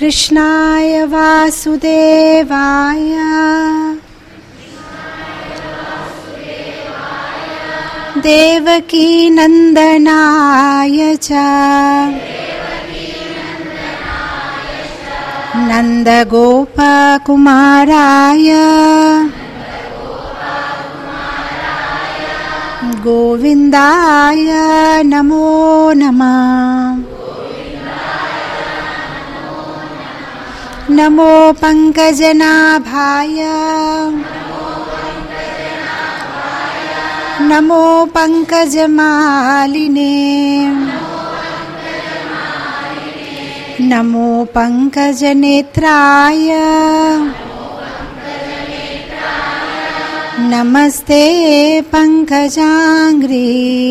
कृष्णाय वासुदेवाय देवकीनन्दनाय च नन्दगोपकुमाराय गोविन्दाय नमो नमः नमो पङ्कजनाभाय नमो पङ्कजमालिने नमो पङ्कजनेत्राय नमस्ते पङ्कजाङ्घ्रि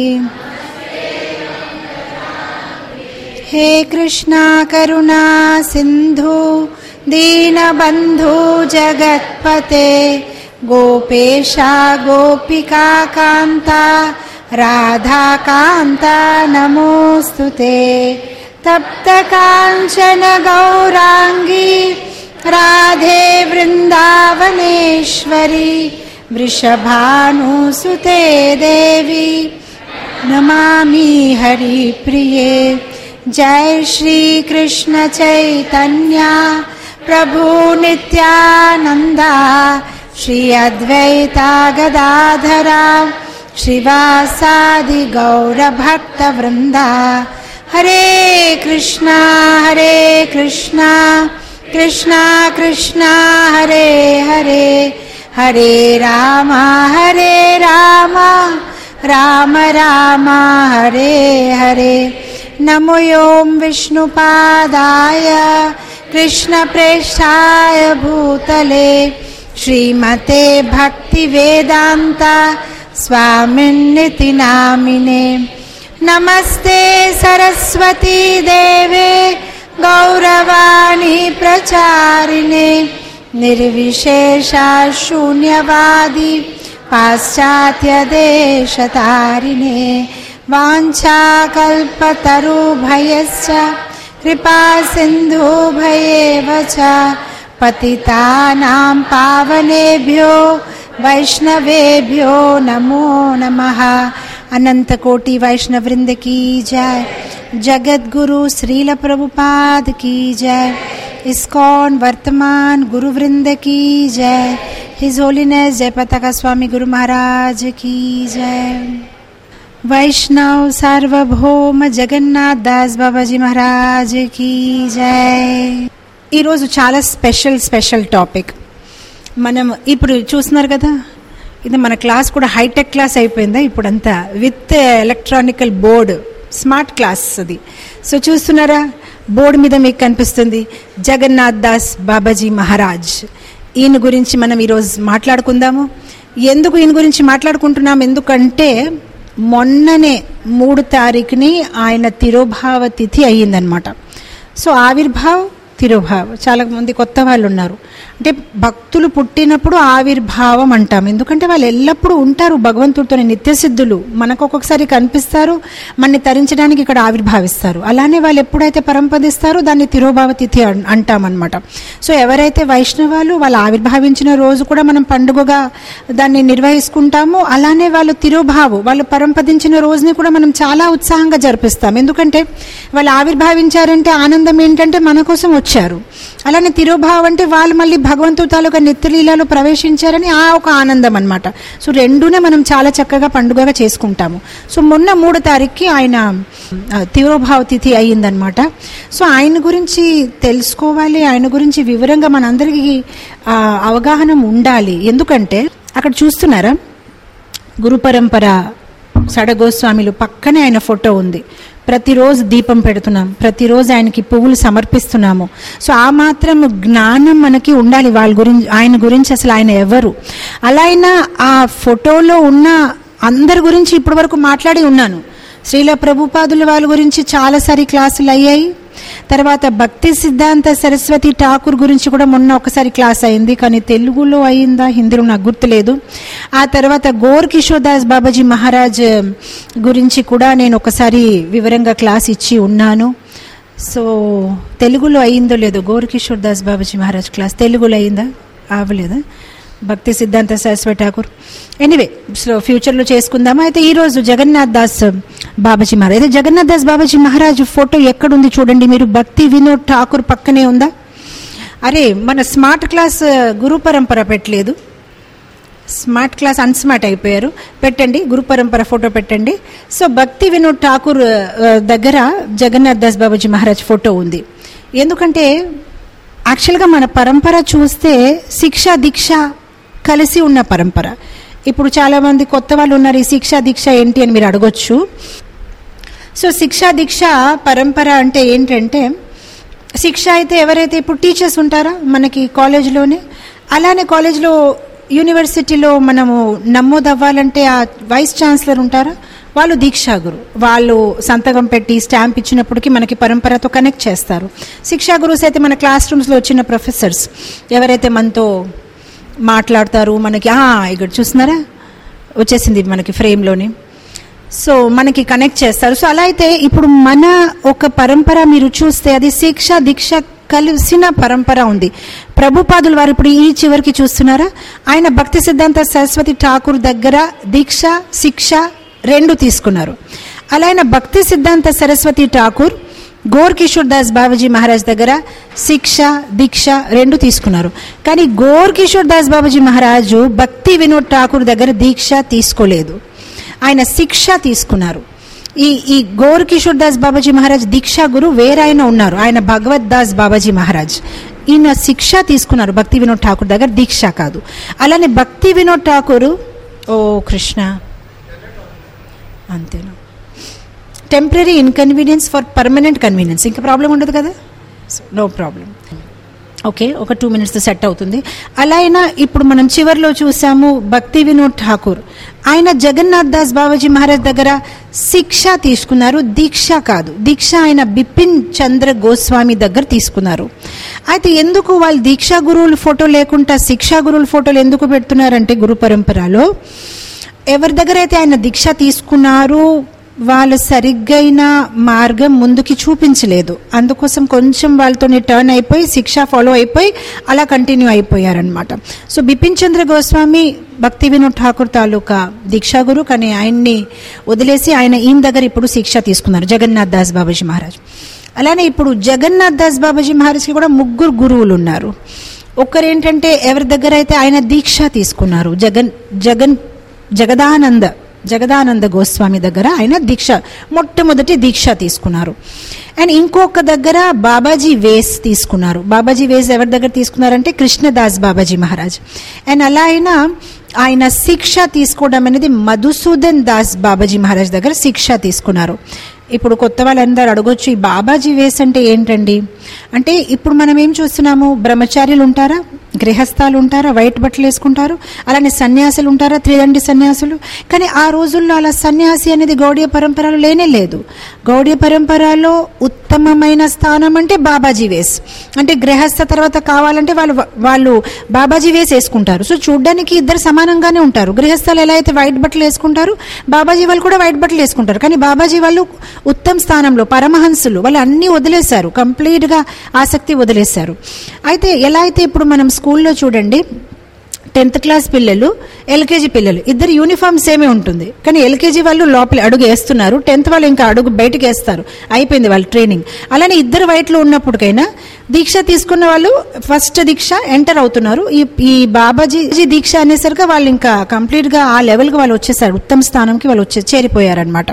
हे कृष्णा करुणा सिन्धु दीनबन्धु जगत्पते गोपेशा गोपिका कान्ता राधाकान्ता नमोऽस्तु ते तप्तकाञ्चन गौराङ्गी राधे वृन्दावनेश्वरी वृषभानुसुते देवी नमामि हरिप्रिये जय श्रीकृष्ण चैतन्या प्रभु नित्यानन्दा श्री अद्वैता गदाधरा श्रीवासादि गौरभक्तवृन्दा हरे कृष्णा हरे कृष्णा कृष्णा कृष्णा हरे हरे हरे राम हरे राम राम राम हरे हरे नमो ॐ विष्णुपादाय कृष्णप्रेष्ठाय भूतले श्रीमते भक्तिवेदान्ता स्वामिन्निति नामिने नमस्ते सरस्वती देवे गौरवाणी प्रचारिणे निर्विशेषा शून्यवादी पाश्चात्यदेशतारिणे वाञ्छाकल्पतरुभयश्च कृपा सिन्धुभयेव च पतितानां पावनेभ्यो वैष्णवेभ्यो नमो नमः अनंतकोटि वैष्णव वृंद की जय जगत गुरु श्रील प्रभुपाद की जय इस्कॉन वर्तमान गुरु वृंद की जय हिज होलीनेस जय पताका स्वामी गुरु महाराज की जय वैष्णव सार्वभौम जगन्नाथ दास బాబాజీ మహారాజ్ की జై ఈరోజు చాలా స్పెషల్ స్పెషల్ టాపిక్ మనం ఇప్పుడు చూస్తున్నారు కదా ఇది మన క్లాస్ కూడా హైటెక్ క్లాస్ అయిపోయిందా ఇప్పుడంతా with electronical board smart class అది సో చూస్తున్నారా బోర్డు మీద మీకు కనిపిస్తుంది జగన్నాథ్ దాస్ బాబాజీ మహారాజ్ ఈయన గురించి మనం ఈరోజు మాట్లాడుకుందాము ఎందుకు ఈయన గురించి మాట్లాడుకుంటున్నాం ఎందుకంటే మొన్ననే మూడు తారీఖుని ఆయన తిరోభావ తిథి అయ్యిందనమాట సో ఆవిర్భావ్ తిరోభావ్ చాలా మంది కొత్త వాళ్ళు ఉన్నారు అంటే భక్తులు పుట్టినప్పుడు ఆవిర్భావం అంటాం ఎందుకంటే వాళ్ళు ఎల్లప్పుడూ ఉంటారు భగవంతుడితో నిత్యసిద్ధులు మనకు ఒక్కొక్కసారి కనిపిస్తారు మనని తరించడానికి ఇక్కడ ఆవిర్భావిస్తారు అలానే వాళ్ళు ఎప్పుడైతే పరంపదిస్తారో దాన్ని తిరోభావ తిథి అన్- అంటామన్నమాట సో ఎవరైతే వైష్ణవాలు వాళ్ళు ఆవిర్భావించిన రోజు కూడా మనం పండుగగా దాన్ని నిర్వహిస్తుంటాము అలానే వాళ్ళు తిరోభావు వాళ్ళు పరంపదించిన రోజుని కూడా మనం చాలా ఉత్సాహంగా జరిపిస్తాం ఎందుకంటే వాళ్ళు ఆవిర్భావించారంటే ఆనందం ఏంటంటే మన కోసం వచ్చారు అలానే తిరోభావం అంటే వాళ్ళు మళ్ళీ భగవంతుడు తాలూకా నిత్యలీలలో ప్రవేశించారని ఆ ఒక ఆనందం అన్నమాట సో రెండునే మనం చాలా చక్కగా పండుగగా చేసుకుంటాము సో మొన్న మూడో తారీఖుకి ఆయన ఆ, తిరోభావ తిథి అయ్యిందనమాట సో ఆయన గురించి తెలుసుకోవాలి ఆయన గురించి వివరంగా మనందరికీ ఆ, అవగాహన ఉండాలి ఎందుకంటే అక్కడ చూస్తున్నారా గురు పరంపర సడగోస్వామిలు పక్కనే ఆయన ఫోటో ఉంది ప్రతిరోజు దీపం పెడుతున్నాం ప్రతిరోజు ఆయనకి పువ్వులు సమర్పిస్తున్నాము సో ఆ మాత్రం జ్ఞానం మనకి ఉండాలి వాళ్ళ గురించి ఆయన గురించి అసలు ఆయన ఎవరు అలా అయినా ఆ ఫోటోలో ఉన్న అందరి గురించి ఇప్పటి వరకు మాట్లాడి ఉన్నాను శ్రీల ప్రభుపాదుల వాళ్ళ గురించి చాలాసారి క్లాసులు అయ్యాయి తర్వాత భక్తి సిద్ధాంత సరస్వతి ఠాకూర్ గురించి కూడా మొన్న ఒకసారి క్లాస్ అయింది కానీ తెలుగులో అయిందా హిందీలో నాకు గుర్తులేదు ఆ తర్వాత గోర్ కిషోదాస్ బాబాజీ మహారాజ్ గురించి కూడా నేను ఒకసారి వివరంగా క్లాస్ ఇచ్చి ఉన్నాను సో తెలుగులో అయిందో లేదో గోరకిషోర్ దాస్ బాబాజీ మహారాజ్ క్లాస్ తెలుగులో అయిందా అవ్వలేదా భక్తి సిద్ధాంత సరస్వతి ఠాకూర్ ఎనీవే సో ఫ్యూచర్లో చేసుకుందామా అయితే ఈరోజు జగన్నాథ్ దాస్ బాబాజీ మహారాజ్ అయితే జగన్నాథ్ దాస్ బాబాజీ మహారాజ్ ఫోటో ఎక్కడుంది చూడండి మీరు భక్తి వినోద్ ఠాకూర్ పక్కనే ఉందా అరే మన స్మార్ట్ క్లాస్ గురు పరంపర పెట్టలేదు స్మార్ట్ క్లాస్ అన్స్మార్ట్ అయిపోయారు పెట్టండి గురు పరంపర ఫోటో పెట్టండి సో భక్తి వినోద్ ఠాకూర్ ఆ, దగ్గర జగన్నాథ్ దాస్ బాబాజీ మహారాజ్ ఫోటో ఉంది ఎందుకంటే యాక్చువల్గా మన పరంపర చూస్తే శిక్ష దీక్ష కలిసి ఉన్న పరంపర ఇప్పుడు చాలామంది కొత్త వాళ్ళు ఉన్నారు ఈ శిక్ష దీక్ష ఏంటి అని మీరు అడగొచ్చు సో శిక్షా దీక్ష పరంపర అంటే ఏంటంటే శిక్ష అయితే ఎవరైతే ఇప్పుడు టీచర్స్ ఉంటారా మనకి కాలేజ్లోనే అలానే కాలేజ్లో యూనివర్సిటీలో మనము నమోదు అవ్వాలంటే ఆ వైస్ ఛాన్సలర్ ఉంటారా వాళ్ళు దీక్షా గురు వాళ్ళు సంతకం పెట్టి స్టాంప్ ఇచ్చినప్పటికీ మనకి పరంపరతో కనెక్ట్ చేస్తారు శిక్షా గురుస్ అయితే మన క్లాస్ రూమ్స్లో వచ్చిన ప్రొఫెసర్స్ ఎవరైతే మనతో మాట్లాడతారు మనకి "ఆ, ఇక్కడ చూస్తున్నారా వచ్చేసింది మనకి ఫ్రేమ్లోని సో మనకి కనెక్ట్ చేస్తారు సో అలా అయితే ఇప్పుడు మన ఒక పరంపర మీరు చూస్తే అది శిక్ష దీక్ష కలిసిన పరంపర ఉంది ప్రభుపాదులు వారు ఇప్పుడు ఈ చివరికి చూస్తున్నారా ఆయన భక్తి సిద్ధాంత సరస్వతి ఠాకూర్ దగ్గర దీక్ష శిక్ష రెండు తీసుకున్నారు అలా ఆయన భక్తి సిద్ధాంత సరస్వతి ఠాకూర్ గోర్ కిషోర్ దాస్ బాబాజీ మహారాజ్ దగ్గర శిక్ష దీక్ష రెండు తీసుకున్నారు కానీ గోర్ కిషోర్ దాస్ బాబాజీ మహారాజు భక్తి వినోద్ ఠాకూర్ దగ్గర దీక్ష తీసుకోలేదు ఆయన శిక్ష తీసుకున్నారు ఈ ఈ గోర్ కిషోర్ దాస్ బాబాజీ మహారాజ్ దీక్షా గురు వేరే ఆయన ఉన్నారు ఆయన భగవత్ దాస్ బాబాజీ మహారాజ్ ఈయన శిక్ష తీసుకున్నారు భక్తి వినోద్ ఠాకూర్ దగ్గర దీక్ష కాదు అలానే భక్తి వినోద్ ఠాకూరు ఓ కృష్ణ అంతేనా temporary inconvenience for permanent convenience ఇంకా ప్రాబ్లం ఉండదు కదా నో ప్రాబ్లం ఓకే ఒక టూ మినిట్స్ సెట్ అవుతుంది అలా అయినా ఇప్పుడు మనం చివర్లో చూసాము భక్తి వినోద్ ఠాకూర్ ఆయన జగన్నాథ్ దాస్ బాబాజీ మహారాజ్ దగ్గర శిక్ష తీసుకున్నారు దీక్ష కాదు దీక్ష ఆయన బిపిన్ చంద్ర గోస్వామి దగ్గర తీసుకున్నారు అయితే ఎందుకు వాళ్ళు దీక్షా గురువుల ఫోటో లేకుండా శిక్షా గురువుల ఫోటోలు ఎందుకు పెడుతున్నారంటే గురు పరంపరలో ఎవరి దగ్గర అయితే ఆయన దీక్ష తీసుకున్నారు వాళ్ళు సరిగ్గైన మార్గం ముందుకి చూపించలేదు అందుకోసం కొంచెం వాళ్ళతో టర్న్ అయిపోయి శిక్ష ఫాలో అయిపోయి అలా కంటిన్యూ అయిపోయారనమాట సో బిపిన్ చంద్ర గోస్వామి భక్తి వినోద్ ఠాకూర్ తాలూకా దీక్షా గురు కానీ ఆయన్ని వదిలేసి ఆయన ఈయన దగ్గర ఇప్పుడు శిక్ష తీసుకున్నారు జగన్నాథ్ దాస్ బాబాజీ మహారాజ్ అలానే ఇప్పుడు జగన్నాథ్ దాస్ బాబాజీ మహారాజ్కి కూడా ముగ్గురు గురువులు ఉన్నారు ఒకరేంటంటే ఎవరి దగ్గర అయితే ఆయన దీక్ష తీసుకున్నారు జగన్ జగన్ జగదానంద జగదానంద గోస్వామి దగ్గర ఆయన దీక్ష మొట్టమొదటి దీక్ష తీసుకున్నారు అండ్ ఇంకొక దగ్గర బాబాజీ వేస్ తీసుకున్నారు బాబాజీ వేస్ ఎవరి దగ్గర తీసుకున్నారంటే కృష్ణదాస్ బాబాజీ మహారాజ్ అండ్ అలా అయినా ఆయన శిక్ష తీసుకోవడం అనేది మధుసూదన్ దాస్ బాబాజీ మహారాజ్ దగ్గర శిక్ష తీసుకున్నారు ఇప్పుడు కొత్త వాళ్ళందరూ అడగొచ్చు ఈ బాబాజీ వేస్ అంటే ఏంటండి అంటే ఇప్పుడు మనం ఏం చూస్తున్నాము బ్రహ్మచారులు ఉంటారా గృహస్థాలు ఉంటారా వైట్ బట్టలు వేసుకుంటారు అలానే సన్యాసులు ఉంటారా త్రిదండి సన్యాసులు కానీ ఆ రోజుల్లో అలా సన్యాసి అనేది గౌడీయ పరంపరలో లేనే లేదు గౌడీయ పరంపరలో ఉత్తమమైన స్థానం అంటే బాబాజీ వేస్ అంటే గృహస్థ తర్వాత కావాలంటే వాళ్ళు వాళ్ళు బాబాజీ వేస్ వేసుకుంటారు సో చూడ్డానికి ఇద్దరు సమానంగానే ఉంటారు గృహస్థాలు ఎలా అయితే వైట్ బట్టలు వేసుకుంటారు బాబాజీ వాళ్ళు కూడా వైట్ బట్టలు వేసుకుంటారు కానీ బాబాజీ వాళ్ళు ఉత్తమ స్థానంలో పరమహంసులు వాళ్ళు అన్నీ వదిలేశారు కంప్లీట్గా ఆసక్తి వదిలేశారు అయితే ఎలా అయితే ఇప్పుడు మనం స్కూల్లో చూడండి టెన్త్ క్లాస్ పిల్లలు ఎల్కేజీ పిల్లలు ఇద్దరు యూనిఫామ్ సేమే ఉంటుంది కానీ ఎల్కేజీ వాళ్ళు లోపల అడుగు వేస్తున్నారు టెన్త్ వాళ్ళు ఇంకా అడుగు బయటకు వేస్తారు అయిపోయింది వాళ్ళ ట్రైనింగ్ అలానే ఇద్దరు వైట్లో ఉన్నప్పటికైనా దీక్ష తీసుకున్న వాళ్ళు ఫస్ట్ దీక్ష ఎంటర్ అవుతున్నారు ఈ ఈ బాబాజీ దీక్ష అనేసరికి వాళ్ళు ఇంకా కంప్లీట్గా ఆ లెవెల్కి వాళ్ళు వచ్చేసారు ఉత్తమ స్థానంకి వాళ్ళు వచ్చే చేరిపోయారనమాట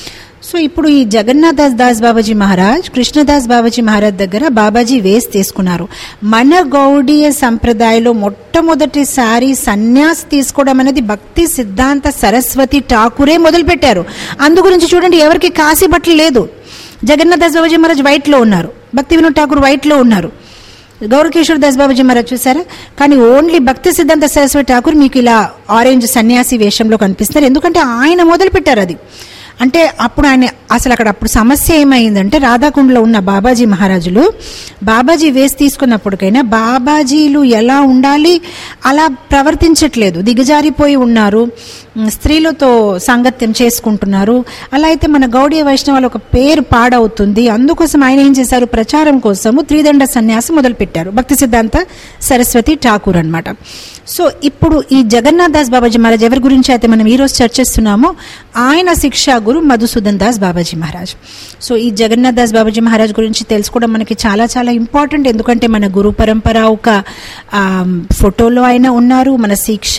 సో ఇప్పుడు ఈ జగన్నాథ్ దాస్ దాస్ బాబాజీ మహారాజ్ కృష్ణదాస్ బాబాజీ మహారాజ్ దగ్గర బాబాజీ వేస్ తీసుకున్నారు మన గౌడీయ సంప్రదాయంలో మొట్టమొదటిసారి సన్యాస్ తీసుకోవడం అనేది భక్తి సిద్ధాంత సరస్వతి ఠాకూరే మొదలుపెట్టారు అందు గురించి చూడండి ఎవరికి కాశీ బట్టలు లేదు జగన్నాథ్ దాస్ బాబాజీ మహారాజ్ వైట్లో ఉన్నారు భక్తి వినోద్ ఠాకూర్ వైట్లో ఉన్నారు గౌరకిషోర్ దాస్ బాబాజీ మహారాజ్ చూసారా కానీ ఓన్లీ భక్తి సిద్ధాంత సరస్వతి ఠాకూర్ మీకు ఇలా ఆరెంజ్ సన్యాసి వేషంలో కనిపిస్తారు ఎందుకంటే ఆయన మొదలు పెట్టారు అది అంటే అప్పుడు ఆయన అసలు అక్కడ అప్పుడు సమస్య ఏమైందంటే రాధాకుండలో ఉన్న బాబాజీ మహారాజులు బాబాజీ వేసి తీసుకున్నప్పటికైనా బాబాజీలు ఎలా ఉండాలి అలా ప్రవర్తించట్లేదు దిగజారిపోయి ఉన్నారు మ్, స్త్రీలతో సాంగత్యం చేసుకుంటున్నారు అలా అయితే మన గౌడీయ వైష్ణవాల ఒక పేరు పాడవుతుంది అందుకోసం ఆయన ఏం చేశారు ప్రచారం కోసము త్రిదండ సన్యాసం మొదలుపెట్టారు భక్తి సిద్ధాంత సరస్వతి ఠాకూర్ అన్నమాట సో ఇప్పుడు ఈ జగన్నాథ్ దాస్ బాబాజీ మహారాజ్ ఎవరి గురించి అయితే మనం ఈ రోజు చర్చిస్తున్నామో ఆయన శిక్షా గురు మధుసూదన్ దాస్ బాబాజీ మహారాజ్ సో ఈ జగన్నాథ్ దాస్ బాబాజీ మహారాజ్ గురించి తెలుసుకోవడం మనకి చాలా చాలా ఇంపార్టెంట్ ఎందుకంటే మన గురు పరంపర ఒక ఆ, ఫోటోలో ఆయన ఉన్నారు మన శిక్ష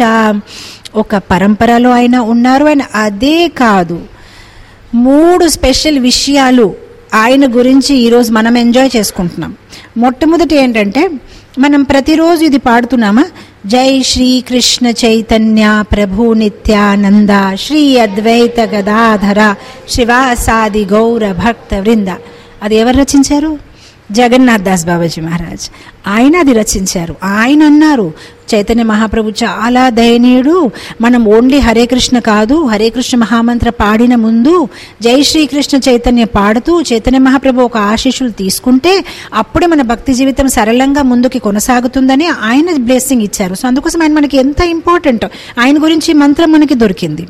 ఒక పరంపరలో ఆయన ఉన్నారు ఆయన అదే కాదు మూడు స్పెషల్ విషయాలు ఆయన గురించి ఈరోజు మనం ఎంజాయ్ చేసుకుంటున్నాం మొట్టమొదటి ఏంటంటే మనం ప్రతిరోజు ఇది పాడుతున్నామా జై శ్రీ కృష్ణ చైతన్య ప్రభు నిత్యానంద శ్రీ అద్వైత గదాధర శివాసాది గౌర భక్త వృంద అది ఎవరు రచించారు జగన్నాథ్ దాస్ బాబాజీ మహారాజ్ ఆయన అది రచించారు ఆయన అన్నారు చైతన్య మహాప్రభు చాలా దయనీయుడు మనం ఓన్లీ హరే కృష్ణ కాదు హరే కృష్ణ మహామంత్ర పాడిన ముందు జై శ్రీకృష్ణ చైతన్య పాడుతూ చైతన్య మహాప్రభు ఒక ఆశీస్సులు తీసుకుంటే అప్పుడే మన భక్తి జీవితం సరళంగా ముందుకి కొనసాగుతుందని ఆయన బ్లెస్సింగ్ ఇచ్చారు సో అందుకోసం ఆయన మనకి ఎంత ఇంపార్టెంట్ ఆయన గురించి ఈ మంత్రం మనకి దొరికింది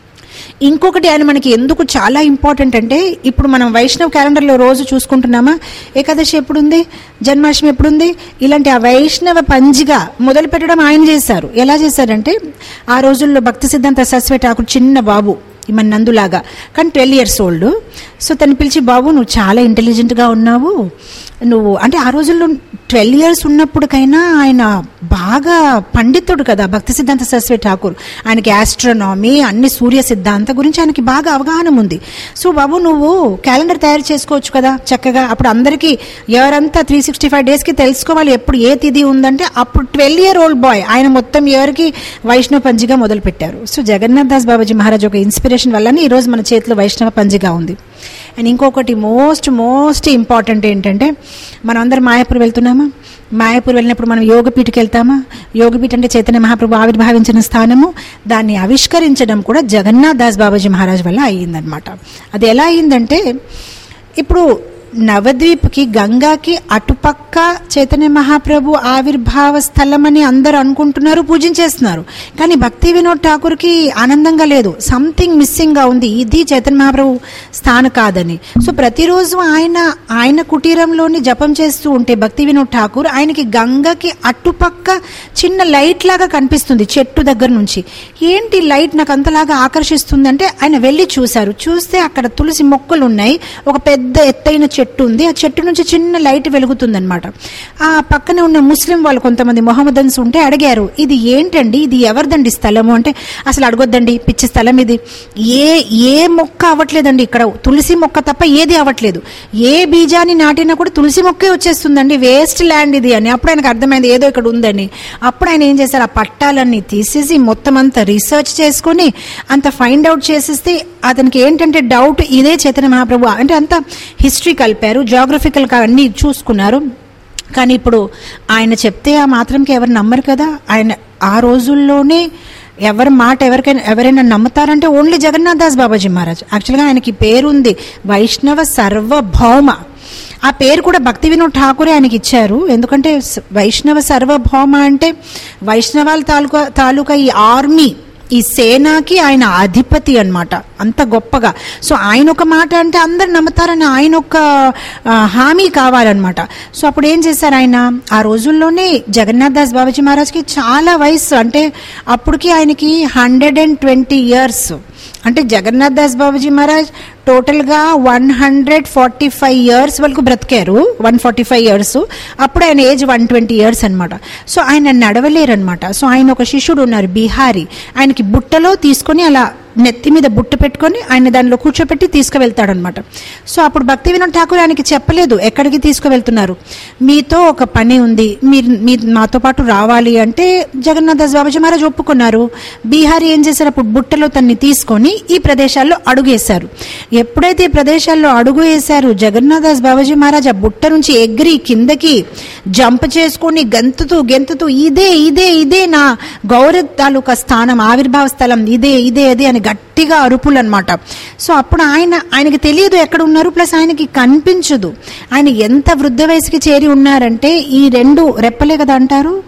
ఇంకొకటి ఆయన మనకి ఎందుకు చాలా ఇంపార్టెంట్ అంటే ఇప్పుడు మనం వైష్ణవ్ క్యాలెండర్లో రోజు చూసుకుంటున్నామా ఏకాదశి ఎప్పుడుంది జన్మాష్టమి ఎప్పుడుంది ఇలాంటి ఆ వైష్ణవ పంజిగా మొదలు పెట్టడం ఆయన చేశారు ఎలా చేశారంటే ఆ రోజుల్లో భక్తి సిద్ధాంత సస్వే ఠాకూర్ చిన్న బాబు మన నందులాగా కానీ ట్వెల్వ్ ఇయర్స్ ఓల్డ్ సో తను పిలిచి బాబు నువ్వు చాలా ఇంటెలిజెంట్గా ఉన్నావు నువ్వు అంటే ఆ రోజుల్లో ట్వెల్వ్ ఇయర్స్ ఉన్నప్పటికైనా ఆయన బాగా పండితుడు కదా భక్తి సిద్ధాంత సరస్వతి ఠాకూర్ ఆయనకి ఆస్ట్రోనామీ అన్ని సూర్య సిద్ధాంత గురించి ఆయనకి బాగా అవగాహన ఉంది సో బాబు నువ్వు క్యాలెండర్ తయారు చేసుకోవచ్చు కదా చక్కగా అప్పుడు అందరికీ ఎవరంతా త్రీ సిక్స్టీ ఫైవ్ డేస్కి తెలుసుకోవాలి ఎప్పుడు ఏ తిథి ఉందంటే అప్పుడు ట్వెల్వ్ ఇయర్ ఓల్డ్ బాయ్ ఆయన మొత్తం ఇయర్కి వైష్ణవ పంజిగా మొదలుపెట్టారు సో జగన్నాథ్ దాస్ బాబాజీ మహారాజ్ ఒక ఇన్స్పిరేషన్ వల్లనే ఈరోజు మన చేతిలో వైష్ణవ పంజిగా ఉంది అండ్ ఇంకొకటి మోస్ట్ మోస్ట్ ఇంపార్టెంట్ ఏంటంటే మనం అందరం మాయాపూర్ వెళ్తున్నామా మాయాపూర్ వెళ్ళినప్పుడు మనం యోగపీఠకి వెళ్తామా యోగపీఠ అంటే చైతన్య మహాప్రభు ఆవిర్భావించిన స్థానము దాన్ని ఆవిష్కరించడం కూడా జగన్నాథ్ దాస్ బాబాజీ మహారాజ్ వల్ల అయ్యిందనమాట అది ఎలా అయ్యిందంటే ఇప్పుడు నవద్వీప్కి గంగాకి అటుపక్క చైతన్య మహాప్రభు ఆవిర్భావ స్థలం అని అందరూ అనుకుంటున్నారు పూజించేస్తున్నారు కానీ భక్తి వినోద్ ఠాకూర్కి ఆనందంగా లేదు సంథింగ్ మిస్సింగ్గా ఉంది ఇది చైతన్య మహాప్రభు స్థాన కాదని సో ప్రతిరోజు ఆయన ఆయన కుటీరంలోని జపం చేస్తూ ఉంటే భక్తి వినోద్ ఠాకూర్ ఆయనకి గంగకి అటుపక్క చిన్న లైట్ లాగా కనిపిస్తుంది చెట్టు దగ్గర నుంచి ఏంటి లైట్ నాకు అంతలాగా ఆకర్షిస్తుంది అంటే ఆయన వెళ్ళి చూశారు చూస్తే అక్కడ తులసి మొక్కలు ఉన్నాయి ఒక పెద్ద ఎత్తైన చెట్టు ఉంది ఆ చెట్టు నుంచి చిన్న లైట్ వెలుగుతుంది అనమాట ఆ పక్కనే ఉన్న ముస్లిం వాళ్ళు కొంతమంది మొహమ్మదన్స్ ఉంటే అడిగారు ఇది ఏంటండి ఇది ఎవరిదండి స్థలము అంటే అసలు అడగొద్దండి పిచ్చి స్థలం ఇది ఏ ఏ మొక్క అవ్వట్లేదండి ఇక్కడ తులసి మొక్క తప్ప ఏది అవ్వట్లేదు ఏ బీజాన్ని నాటినా కూడా తులసి మొక్కే వచ్చేస్తుందండి వేస్ట్ ల్యాండ్ ఇది అని అప్పుడు ఆయనకు అర్థమైంది ఏదో ఇక్కడ ఉందని అప్పుడు ఆయన ఏం చేశారు ఆ పట్టాలన్నీ తీసేసి మొత్తం అంతా రీసెర్చ్ చేసుకొని అంత ఫైండ్ అవుట్ చేసేస్తే అతనికి ఏంటంటే డౌట్ ఇదే చైతన్య మహాప్రభు అంటే అంత హిస్టరీ కలిపారు జాగ్రఫికల్గా అన్ని చూసుకున్నారు కానీ ఇప్పుడు ఆయన చెప్తే ఆ మాత్రంకి ఎవరు నమ్మరు కదా ఆయన ఆ రోజుల్లోనే ఎవరి మాట ఎవరికైనా ఎవరైనా నమ్ముతారంటే ఓన్లీ జగన్నాథ్ దాస్ బాబాజీ మహారాజ్ యాక్చువల్గా ఆయనకి పేరుంది వైష్ణవ సర్వభౌమ ఆ పేరు కూడా భక్తి వినోద్ ఠాకూరే ఆయనకి ఇచ్చారు ఎందుకంటే స- వైష్ణవ సర్వభౌమ అంటే వైష్ణవాల తాలూకా తాలూకా ఈ ఆర్మీ ఈ సేనాకి ఆయన అధిపతి అన్నమాట అంత గొప్పగా సో ఆయన ఒక మాట అంటే అందరు నమ్ముతారని ఆయన ఒక ఆ, హామీ కావాలన్నమాట సో అప్పుడు ఏం చేశారు ఆయన ఆ రోజుల్లోనే జగన్నాథ్ దాస్ బాబాజీ మహారాజ్కి చాలా వయసు అంటే అప్పటికి ఆయనకి హండ్రెడ్ అండ్ ట్వంటీ ఇయర్స్ అంటే జగన్నాథ్ దాస్ బాబాజీ మహారాజ్ టోటల్గా one hundred forty five years వరకు బ్రతికారు వన్ ఫార్టీ ఫైవ్ ఇయర్స్ అప్పుడు ఆయన ఏజ్ వన్ ట్వంటీ ఇయర్స్ అనమాట సో ఆయన నడవలేరు అనమాట సో ఆయన ఒక శిష్యుడు ఉన్నారు బీహారీ ఆయనకి బుట్టలో తీసుకొని అలా నెత్తి మీద బుట్ట పెట్టుకొని ఆయన దానిలో కూర్చోపెట్టి తీసుకువెళ్తాడనమాట సో అప్పుడు భక్తి వినోద్ ఠాకూర్ ఆయనకి చెప్పలేదు ఎక్కడికి తీసుకువెళ్తున్నారు మీతో ఒక పని ఉంది మీరు మీ మాతో పాటు రావాలి అంటే జగన్నాథ్ దాస్ బాబాజీ మహారాజ్ ఒప్పుకున్నారు బీహారీ ఏం చేశారు అప్పుడు బుట్టలో తన్ని తీసుకొని ఈ ప్రదేశాల్లో అడుగు వేశారు ఎప్పుడైతే ఈ ప్రదేశాల్లో అడుగు వేశారు జగన్నాథ్ దాస్ బాబాజీ మహారాజ్ ఆ బుట్ట నుంచి ఎగిరి కిందకి జంప్ చేసుకొని గెంతుతూ గెంతుతూ ఇదే ఇదే ఇదే నా గౌరవ తాలూకా స్థానం ఆవిర్భావ స్థలం ఇదే ఇదే అదే అని గట్టిగా అరుపులు అనమాట సో అప్పుడు ఆయన ఆయనకి తెలియదు ఎక్కడ ఉన్నారు ప్లస్ ఆయనకి కనిపించదు ఆయన ఎంత వృద్ధ వయసుకి చేరి ఉన్నారంటే ఈ రెండు రెప్పలే కదా అంటారు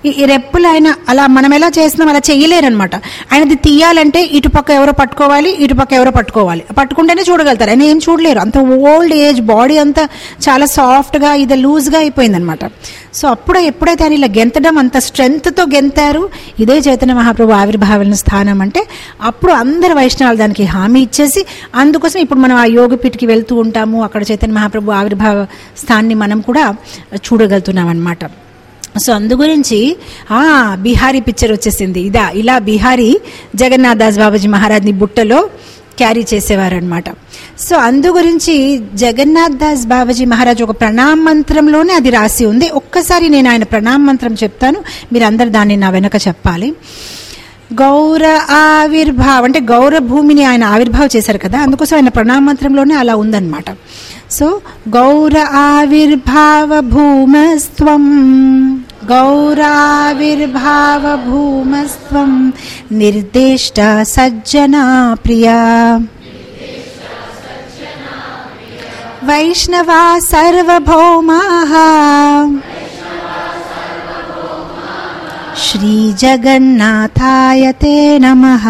ఈ ఈ రెప్పులు ఆయన అలా మనం ఎలా చేస్తున్నాం అలా చేయలేరనమాట ఆయనది తీయాలంటే ఇటుపక్క ఎవరో పట్టుకోవాలి ఇటుపక్క ఎవరో పట్టుకోవాలి పట్టుకుంటేనే చూడగలుగుతారు ఆయన ఏం చూడలేరు అంత ఓల్డ్ ఏజ్ బాడీ అంతా చాలా సాఫ్ట్గా ఇది లూజ్గా అయిపోయిందనమాట సో అప్పుడు ఎప్పుడైతే ఆయన ఇలా గెంతడం అంత స్ట్రెంగ్త్తో గెంతారు ఇదే చైతన్య మహాప్రభు ఆవిర్భావన స్థానం అంటే అప్పుడు అందరు వైష్ణవాలు దానికి హామీ ఇచ్చేసి అందుకోసం ఇప్పుడు మనం ఆ యోగపీఠకి వెళ్తూ ఉంటాము అక్కడ చైతన్య మహాప్రభు ఆవిర్భావ స్థాన్ని మనం కూడా చూడగలుగుతున్నాం అనమాట సో అందు గురించి ఆ బీహారీ పిక్చర్ వచ్చేసింది ఇదా ఇలా బీహారీ జగన్నాథ్ దాస్ బాబాజీ మహారాజ్ని బుట్టలో క్యారీ చేసేవారు అనమాట సో అందు గురించి జగన్నాథ్ దాస్ బాబాజీ మహారాజ్ ఒక ప్రణామ మంత్రంలోనే అది రాసి ఉంది ఒక్కసారి నేను ఆయన ప్రణామ మంత్రం చెప్తాను మీరు అందరు దాన్ని నా వెనక చెప్పాలి గౌర ఆవిర్భావ్ అంటే గౌర భూమిని ఆయన ఆవిర్భావ చేశారు కదా అందుకోసం ఆయన ప్రణామ మంత్రంలోనే అలా ఉందన్నమాట సో గౌర ఆవిర్భావ భూమస్త్వం గౌరావిర్భావ భూమస్త్వం నిర్దిష్ట సజ్జనా ప్రియా వైష్ణవా సర్వభౌమాः శ్రీజగన్నాథాయ తే నమః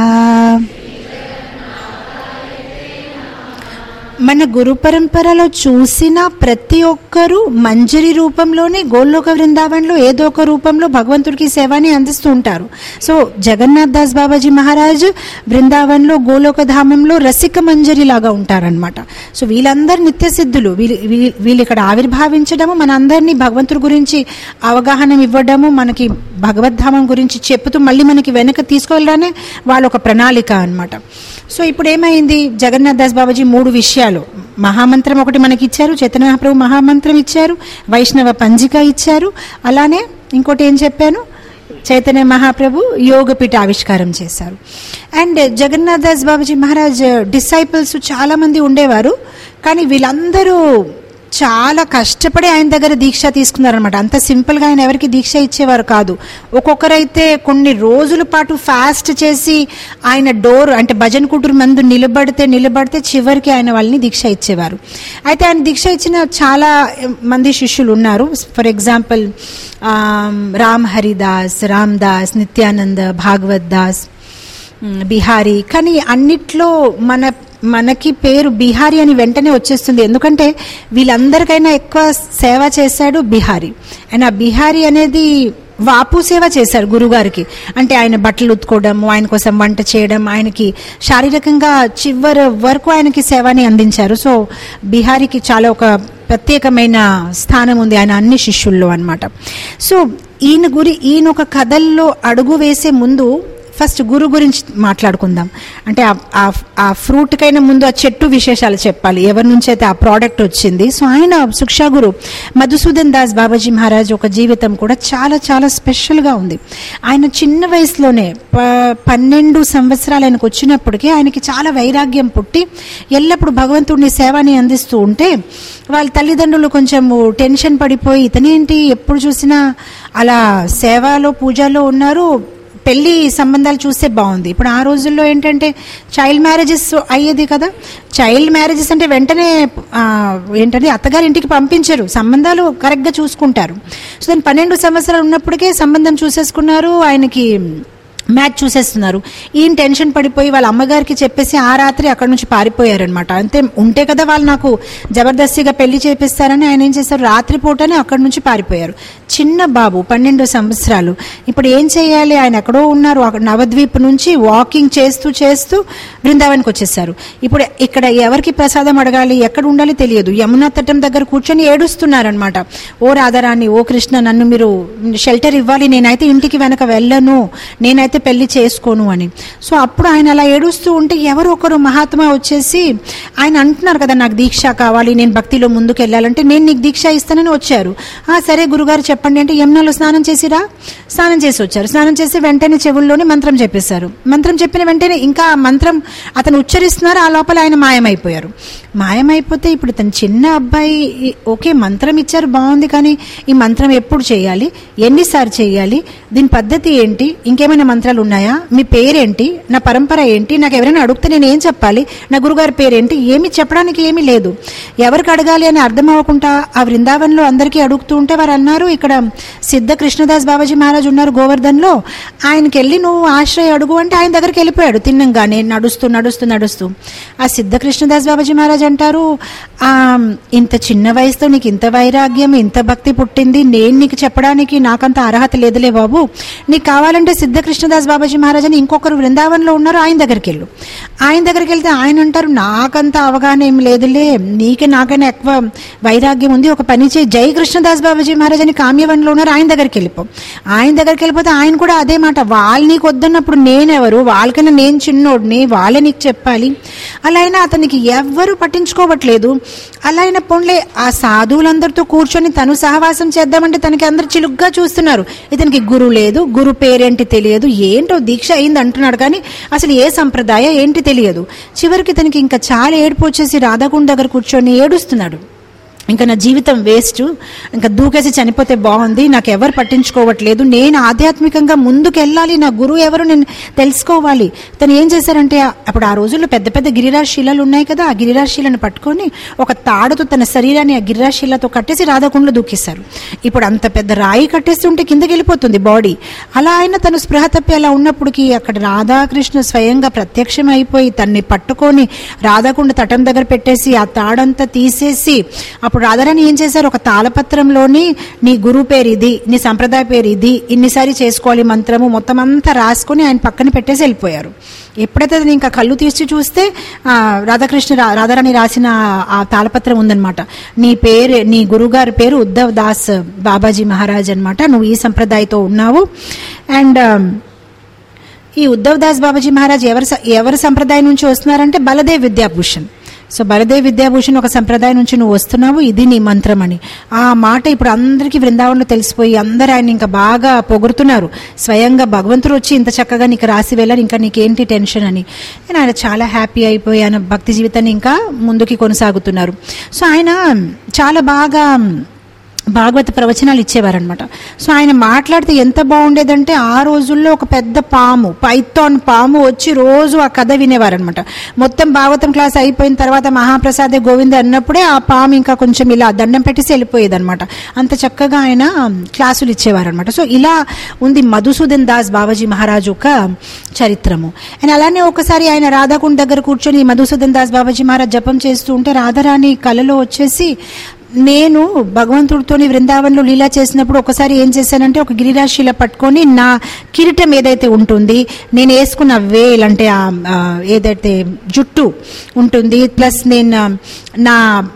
మన గురు పరంపరలో చూసిన ప్రతి ఒక్కరూ మంజరి రూపంలోనే గోల్లోక వృందావన్లో ఏదో ఒక రూపంలో భగవంతుడికి సేవని అందిస్తూ ఉంటారు సో జగన్నాథ్ దాస్ బాబాజీ మహారాజ్ బృందావన్లో గోలోక ధామంలో రసిక మంజరి లాగా ఉంటారనమాట సో వీళ్ళందరూ నిత్య సిద్ధులు వీళ్ళు వీళ్ళు- వీళ్ళు ఇక్కడ ఆవిర్భావించడము మన అందరినీ భగవంతుడి గురించి అవగాహన ఇవ్వడము మనకి భగవద్ధామం గురించి చెప్తూ మళ్ళీ మనకి వెనక తీసుకువెళ్ళడానే వాళ్ళ ఒక ప్రణాళిక అన్నమాట సో ఇప్పుడు ఏమైంది జగన్నాథ్ దాస్ బాబాజీ మూడు విషయాలు మహామంత్రం ఒకటి మనకి ఇచ్చారు చైతన్య మహాప్రభు మహామంత్రం ఇచ్చారు వైష్ణవ పంజిక ఇచ్చారు అలానే ఇంకోటి ఏం చెప్పాను చైతన్య మహాప్రభు యోగపీఠ ఆవిష్కారం చేశారు అండ్ జగన్నాథ్ దాస్ బాబాజీ మహారాజ్ డిసైపుల్స్ చాలా మంది ఉండేవారు కానీ వీళ్ళందరూ చాలా కష్టపడి ఆయన దగ్గర దీక్ష తీసుకున్నారనమాట అంత సింపుల్గా ఆయన ఎవరికి దీక్ష ఇచ్చేవారు కాదు ఒక్కొక్కరైతే కొన్ని రోజుల పాటు ఫాస్ట్ చేసి ఆయన డోర్ అంటే భజన్ కుటూరు మందు నిలబడితే నిలబడితే చివరికి ఆయన వాళ్ళని దీక్ష ఇచ్చేవారు అయితే ఆయన దీక్ష ఇచ్చిన చాలా మంది శిష్యులు ఉన్నారు ఫర్ ఎగ్జాంపుల్ రామ్ హరిదాస్ రామ్ దాస్ నిత్యానంద భాగవత్ దాస్ మ్, బిహారీ కానీ అన్నిట్లో మన మనకి పేరు బిహారీ అని వెంటనే వచ్చేస్తుంది ఎందుకంటే వీళ్ళందరికైనా ఎక్కువ సేవ చేశాడు బిహారీ అండ్ ఆ బిహారీ అనేది వాపు సేవ చేశారు గురుగారికి అంటే ఆయన బట్టలు ఉతుకోవడం ఆయన కోసం వంట చేయడం ఆయనకి శారీరకంగా చివరి వరకు ఆయనకి సేవని అందించారు సో బిహారీకి చాలా ఒక ప్రత్యేకమైన స్థానం ఉంది ఆయన అన్ని శిష్యుల్లో అన్నమాట సో ఈయన గురి ఈయన ఒక కథల్లో అడుగు వేసే ముందు ఫస్ట్ గురు గురించి మాట్లాడుకుందాం అంటే ఆ- ఆ- ఆ ఫ్రూట్కైనా ముందు ఆ చెట్టు విశేషాలు చెప్పాలి ఎవరి నుంచి అయితే ఆ ప్రోడక్ట్ వచ్చింది సో ఆయన శిక్షా గురు మధుసూదన్ దాస్ బాబాజీ మహారాజ్ ఒక జీవితం కూడా చాలా చాలా స్పెషల్గా ఉంది ఆయన చిన్న వయసులోనే ప పన్నెండు సంవత్సరాలు ఆయనకు వచ్చినప్పటికీ ఆయనకి చాలా వైరాగ్యం పుట్టి ఎల్లప్పుడూ భగవంతుడిని సేవని అందిస్తూ ఉంటే వాళ్ళ తల్లిదండ్రులు కొంచెం టెన్షన్ పడిపోయి ఇతనేంటి ఎప్పుడు చూసినా అలా సేవలో పూజలో ఉన్నారు పెళ్లి సంబంధాలు చూస్తే బాగుంది ఇప్పుడు ఆ రోజుల్లో ఏంటంటే చైల్డ్ మ్యారేజెస్ అయ్యేది కదా చైల్డ్ మ్యారేజెస్ అంటే వెంటనే ఆ, ఏంటంటే అత్తగారి ఇంటికి పంపించరు సంబంధాలు కరెక్ట్గా చూసుకుంటారు సో దాని పన్నెండు సంవత్సరాలు ఉన్నప్పటికే సంబంధం చూసేసుకున్నారు ఆయనకి మ్యాచ్ చూసేస్తున్నారు ఈయన టెన్షన్ పడిపోయి వాళ్ళ అమ్మగారికి చెప్పేసి ఆ రాత్రి అక్కడ నుంచి పారిపోయారనమాట అంతే ఉంటే కదా వాళ్ళు నాకు జబర్దస్తిగా పెళ్లి చేపిస్తారని ఆయన ఏం చేశారు రాత్రిపూటనే అక్కడి నుంచి పారిపోయారు చిన్న బాబు పన్నెండు సంవత్సరాలు ఇప్పుడు ఏం చేయాలి ఆయన ఎక్కడో ఉన్నారు అక్కడ నవద్వీప్ నుంచి వాకింగ్ చేస్తూ చేస్తూ బృందావన్కి వచ్చేసారు ఇప్పుడు ఇక్కడ ఎవరికి ప్రసాదం అడగాలి ఎక్కడ ఉండాలి తెలియదు యమునా తటం దగ్గర కూర్చొని ఏడుస్తున్నారనమాట ఓ రాధారాణి ఓ కృష్ణ నన్ను మీరు షెల్టర్ ఇవ్వాలి నేనైతే ఇంటికి వెనక వెళ్ళను నేనైతే పెళ్లి చేసుకోను అని సో అప్పుడు ఆయన అలా ఏడుస్తూ ఉంటే ఎవరు ఒకరు మహాత్మా వచ్చేసి ఆయన అంటున్నారు కదా నాకు దీక్ష కావాలి నేను భక్తిలో ముందుకు వెళ్ళాలంటే నేను నీకు దీక్ష ఇస్తానని వచ్చారు ఆ సరే గురుగారు చెప్పండి అంటే యమునాలో స్నానం చేసిరా స్నానం చేసి వచ్చారు స్నానం చేసి వెంటనే చెవుల్లోనే మంత్రం చెప్పేశారు మంత్రం చెప్పిన వెంటనే ఇంకా ఆ మంత్రం అతను ఉచ్చరిస్తున్నారు ఆ లోపల ఆయన మాయమైపోయారు మాయమైపోతే ఇప్పుడు తన చిన్న అబ్బాయి ఈ- ఓకే మంత్రం ఇచ్చారు బాగుంది కానీ ఈ మంత్రం ఎప్పుడు చేయాలి ఎన్నిసార్లు చేయాలి దీని పద్ధతి ఏంటి ఇంకేమైనా మంత్రం మంత్రాలు ఉన్నాయా మీ పేరేంటి నా పరంపర ఏంటి నాకు ఎవరైనా అడిగితే నేను ఏం చెప్పాలి నా గురుగారి పేరేంటి ఏమి చెప్పడానికి ఏమీ లేదు ఎవరికి అడగాలి అని అర్థం అవ్వకుండా ఆ బృందావనంలో అందరికీ అడుగుతూ ఉంటే వారు అన్నారు ఇక్కడ సిద్ధ కృష్ణదాస్ బాబాజీ మహారాజ్ ఉన్నారు గోవర్ధన్లో ఆయనకి వెళ్ళి నువ్వు ఆశ్రయ అడుగు అంటే ఆయన దగ్గరికి వెళ్ళిపోయాడు తిన్నంగానే నడుస్తూ నడుస్తూ నడుస్తూ ఆ సిద్ధ కృష్ణదాస్ బాబాజీ మహారాజ్ అంటారు "ఆ, ఇంత చిన్న వయసుతో నీకు ఇంత వైరాగ్యం ఇంత భక్తి పుట్టింది నేను నీకు చెప్పడానికి నాకంత అర్హత లేదులే బాబు నీకు కావాలంటే సిద్ధ కృష్ణదాస్ బాబాజీ మహారాజ్ అని ఇంకొకరు బృందావనంలో ఉన్నారు ఆయన దగ్గరికి వెళ్ళు ఆయన దగ్గరికి వెళ్తే ఆయన అంటారు నాకంత అవగాహన ఏం లేదులే నీకే నాకైనా ఎక్కువ వైరాగ్యం ఉంది ఒక పని చేయి జై కృష్ణదాస్ బాబాజీ మహారాజ్ అని కామ్యవనంలో ఉన్నారు ఆయన దగ్గరికి వెళ్ళిపో ఆయన దగ్గరికి వెళ్ళిపోతే ఆయన కూడా అదే మాట వాళ్ళు నీకు వద్దన్నప్పుడు నేనెవరు వాళ్ళకైనా నేను చిన్నోడిని వాళ్ళే నీకు చెప్పాలి అలా అయినా అతనికి ఎవ్వరూ పట్టించుకోవట్లేదు అలా అయినా పోన్లే ఆ సాధువులందరితో కూర్చొని తను సహవాసం చేద్దామంటే తనకి అందరు చిలుగ్గా చూస్తున్నారు ఇతనికి గురు లేదు గురు పేరేంటి తెలియదు ఏంటో దీక్ష అయింది అంటున్నాడు కానీ అసలు ఏ సంప్రదాయ ఏంటి తెలియదు చివరికి తనకి ఇంకా చాలా ఏడుపు వచ్చేసి రాధాకుండ దగ్గర కూర్చొని ఏడుస్తున్నాడు ఇంకా నా జీవితం వేస్ట్ ఇంకా దూకేసి చనిపోతే బాగుంది నాకు ఎవరు పట్టించుకోవట్లేదు నేను ఆధ్యాత్మికంగా ముందుకు వెళ్ళాలి నా గురువు ఎవరు నేను తెలుసుకోవాలి తను ఏం చేశారంటే అప్పుడు ఆ రోజుల్లో పెద్ద పెద్ద గిరిరాజ్ శిలలు ఉన్నాయి కదా ఆ గిరిరాజ్ శిలను పట్టుకొని ఒక తాడుతో తన శరీరాన్ని ఆ గిరిరాజ్ శిలతో కట్టేసి రాధాకుండలో దూకేశారు ఇప్పుడు అంత పెద్ద రాయి కట్టేస్తుంటే కిందకి వెళ్ళిపోతుంది బాడీ అలా ఆయన తను స్పృహ తప్పి అలా ఉన్నప్పటికీ అక్కడ రాధాకృష్ణ స్వయంగా ప్రత్యక్షం అయిపోయి తన్ని పట్టుకొని రాధాకుండ తటం దగ్గర పెట్టేసి ఆ తాడంతా తీసేసి అప్పుడు రాధారాణి ఏం చేశారు ఒక తాళపత్రంలోని నీ గురువు పేరు ఇది నీ సంప్రదాయ పేరు ఇది ఇన్నిసారి చేసుకోవాలి మంత్రము మొత్తం అంతా రాసుకొని ఆయన పక్కన పెట్టేసి వెళ్ళిపోయారు ఎప్పుడైతే అది ఇంకా కళ్ళు తీసి చూస్తే ఆ, రాధాకృష్ణ రా- రాధారాణి రాసిన ఆ తాళపత్రం ఉందన్నమాట నీ పేరు నీ గురుగారి పేరు ఉద్ధవ్ దాస్ బాబాజీ మహారాజ్ అన్నమాట నువ్వు ఈ సంప్రదాయతో ఉన్నావు అండ్ ఈ ఉద్ధవ్ దాస్ బాబాజీ మహారాజ్ ఎవరి స- ఎవరి సంప్రదాయం నుంచి వస్తున్నారంటే బలదేవ్ విద్యాభూషణ్ సో బలదేవ్ విద్యాభూషణ్ ఒక సంప్రదాయం నుంచి నువ్వు వస్తున్నావు ఇది నీ మంత్రం అని ఆ మాట ఇప్పుడు అందరికీ బృందావనంలో తెలిసిపోయి అందరూ ఆయన ఇంకా బాగా పొగుడుతున్నారు స్వయంగా భగవంతుడు వచ్చి ఇంత చక్కగా నీకు రాసి వెళ్ళారు ఇంకా నీకేంటి టెన్షన్ అని And ఆయన చాలా హ్యాపీ అయిపోయి ఆయన భక్తి జీవితాన్ని ఇంకా ముందుకి కొనసాగుతున్నారు సో ఆయన చాలా బాగా భాగవత ప్రవచనాలు ఇచ్చేవారనమాట సో ఆయన మాట్లాడితే ఎంత బాగుండేదంటే ఆ రోజుల్లో ఒక పెద్ద పాము పైథాన్ పాము వచ్చి రోజు ఆ కథ వినేవారనమాట మొత్తం భాగవతం క్లాస్ అయిపోయిన తర్వాత మహాప్రసాదే గోవింద అన్నప్పుడే ఆ పాము ఇంకా కొంచెం ఇలా దండం పెట్టేసి వెళ్ళిపోయేదన్నమాట అంత చక్కగా ఆయన క్లాసులు ఇచ్చేవారనమాట సో ఇలా ఉంది మధుసూదన్ దాస్ బాబాజీ మహారాజు ఒక చరిత్రము అండ్ అలానే ఒకసారి ఆయన రాధాకుండ దగ్గర కూర్చొని మధుసూదన్ దాస్ బాబాజీ మహారాజ్ జపం చేస్తూ ఉంటే రాధారాణి కలలో వచ్చేసి నేను భగవంతుడితోని బృందావనంలో లీలా చేసినప్పుడు ఒకసారి ఏం చేశానంటే ఒక గిరిరాశిల పట్టుకొని నా కిరీటం ఏదైతే ఉంటుంది నేను వేసుకున్న వేల్ అంటే ఆ, ఆ, ఏదైతే జుట్టు ఉంటుంది ప్లస్ నేను ఆ, నా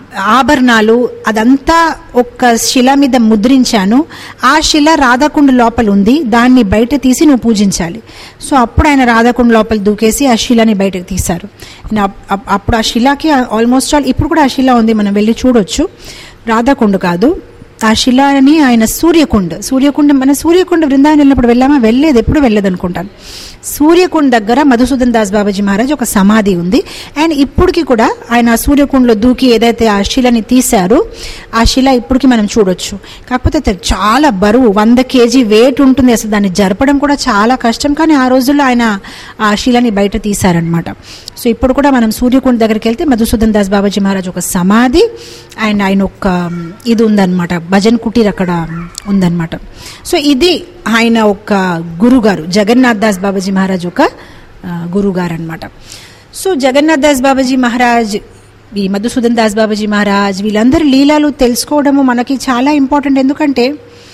ఆభరణాలు అదంతా ఒక శిల మీద ముద్రించాను ఆ శిల రాధాకుండ లోపల ఉంది దాన్ని బయట తీసి నువ్వు పూజించాలి సో అప్పుడు ఆయన రాధాకుండ లోపల దూకేసి ఆ శిలని బయటకు తీశారు And అప్- అప్- అప్పుడు ఆ శిలకి ఆల్మోస్ట్ ఆల్ ఇప్పుడు కూడా ఆ శిల ఉంది మనం వెళ్ళి చూడొచ్చు రాధాకుండ కాదు ఆ శిలని ఆయన సూర్యకుండ సూర్యకుండ మన సూర్యకుండ బృందావనం వెళ్ళినప్పుడు వెళ్ళామా వెళ్ళలేదు ఎప్పుడు వెళ్ళలేదు అనుకుంటాను సూర్యకుండ దగ్గర మధుసూదన్ దాస్ బాబాజీ మహారాజ్ ఒక సమాధి ఉంది అండ్ ఇప్పటికి కూడా ఆయన ఆ సూర్యకుండలో దూకి ఏదైతే ఆ శిలని తీశారో ఆ శిల ఇప్పటికి మనం చూడొచ్చు కాకపోతే అది చాలా బరువు వంద కేజీ వెయిట్ ఉంటుంది అసలు దాన్ని జరపడం కూడా చాలా కష్టం కానీ ఆ రోజుల్లో ఆయన ఆ శిలని బయట తీశారనమాట సో ఇప్పుడు కూడా మనం సూర్యకుండ దగ్గరికి వెళ్తే మధుసూదన్ దాస్ బాబాజీ మహారాజ్ ఒక సమాధి అండ్ ఆయన ఒక ఇది ఉందన్నమాట భజన్ కుటీర్ అక్కడ ఉందన్నమాట సో ఇది ఆయన ఒక గురుగారు జగన్నాథ్ దాస్ బాబాజీ మహారాజ్ ఒక ఆ, గురుగారు అనమాట సో జగన్నాథ్ దాస్ బాబాజీ మహారాజ్ ఈ మధుసూదన్ దాస్ బాబాజీ మహారాజ్ వీళ్ళందరి లీలాలు తెలుసుకోవడము మనకి చాలా ఇంపార్టెంట్ ఎందుకంటే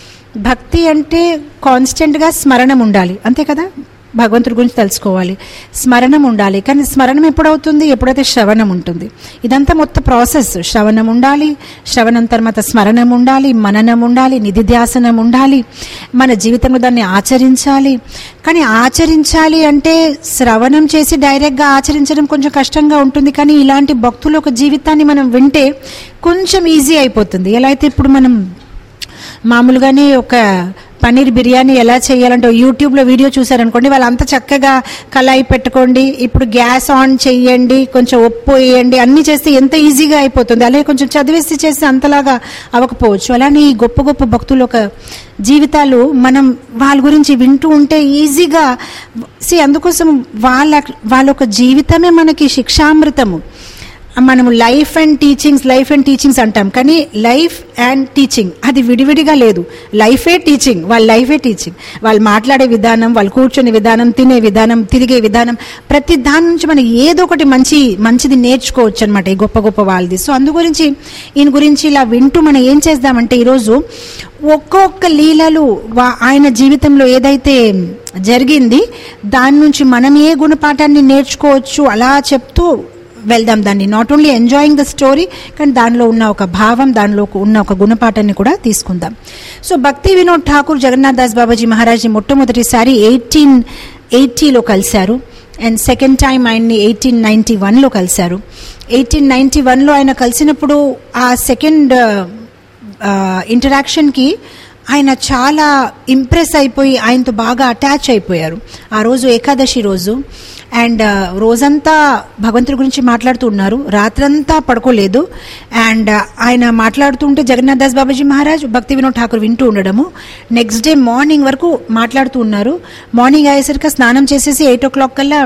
భక్తి అంటే కాన్స్టెంట్గా స్మరణం ఉండాలి అంతే కదా భగవంతుడి గురించి తెలుసుకోవాలి స్మరణం ఉండాలి కానీ స్మరణం ఎప్పుడవుతుంది ఎప్పుడైతే శ్రవణం ఉంటుంది ఇదంతా మొత్తం ప్రాసెస్ శ్రవణం ఉండాలి శ్రవణం తర్వాత స్మరణం ఉండాలి మననం ఉండాలి నిధిధ్యాసనం ఉండాలి మన జీవితంలో దాన్ని ఆచరించాలి కానీ ఆచరించాలి అంటే శ్రవణం చేసి డైరెక్ట్గా ఆచరించడం కొంచెం కష్టంగా ఉంటుంది కానీ ఇలాంటి భక్తుల ఒక జీవితాన్ని మనం వింటే కొంచెం ఈజీ అయిపోతుంది ఎలా అయితే ఇప్పుడు మనం మామూలుగానే ఒక పన్నీర్ బిర్యానీ ఎలా చేయాలంటే యూట్యూబ్లో వీడియో చూసారనుకోండి వాళ్ళు అంత చక్కగా కళాయి పెట్టుకోండి ఇప్పుడు గ్యాస్ ఆన్ చేయండి కొంచెం ఉప్పు వేయండి అన్ని చేస్తే ఎంత ఈజీగా అయిపోతుంది అలాగే కొంచెం చదివేసి చేస్తే అంతలాగా అవ్వకపోవచ్చు అలానే ఈ గొప్ప గొప్ప భక్తులు ఒక జీవితాలు మనం వాళ్ళ గురించి వింటూ ఉంటే ఈజీగా సి అందుకోసం వాళ్ళ వాళ్ళ ఒక జీవితమే మనకి శిక్షామృతము మనము life and teachings life and teachings అంటాం కానీ లైఫ్ అండ్ టీచింగ్ అది విడివిడిగా లేదు లైఫే టీచింగ్ వాళ్ళ లైఫే టీచింగ్ వాళ్ళు మాట్లాడే విధానం వాళ్ళు కూర్చునే విధానం తినే విధానం తిరిగే విధానం ప్రతి దాని నుంచి మనం ఏదో ఒకటి మంచి మంచిది నేర్చుకోవచ్చు అనమాట ఈ గొప్ప గొప్ప వాళ్ళది సో అందు గురించి ఈయన గురించి ఇలా వింటూ మనం ఏం చేద్దామంటే ఈరోజు ఒక్కొక్క లీలలు వా- ఆయన జీవితంలో ఏదైతే జరిగింది దాని నుంచి మనం ఏ గుణపాఠాన్ని నేర్చుకోవచ్చు అలా చెప్తూ వెళ్దాం దాన్ని not only enjoying the story కానీ దానిలో ఉన్న ఒక భావం దానిలో ఉన్న ఒక గుణపాఠాన్ని కూడా తీసుకుందాం సో భక్తి వినోద్ ఠాకూర్ జగన్నాథ్ దాస్ బాబాజీ మహారాజ్ మొట్టమొదటిసారి ఎయిటీన్ ఎయిటీలో కలిశారు అండ్ సెకండ్ టైం ఆయన్ని ఎయిటీన్ నైంటీ వన్లో కలిశారు ఎయిటీన్ నైంటీ వన్లో ఆయన కలిసినప్పుడు ఆ సెకండ్ ఇంటరాక్షన్కి ఆయన చాలా ఇంప్రెస్ అయిపోయి ఆయనతో బాగా అటాచ్ అయిపోయారు ఆ రోజు ఏకాదశి రోజు అండ్ రోజంతా భగవంతుడి గురించి మాట్లాడుతూ ఉన్నారు రాత్రంతా పడుకోలేదు అండ్ ఆయన మాట్లాడుతుంటే జగన్నాథ్ దాస్ బాబాజీ మహారాజ్ భక్తి వినోద్ ఠాకూర్ వింటూ ఉండడము నెక్స్ట్ డే మార్నింగ్ వరకు మాట్లాడుతూ ఉన్నారు మార్నింగ్ అయ్యేసరికి స్నానం చేసేసి ఎయిట్ ఓ క్లాక్ కల్లా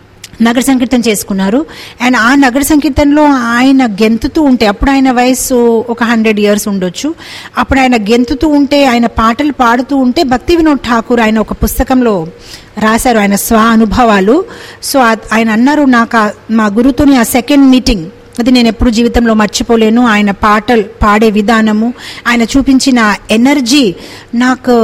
నగర సంకీర్తన చేసుకున్నారు అండ్ ఆ నగర సంకీర్తనలో ఆయన గెంతుతూ ఉంటే అప్పుడు ఆయన వయసు ఒక హండ్రెడ్ ఇయర్స్ ఉండొచ్చు అప్పుడు ఆయన గెంతుతూ ఉంటే ఆయన పాటలు పాడుతూ ఉంటే భక్తి వినోద్ ఠాకూర్ ఆయన ఒక పుస్తకంలో రాశారు ఆయన స్వ అనుభవాలు సో ఆ- ఆయన అన్నారు నాకు ఆ- మా గురుతోని ఆ సెకండ్ మీటింగ్ అది నేను ఎప్పుడు జీవితంలో మర్చిపోలేను ఆయన పాటలు పాడే విధానము ఆయన చూపించిన ఎనర్జీ నాకు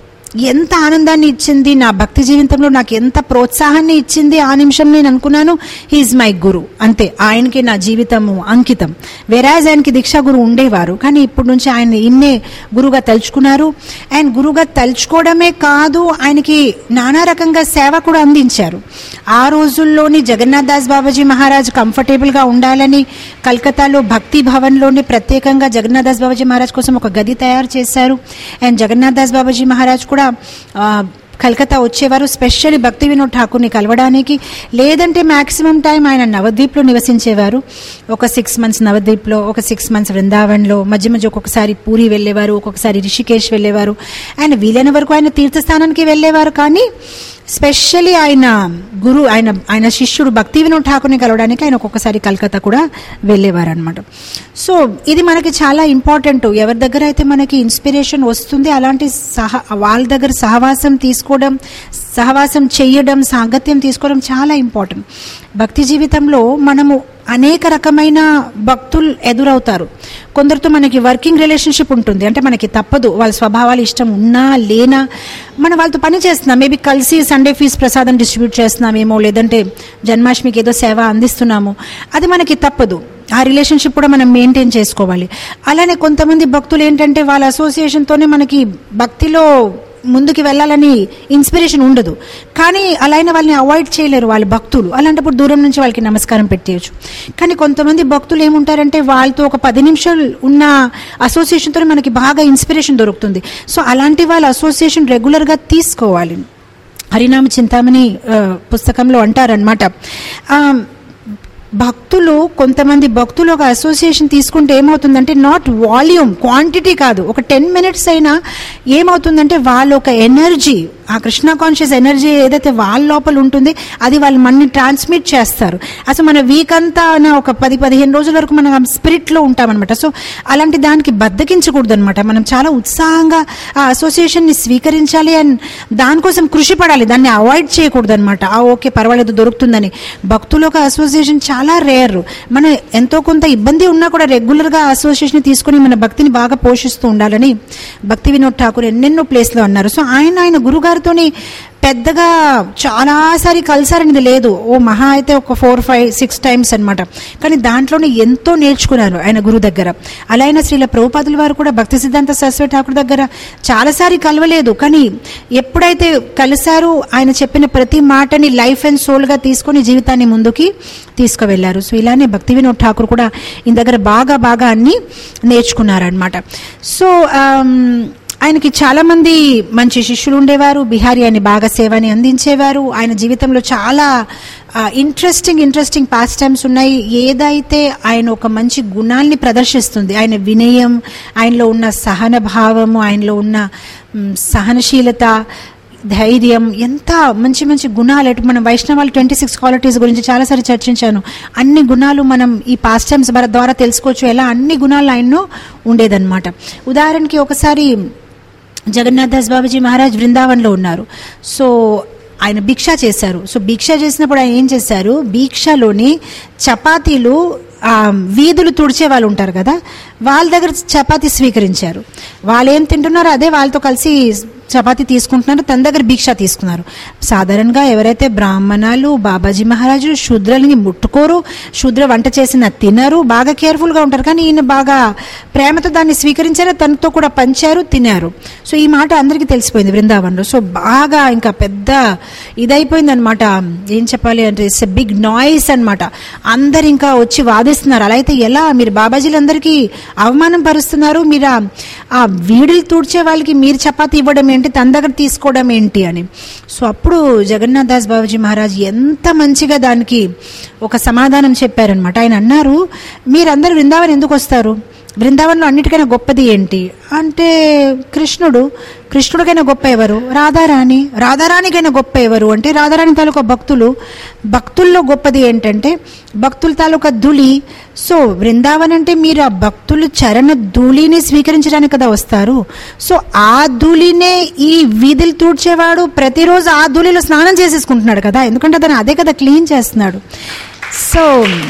ఎంత ఆనందాన్ని ఇచ్చింది నా భక్తి జీవితంలో నాకు ఎంత ప్రోత్సాహాన్ని ఇచ్చింది ఆ నిమిషం నేను అనుకున్నాను హీఈస్ మై గురు అంతే ఆయనకి నా జీవితము అంకితం వేరాజ్ ఆయనకి దీక్షా గురు ఉండేవారు కానీ ఇప్పటి నుంచి ఆయన ఇన్నే గురుగా తలుచుకున్నారు అండ్ గురుగా తలుచుకోవడమే కాదు ఆయనకి నానా రకంగా సేవ కూడా అందించారు ఆ రోజుల్లోని జగన్నాథ్ దాస్ బాబాజీ మహారాజ్ కంఫర్టబుల్ గా ఉండాలని కల్కతాలో భక్తి భవన్లోని ప్రత్యేకంగా జగన్నాథ్ దాస్ బాబాజీ మహారాజ్ కోసం ఒక గది తయారు చేశారు అండ్ జగన్నాథ్ దాస్ బాబాజీ మహారాజ్ కూడా ఆ, కలకత్తా వచ్చేవారు స్పెషల్లీ భక్తి వినోద్ ఠాకూర్ని కలవడానికి లేదంటే మాక్సిమం టైం ఆయన నవద్వీప్లో నివసించేవారు ఒక సిక్స్ మంత్స్ నవద్వీప్లో ఒక సిక్స్ మంత్స్ వృందావన్లో మధ్య మధ్య ఒక్కొక్కసారి పూరి వెళ్ళేవారు ఒక్కొక్కసారి రిషికేష్ వెళ్ళేవారు ఆయన వీలైన వరకు ఆయన తీర్థస్థానానికి వెళ్ళేవారు కానీ స్పెషల్లీ ఆయన గురు ఆయన ఆయన శిష్యుడు భక్తి వినోద్ ఠాకూర్ని కలవడానికి ఆయన ఒక్కొక్కసారి కలకత్తా కూడా వెళ్ళేవారు అనమాట సో ఇది మనకి చాలా ఇంపార్టెంట్ ఎవరి దగ్గర అయితే మనకి ఇన్స్పిరేషన్ వస్తుంది అలాంటి సహ వాళ్ళ దగ్గర సహవాసం తీసుకోవడం సహవాసం చేయడం సాంగత్యం తీసుకోవడం చాలా ఇంపార్టెంట్ భక్తి జీవితంలో మనము అనేక రకమైన భక్తులు ఎదురవుతారు కొందరితో మనకి వర్కింగ్ రిలేషన్షిప్ ఉంటుంది అంటే మనకి తప్పదు వాళ్ళ స్వభావాలు ఇష్టం ఉన్నా లేనా మనం వాళ్ళతో పని చేస్తున్నాం మేబీ కలిసి సండే ఫీజ్ ప్రసాదం డిస్ట్రిబ్యూట్ చేస్తున్నామేమో లేదంటే జన్మాష్టమికి ఏదో సేవ అందిస్తున్నాము అది మనకి తప్పదు ఆ రిలేషన్షిప్ కూడా మనం మెయింటైన్ చేసుకోవాలి అలానే కొంతమంది భక్తులు ఏంటంటే వాళ్ళ అసోసియేషన్తోనే మనకి భక్తిలో ముందుకు వెళ్ళాలని ఇన్స్పిరేషన్ ఉండదు కానీ అలా అయినా వాళ్ళని అవాయిడ్ చేయలేరు వాళ్ళ భక్తులు అలాంటప్పుడు దూరం నుంచి వాళ్ళకి నమస్కారం పెట్టేయచ్చు కానీ కొంతమంది భక్తులు ఏముంటారంటే వాళ్ళతో ఒక పది నిమిషాలు ఉన్న అసోసియేషన్తో మనకి బాగా ఇన్స్పిరేషన్ దొరుకుతుంది సో అలాంటి వాళ్ళ అసోసియేషన్ రెగ్యులర్గా తీసుకోవాలి హరినామ చింతామణి ఆ, పుస్తకంలో అంటారనమాట భక్తులు కొంతమంది భక్తులు ఒక అసోసియేషన్ తీసుకుంటే ఏమవుతుందంటే నాట్ వాల్యూమ్ క్వాంటిటీ కాదు ఒక టెన్ మినిట్స్ అయినా ఏమవుతుందంటే వాళ్ళ ఒక ఎనర్జీ ఆ కృష్ణ కాన్షియస్ ఎనర్జీ ఏదైతే వాళ్ళ లోపల ఉంటుంది అది వాళ్ళు మనని ట్రాన్స్మిట్ చేస్తారు అసలు మన వీక్ అంతా నా ఒక పది పదిహేను రోజుల వరకు మనం స్పిరిట్లో ఉంటామన్నమాట సో అలాంటి దానికి బద్దకించకూడదు అనమాట మనం చాలా ఉత్సాహంగా ఆ అసోసియేషన్ని స్వీకరించాలి అండ్ దానికోసం కృషి పడాలి దాన్ని అవాయిడ్ చేయకూడదు అనమాట ఆ ఓకే పర్వాలేదు దొరుకుతుందని భక్తులు ఒక అసోసియేషన్ చాలా రేర్ మనం ఎంతో కొంత ఇబ్బంది ఉన్నా కూడా రెగ్యులర్గా అసోసియేషన్ తీసుకుని మన భక్తిని బాగా పోషిస్తూ ఉండాలని భక్తి వినోద్ ఠాకూర్ ఎన్నెన్నో ప్లేస్లో అన్నారు సో ఆయన ఆయన గురుగారితోని పెద్దగా చాలాసారి కలిసారనేది లేదు ఓ మహా అయితే ఒక ఫోర్ ఫైవ్ సిక్స్ టైమ్స్ అన్నమాట కానీ దాంట్లోనే ఎంతో నేర్చుకున్నారు ఆయన గురువు దగ్గర అలా అయినా శ్రీల ప్రభుపాదుల వారు కూడా భక్తి సిద్ధాంత సరస్వతి ఠాకూర్ దగ్గర చాలాసారి కలవలేదు కానీ ఎప్పుడైతే కలిశారో ఆయన చెప్పిన ప్రతి మాటని లైఫ్ అండ్ సోల్గా తీసుకొని జీవితాన్ని ముందుకి తీసుకువెళ్ళారు సో ఇలానే భక్తి వినోద్ ఠాకూర్ కూడా ఈయన దగ్గర బాగా బాగా అన్ని నేర్చుకున్నారనమాట సో ఆమ్, ఆయనకి చాలా మంది మంచి శిష్యులు ఉండేవారు బిహారీ అని బాగా సేవని అందించేవారు ఆయన జీవితంలో చాలా ఇంట్రెస్టింగ్ ఇంట్రెస్టింగ్ పాస్ టైమ్స్ ఉన్నాయి ఏదైతే ఆయన ఒక మంచి గుణాల్ని ప్రదర్శిస్తుంది ఆయన వినయం ఆయనలో ఉన్న సహన భావము ఆయనలో ఉన్న మ్, సహనశీలత ధైర్యం ఎంత మంచి మంచి గుణాలు ఎటు మనం వైష్ణవాలు ట్వంటీ సిక్స్ క్వాలిటీస్ గురించి చాలాసారి చర్చించాను అన్ని గుణాలు మనం ఈ పాస్ టైమ్స్ ద్వారా తెలుసుకోవచ్చు ఎలా అన్ని గుణాలు ఆయన్నో ఉండేదన్నమాట ఉదాహరణకి ఒకసారి జగన్నాథ్ దాస్ బాబాజీ మహారాజ్ బృందావన్లో ఉన్నారు సో ఆయన భిక్ష చేశారు సో భిక్ష చేసినప్పుడు ఆయన ఏం చేశారు భిక్షలోని చపాతీలు ఆ, వీధులు తుడిచే వాళ్ళు ఉంటారు కదా వాళ్ళ దగ్గర చపాతీ స్వీకరించారు వాళ్ళు ఏం తింటున్నారో అదే వాళ్ళతో కలిసి చపాతీ తీసుకుంటున్నారు తన దగ్గర భిక్ష తీసుకున్నారు సాధారణంగా ఎవరైతే బ్రాహ్మణాలు బాబాజీ మహారాజు శూద్రులని ముట్టుకోరు శూద్ర వంట చేసిన తినరు బాగా కేర్ఫుల్గా ఉంటారు కానీ ఈయన బాగా ప్రేమతో దాన్ని స్వీకరించారు తనతో కూడా పంచారు తినారు సో ఈ మాట అందరికీ తెలిసిపోయింది బృందావనంలో సో బాగా ఇంకా పెద్ద ఇదైపోయింది అనమాట ఏం చెప్పాలి అంటే ఇట్స్ ఎ బిగ్ నాయిస్ అనమాట అందరు ఇంకా వచ్చి వాదిస్తున్నారు అలా అయితే ఎలా మీరు బాబాజీలందరికీ అవమానం పరుస్తున్నారు మీరు ఆ- ఆ వీడులు తూడ్చే వాళ్ళకి మీరు చపాతి ఇవ్వడం ఏంటి తన దగ్గర తీసుకోవడం ఏంటి అని సో అప్పుడు జగన్నాథ్ దాస్ బాబాజీ మహారాజ్ ఎంత మంచిగా దానికి ఒక సమాధానం చెప్పారనమాట ఆయన అన్నారు మీరందరూ బృందావనం ఎందుకు వస్తారు బృందావనంలో అన్నిటికైనా గొప్పది ఏంటి అంటే కృష్ణుడు కృష్ణుడికైనా గొప్ప ఎవరు రాధారాణి రాధారాణికైనా గొప్ప ఎవరు అంటే రాధారాణి తాలూకా భక్తులు భక్తుల్లో గొప్పది ఏంటంటే భక్తుల తాలూకా ధూళి సో బృందావన్ అంటే మీరు ఆ భక్తులు చరణ ధూళిని స్వీకరించడానికి కదా వస్తారు సో ఆ ధూళినే ఈ వీధులు తూడ్చేవాడు ప్రతిరోజు ఆ ధూళిలో స్నానం చేసేసుకుంటున్నాడు కదా ఎందుకంటే అతను అదే కదా క్లీన్ చేస్తున్నాడు సో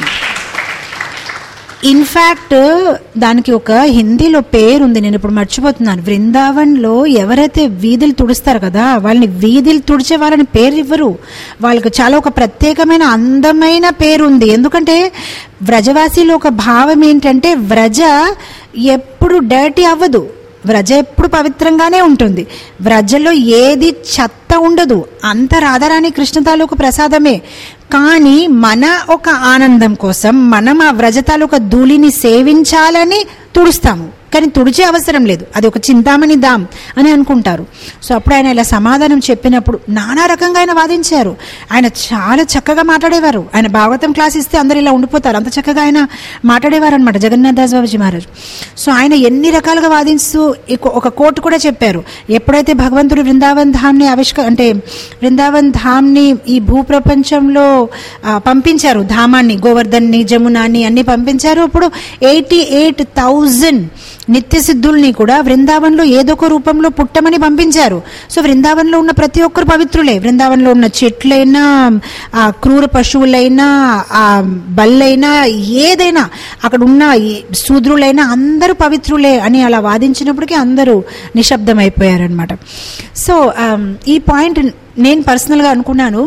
ఇన్ఫ్యాక్ట్ దానికి ఒక హిందీలో పేరు ఉంది నేను ఇప్పుడు మర్చిపోతున్నాను బృందావన్లో ఎవరైతే వీధులు తుడుస్తారు కదా వాళ్ళని వీధులు తుడిచే వాళ్ళని పేరు ఇవ్వరు వాళ్ళకి చాలా ఒక ప్రత్యేకమైన అందమైన పేరు ఉంది ఎందుకంటే వ్రజవాసీలో ఒక భావం ఏంటంటే వ్రజ ఎప్పుడు డర్టీ అవ్వదు వ్రజ ఎప్పుడు పవిత్రంగానే ఉంటుంది వ్రజలో ఏది చెత్త ఉండదు అంత రాధారాణి కృష్ణ తాలూకు ప్రసాదమే కానీ మన ఒక ఆనందం కోసం మనం ఆ వ్రజ తాలూకా ధూళిని సేవించాలని తుడుస్తాము కానీ తుడిచే అవసరం లేదు అది ఒక చింతామణి దాం అని అనుకుంటారు సో అప్పుడు ఆయన ఇలా సమాధానం చెప్పినప్పుడు నానా రకంగా ఆయన వాదించారు ఆయన చాలా చక్కగా మాట్లాడేవారు ఆయన భాగవతం క్లాస్ ఇస్తే అందరు ఇలా ఉండిపోతారు అంత చక్కగా ఆయన మాట్లాడేవారు అనమాట జగన్నాథ్ దాస్ బాబాజీ మహారాజ్ సో ఆయన ఎన్ని రకాలుగా వాదిస్తూ ఇక- ఒక కోట్ కూడా చెప్పారు ఎప్పుడైతే భగవంతుడు బృందావన్ ధామ్ని ఆవిష్క అంటే బృందావన్ ధామ్ని ఈ భూప్రపంచంలో ఆ, పంపించారు ధామాన్ని గోవర్ధన్ని జమునాన్ని అన్ని పంపించారు అప్పుడు ఎయిటీ ఎయిట్ థౌజండ్ నిత్య సిద్ధుల్ని కూడా బృందావన్లో ఏదో ఒక రూపంలో పుట్టమని పంపించారు సో బృందావన్లో ఉన్న ప్రతి ఒక్కరు పవిత్రులే బృందావన్లో ఉన్న చెట్లైనా ఆ క్రూర పశువులైనా ఆ బల్లైనా ఏదైనా అక్కడ ఉన్న ఈ శూద్రులైనా అందరూ పవిత్రులే అని అలా వాదించినప్పటికీ అందరూ నిశ్శబ్దం అయిపోయారనమాట సో ఆమ్, ఈ పాయింట్ నేను పర్సనల్గా అనుకున్నాను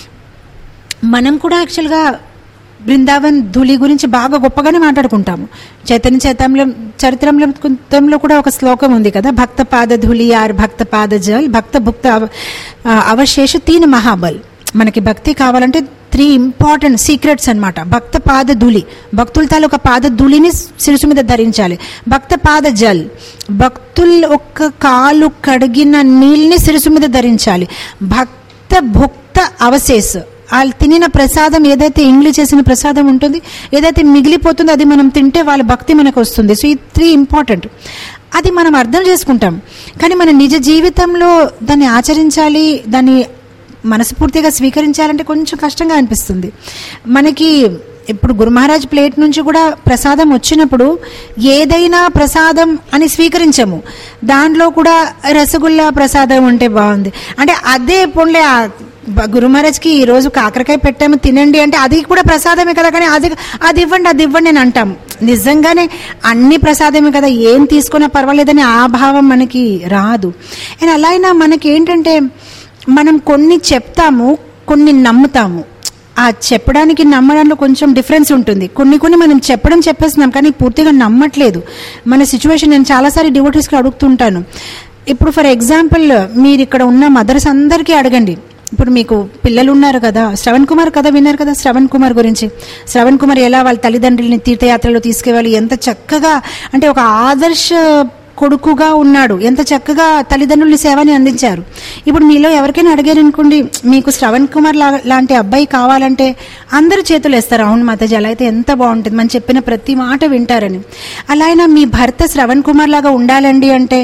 మనం కూడా యాక్చువల్గా బృందావన్ ధూళి గురించి బాగా గొప్పగానే మాట్లాడుకుంటాము చైతన్య చైతంలో చరిత్రంలో కూడా ఒక శ్లోకం ఉంది కదా భక్త పాద ధూళి ఆర్ భక్త పాద జల్ భక్త భుక్త అవ- ఆ, అవశేష తీన్ మహాబల్ మనకి భక్తి కావాలంటే త్రీ ఇంపార్టెంట్ సీక్రెట్స్ అన్నమాట భక్త పాద ధూళి భక్తుల తాలూకా పాద ధూళిని శిరసు మీద ధరించాలి భక్త పాద జల్ భక్తుల ఒక్క కాలు కడిగిన నీళ్ళని శిరసు మీద ధరించాలి భక్త భుక్త అవశేష్ వాళ్ళు తినిన ప్రసాదం ఏదైతే ఇంగ్లీ చేసిన ప్రసాదం ఉంటుంది ఏదైతే మిగిలిపోతుందో అది మనం తింటే వాళ్ళ భక్తి మనకు వస్తుంది సో ఈ త్రీ ఇంపార్టెంట్ అది మనం అర్థం చేసుకుంటాం కానీ మన నిజ జీవితంలో దాన్ని ఆచరించాలి దాన్ని మనస్ఫూర్తిగా స్వీకరించాలంటే కొంచెం కష్టంగా అనిపిస్తుంది మనకి ఇప్పుడు గురు మహారాజ్ ప్లేట్ నుంచి కూడా ప్రసాదం వచ్చినప్పుడు ఏదైనా ప్రసాదం అని స్వీకరించము దాంట్లో కూడా రసగుల్లా ప్రసాదం ఉంటే బాగుంది అంటే అదే పొండ్లే ఆ బ- గురు మహారాజ్కి ఈ రోజు కాకరకాయ పెట్టాము తినండి అంటే అది కూడా ప్రసాదమే కదా కానీ అది అది ఇవ్వండి అది ఇవ్వండి అని అంటాం నిజంగానే అన్ని ప్రసాదమే కదా ఏం తీసుకున్నా పర్వాలేదని ఆ భావం మనకి రాదు అండ్ అలా అయినా మనకి ఏంటంటే మనం కొన్ని చెప్తాము కొన్ని నమ్ముతాము ఆ చెప్పడానికి నమ్మడంలో కొంచెం డిఫరెన్స్ ఉంటుంది కొన్ని కొన్ని మనం చెప్పడం చెప్పేస్తున్నాం కానీ పూర్తిగా నమ్మట్లేదు మన సిచ్యువేషన్ నేను చాలాసారి డివోటీస్కి అడుగుతుంటాను ఇప్పుడు ఫర్ ఎగ్జాంపుల్ మీరు ఇక్కడ ఉన్న మదర్స్ అందరికీ అడగండి ఇప్పుడు మీకు పిల్లలు ఉన్నారు కదా శ్రవణ్ కుమార్ కథ విన్నారు కదా శ్రవణ్ కుమార్ గురించి శ్రవణ్ కుమార్ ఎలా వాళ్ళ తల్లిదండ్రులని తీర్థయాత్రలో తీసుకెళ్ళి ఎంత చక్కగా అంటే ఒక ఆదర్శ కొడుకుగా ఉన్నాడు ఎంత చక్కగా తల్లిదండ్రుల సేవని అందించారు ఇప్పుడు మీలో ఎవరికైనా అడిగారు అనుకోండి మీకు శ్రవణ్ కుమార్ లా- లాంటి అబ్బాయి కావాలంటే అందరూ చేతులు వేస్తారు అవును మాతాజీ అలా అయితే ఎంత బాగుంటుంది మనం చెప్పిన ప్రతి మాట వింటారని అలా అయినా మీ భర్త శ్రవణ్ కుమార్ లాగా ఉండాలండి అంటే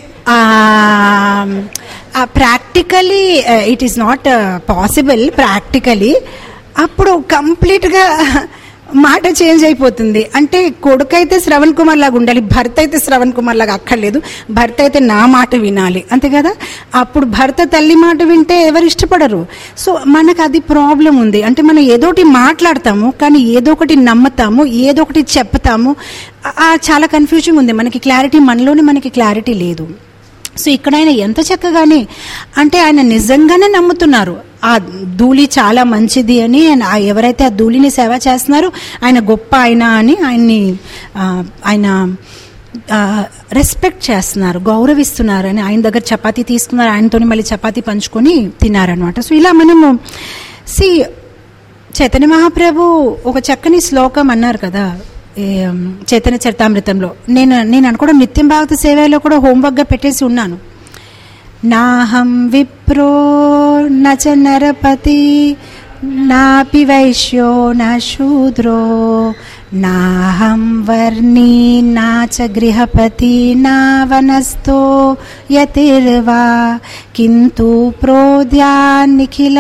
practically it is not possible practically అప్పుడు కంప్లీట్గా మాట చేంజ్ అయిపోతుంది అంటే కొడుకు అయితే శ్రవణ్ కుమార్ లాగా ఉండాలి భర్త అయితే శ్రవణ్ కుమార్ లాగా అక్కర్లేదు భర్త అయితే నా మాట వినాలి అంతే కదా అప్పుడు భర్త తల్లి మాట వింటే ఎవరు ఇష్టపడరు సో మనకు అది ప్రాబ్లం ఉంది అంటే మనం ఏదో ఒకటి మాట్లాడతాము కానీ ఏదో ఒకటి నమ్ముతాము ఏదో ఒకటి చెప్తాము ఆ- ఆ చాలా కన్ఫ్యూజన్ ఉంది మనకి క్లారిటీ మనలోనే మనకి క్లారిటీ లేదు సో ఇక్కడ ఆయన ఎంత చక్కగానే అంటే ఆయన నిజంగానే నమ్ముతున్నారు ఆ ధూళి చాలా మంచిది అని ఆయన ఆ ఎవరైతే ఆ ధూళిని సేవ చేస్తున్నారో ఆయన గొప్ప ఆయన అని ఆయన్ని ఆ, ఆయన రెస్పెక్ట్ చేస్తున్నారు గౌరవిస్తున్నారు అని ఆయన దగ్గర చపాతీ తీసుకున్నారు ఆయనతోని మళ్ళీ చపాతీ పంచుకొని తిన్నారనమాట సో ఇలా మనము సి చైతన్య మహాప్రభు ఒక చక్కని శ్లోకం అన్నారు కదా ఈ, ఉమ్, చైతన్య చరితామృతంలో నేను నేను అనుకోవడం నిత్యం భాగవత సేవలో కూడా హోంవర్క్గా పెట్టేసి ఉన్నాను నాహం విప్రో నచ నరపతి నాపి వైశ్యో నా శూద్రో నాహం వర్ణీ నాచ గృహపతి నా వనస్థో యతిర్వా కింతు ప్రోద్యా నిఖిల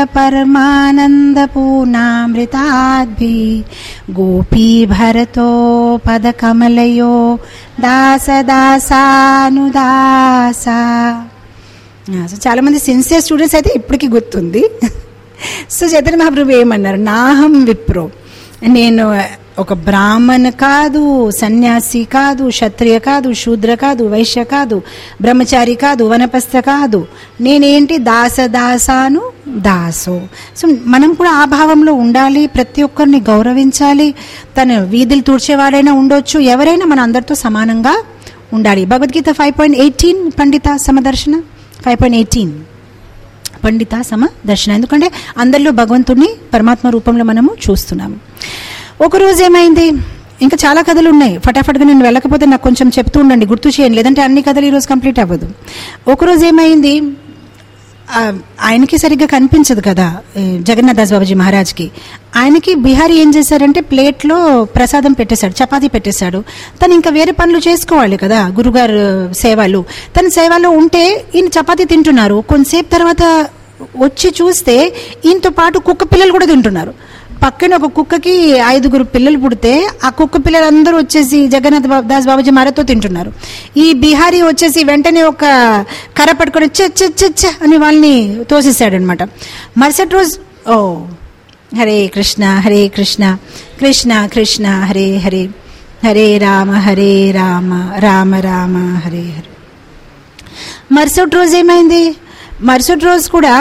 పరమానందపూర్ణామృతాద్భి గోపీ భరతో పదకమలయో దాస దాసానుదాస సో చాలా మంది సిన్సియర్ స్టూడెంట్స్ అయితే ఇప్పటికీ గుర్తుంది సో చైతన్య మహాప్రభు ఏమన్నారు నాహం విప్రో నేను ఒక బ్రాహ్మణ కాదు సన్యాసి కాదు క్షత్రియ కాదు శూద్ర కాదు వైశ్య కాదు బ్రహ్మచారి కాదు వనపస్థ కాదు నేనేంటి దాస దాసాను దాసో సో మనం కూడా ఆ భావంలో ఉండాలి ప్రతి ఒక్కరిని గౌరవించాలి తను వీధులు తూడ్చేవాడైనా ఉండొచ్చు ఎవరైనా మన అందరితో సమానంగా ఉండాలి భగవద్గీత ఫైవ్ పాయింట్ ఎయిటీన్ పండిత సమదర్శన ఫైవ్ పాయింట్ ఎయిటీన్ పండిత సమ దర్శనం ఎందుకంటే అందరిలో భగవంతుడిని పరమాత్మ రూపంలో మనము చూస్తున్నాము ఒకరోజు ఏమైంది ఇంకా చాలా కథలు ఉన్నాయి ఫటాఫట్గా నేను వెళ్ళకపోతే నాకు కొంచెం చెప్తూ ఉండండి గుర్తు చేయండి లేదంటే అన్ని కథలు ఈరోజు కంప్లీట్ అవ్వదు ఒకరోజు ఏమైంది ఆ, ఆయనకి సరిగ్గా కనిపించదు కదా ఈ జగన్నాథ్ దాస్ బాబాజీ మహారాజ్కి ఆయనకి బిహారీ ఏం చేశారంటే ప్లేట్లో ప్రసాదం పెట్టేశాడు చపాతీ పెట్టేశాడు తను ఇంకా వేరే పనులు చేసుకోవాలి కదా గురుగారు సేవలు తన సేవలో ఉంటే ఈయన చపాతీ తింటున్నారు కొంతసేపు తర్వాత వచ్చి చూస్తే ఈయనతో పాటు కుక్క పిల్లలు కూడా తింటున్నారు పక్కన ఒక కుక్కకి ఐదుగురు పిల్లలు పుడితే ఆ కుక్క పిల్లలందరూ వచ్చేసి జగన్నాథ్ బా- దాస్ బాబాజీ మరతో తింటున్నారు ఈ బిహారీ వచ్చేసి వెంటనే ఒక కర్ర పట్టుకొని చ చ చ చ అని వాళ్ళని తోసేసాడనమాట మరుసటి రోజు ఓ హరే కృష్ణ హరే కృష్ణ కృష్ణ కృష్ణ హరే హరే హరే రామ హరే రామ రామ రామ హరే హరే మరుసటి రోజు ఏమైంది మరుసటి రోజు కూడా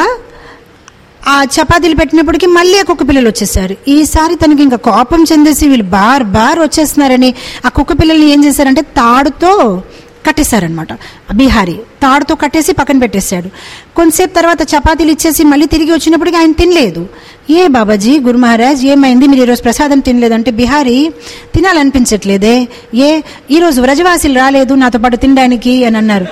ఆ చపాతీలు పెట్టినప్పటికీ మళ్ళీ ఆ కుక్క పిల్లలు వచ్చేసారు ఈసారి తనకి ఇంకా కోపం చెందేసి వీళ్ళు బార్ బార్ వచ్చేస్తున్నారని ఆ కుక్క పిల్లల్ని ఏం చేశారంటే తాడుతో కట్టేశారనమాట బీహారీ తాడుతో కట్టేసి పక్కన పెట్టేశాడు కొంతసేపు తర్వాత చపాతీలు ఇచ్చేసి మళ్ళీ తిరిగి వచ్చినప్పటికీ ఆయన తినలేదు ఏ బాబాజీ గురు మహారాజ్ ఏమైంది మీరు ఈరోజు ప్రసాదం తినలేదంటే బిహారీ తినాలనిపించట్లేదే ఏ ఈరోజు వ్రజవాసులు రాలేదు నాతో పాటు తినడానికి అని అన్నారు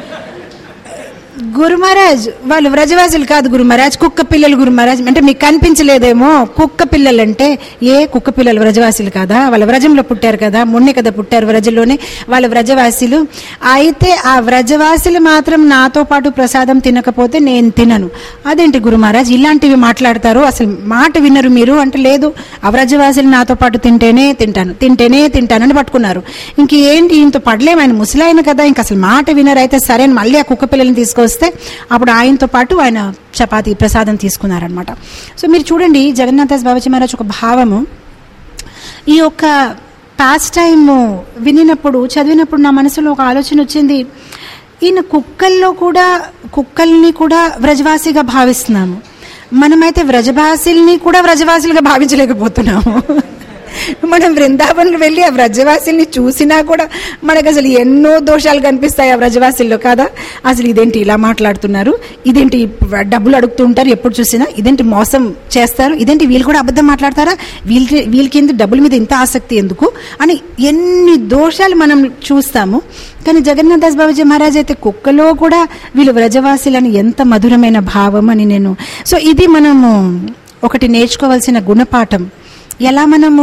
గురు మహారాజ్ వాళ్ళు వ్రజవాసులు కాదు గురు మహారాజ్ కుక్క పిల్లలు గురు మహారాజ్ అంటే మీకు కనిపించలేదేమో కుక్క పిల్లలు అంటే ఏ కుక్క పిల్లలు వ్రజవాసులు కాదా వాళ్ళ వ్రజంలో పుట్టారు కదా మొన్నే కదా పుట్టారు వ్రజంలోనే వాళ్ళ వ్రజవాసులు అయితే ఆ వ్రజవాసులు మాత్రం నాతో పాటు ప్రసాదం తినకపోతే నేను తినను అదేంటి గురు మహారాజ్ ఇలాంటివి మాట్లాడతారు అసలు మాట వినరు మీరు అంటే లేదు ఆ వ్రజవాసులు నాతో పాటు తింటేనే తింటాను తింటేనే తింటానని పట్టుకున్నారు ఇంక ఏంటి ఇంత పడలేము ఆయన ముసలాయన కదా ఇంక అసలు మాట వినరు అయితే సరే అని మళ్ళీ ఆ కుక్క పిల్లల్ని తీసుకొస్తే అప్పుడు ఆయనతో పాటు ఆయన చపాతీ ప్రసాదం తీసుకున్నారనమాట సో మీరు చూడండి జగన్నాథాస్ బాబాజీ మహారాజ్ ఒక భావము ఈ యొక్క పాస్ట్ టైమ్ వినినప్పుడు చదివినప్పుడు నా మనసులో ఒక ఆలోచన వచ్చింది ఈయన కుక్కల్లో కూడా కుక్కల్ని కూడా వ్రజవాసిగా భావిస్తున్నాము మనమైతే వ్రజవాసుల్ని కూడా వ్రజవాసులుగా భావించలేకపోతున్నాము మనం బృందావన్ వెళ్ళి ఆ వ్రజవాసిల్ని చూసినా కూడా మనకు అసలు ఎన్నో దోషాలు కనిపిస్తాయి ఆ వ్రజవాసిల్లో కాదా అసలు ఇదేంటి ఇలా మాట్లాడుతున్నారు ఇదేంటి డబ్బులు అడుగుతూ ఉంటారు ఎప్పుడు చూసినా ఇదేంటి మోసం చేస్తారు ఇదేంటి వీళ్ళు కూడా అబద్ధం మాట్లాడతారా వీళ్ళకి వీళ్ళకి ఎందుకు డబ్బుల మీద ఇంత ఆసక్తి ఎందుకు అని ఎన్ని దోషాలు మనం చూస్తాము కానీ జగన్నాథ్ దాస్ బాబాజీ మహారాజ్ అయితే కుక్కలో కూడా వీళ్ళు వ్రజవాసులని ఎంత మధురమైన భావం అని నేను సో ఇది మనము ఒకటి నేర్చుకోవాల్సిన గుణపాఠం ఎలా మనము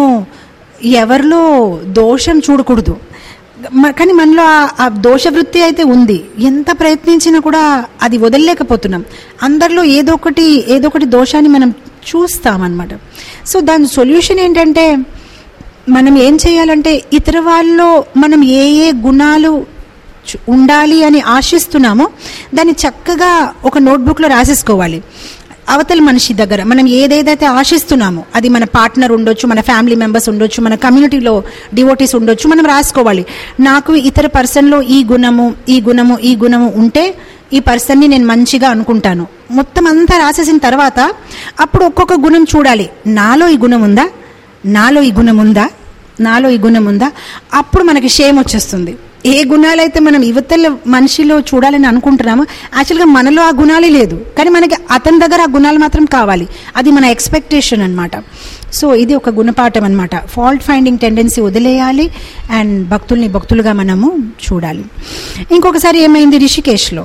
ఎవరిలో దోషం చూడకూడదు మ- కానీ మనలో ఆ- ఆ దోషవృత్తి అయితే ఉంది ఎంత ప్రయత్నించినా కూడా అది వదలలేకపోతున్నాం అందరిలో ఏదో ఒకటి ఏదో ఒకటి దోషాన్ని మనం చూస్తామన్నమాట సో దాని సొల్యూషన్ ఏంటంటే మనం ఏం చేయాలంటే ఇతర వాళ్ళలో మనం ఏ ఏ గుణాలు చు- ఉండాలి అని ఆశిస్తున్నామో దాన్ని చక్కగా ఒక నోట్బుక్లో రాసేసుకోవాలి అవతల మనిషి దగ్గర మనం ఏదేదైతే ఆశిస్తున్నామో అది మన పార్ట్నర్ ఉండొచ్చు మన ఫ్యామిలీ మెంబర్స్ ఉండొచ్చు మన కమ్యూనిటీలో డివోటీస్ ఉండొచ్చు మనం రాసుకోవాలి నాకు ఇతర పర్సన్లో ఈ గుణము ఈ గుణము ఈ గుణము ఉంటే ఈ పర్సన్ని నేను మంచిగా అనుకుంటాను మొత్తం అంతా రాసేసిన తర్వాత అప్పుడు ఒక్కొక్క గుణం చూడాలి నాలో ఈ గుణం ఉందా నాలో ఈ గుణం ఉందా నాలో ఈ గుణం ఉందా అప్పుడు మనకి షేమ్ వచ్చేస్తుంది ఏ గుణాలైతే మనం యువతల మనిషిలో చూడాలని అనుకుంటున్నామో యాక్చువల్గా మనలో ఆ గుణాలే లేదు కానీ మనకి అతని దగ్గర ఆ గుణాలు మాత్రం కావాలి అది మన ఎక్స్పెక్టేషన్ అనమాట సో ఇది ఒక గుణపాఠం అనమాట ఫాల్ట్ ఫైండింగ్ టెండెన్సీ వదిలేయాలి అండ్ భక్తుల్ని భక్తులుగా మనము చూడాలి ఇంకొకసారి ఏమైంది రిషికేశ్లో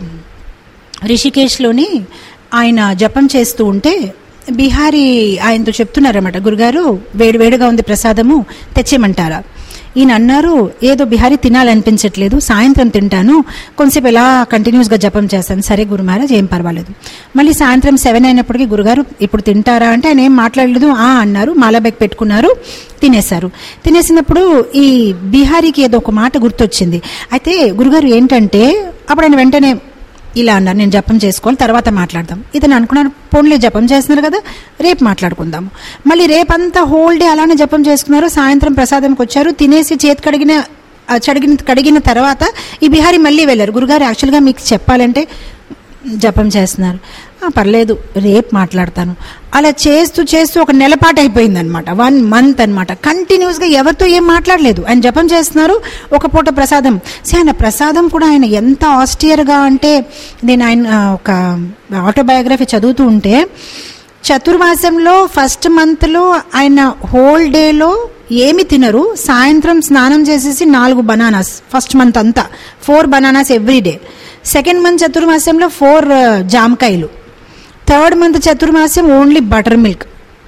రిషికేశ్లోని ఆయన జపం చేస్తూ ఉంటే బిహారీ ఆయనతో చెప్తున్నారన్నమాట గురుగారు వేడివేడిగా ఉంది ప్రసాదము తెచ్చేయమంటారా ఈయన అన్నారు ఏదో బిహారీ తినాలనిపించట్లేదు సాయంత్రం తింటాను కొంచెంసేపు ఎలా కంటిన్యూస్గా జపం చేస్తాను సరే గురు మహారాజ్ ఏం పర్వాలేదు మళ్ళీ సాయంత్రం సెవెన్ అయినప్పటికీ గురుగారు ఇప్పుడు తింటారా అంటే ఆయన ఏం మాట్లాడలేదు ఆ అన్నారు మాలాబెక్ పెట్టుకున్నారు తినేశారు తినేసినప్పుడు ఈ బిహారీకి ఏదో ఒక మాట గుర్తొచ్చింది అయితే గురుగారు ఏంటంటే అప్పుడు ఆయన వెంటనే ఇలా అన్నారు నేను జపం చేసుకోవాలి తర్వాత మాట్లాడదాం ఇతను అనుకున్నాను పోన్లే జపం చేస్తున్నారు కదా రేపు మాట్లాడుకుందాము మళ్ళీ రేపంతా హోల్ డే అలానే జపం చేసుకున్నారు సాయంత్రం ప్రసాదంకి వచ్చారు తినేసి చేతి కడిగిన ఆ చడిగిన కడిగిన తర్వాత ఈ బిహారీ మళ్ళీ వెళ్ళారు గురుగారు యాక్చువల్గా మీకు చెప్పాలంటే జపం చేస్తున్నారు "ఆ, పర్లేదు రేపు మాట్లాడతాను అలా చేస్తూ చేస్తూ ఒక నెలపాటు అయిపోయింది అనమాట వన్ మంత్ అనమాట కంటిన్యూస్గా ఎవరితో ఏం మాట్లాడలేదు ఆయన జపం చేస్తున్నారు ఒక పూట ప్రసాదం సే ఆయన ప్రసాదం కూడా ఆయన ఎంత ఆస్టియర్గా అంటే నేను ఆయన ఆ, ఒక ఆటోబయోగ్రఫీ చదువుతూ ఉంటే చతుర్మాసంలో ఫస్ట్ మంత్లో ఆయన హోల్ డేలో ఏమి తినరు సాయంత్రం స్నానం చేసేసి నాలుగు బనానాస్ ఫస్ట్ మంత్ అంతా four bananas every day second month చతుర్మాసంలో ఫోర్ జామకాయలు థర్డ్ మంత్ చతుర్మాసం only butter milk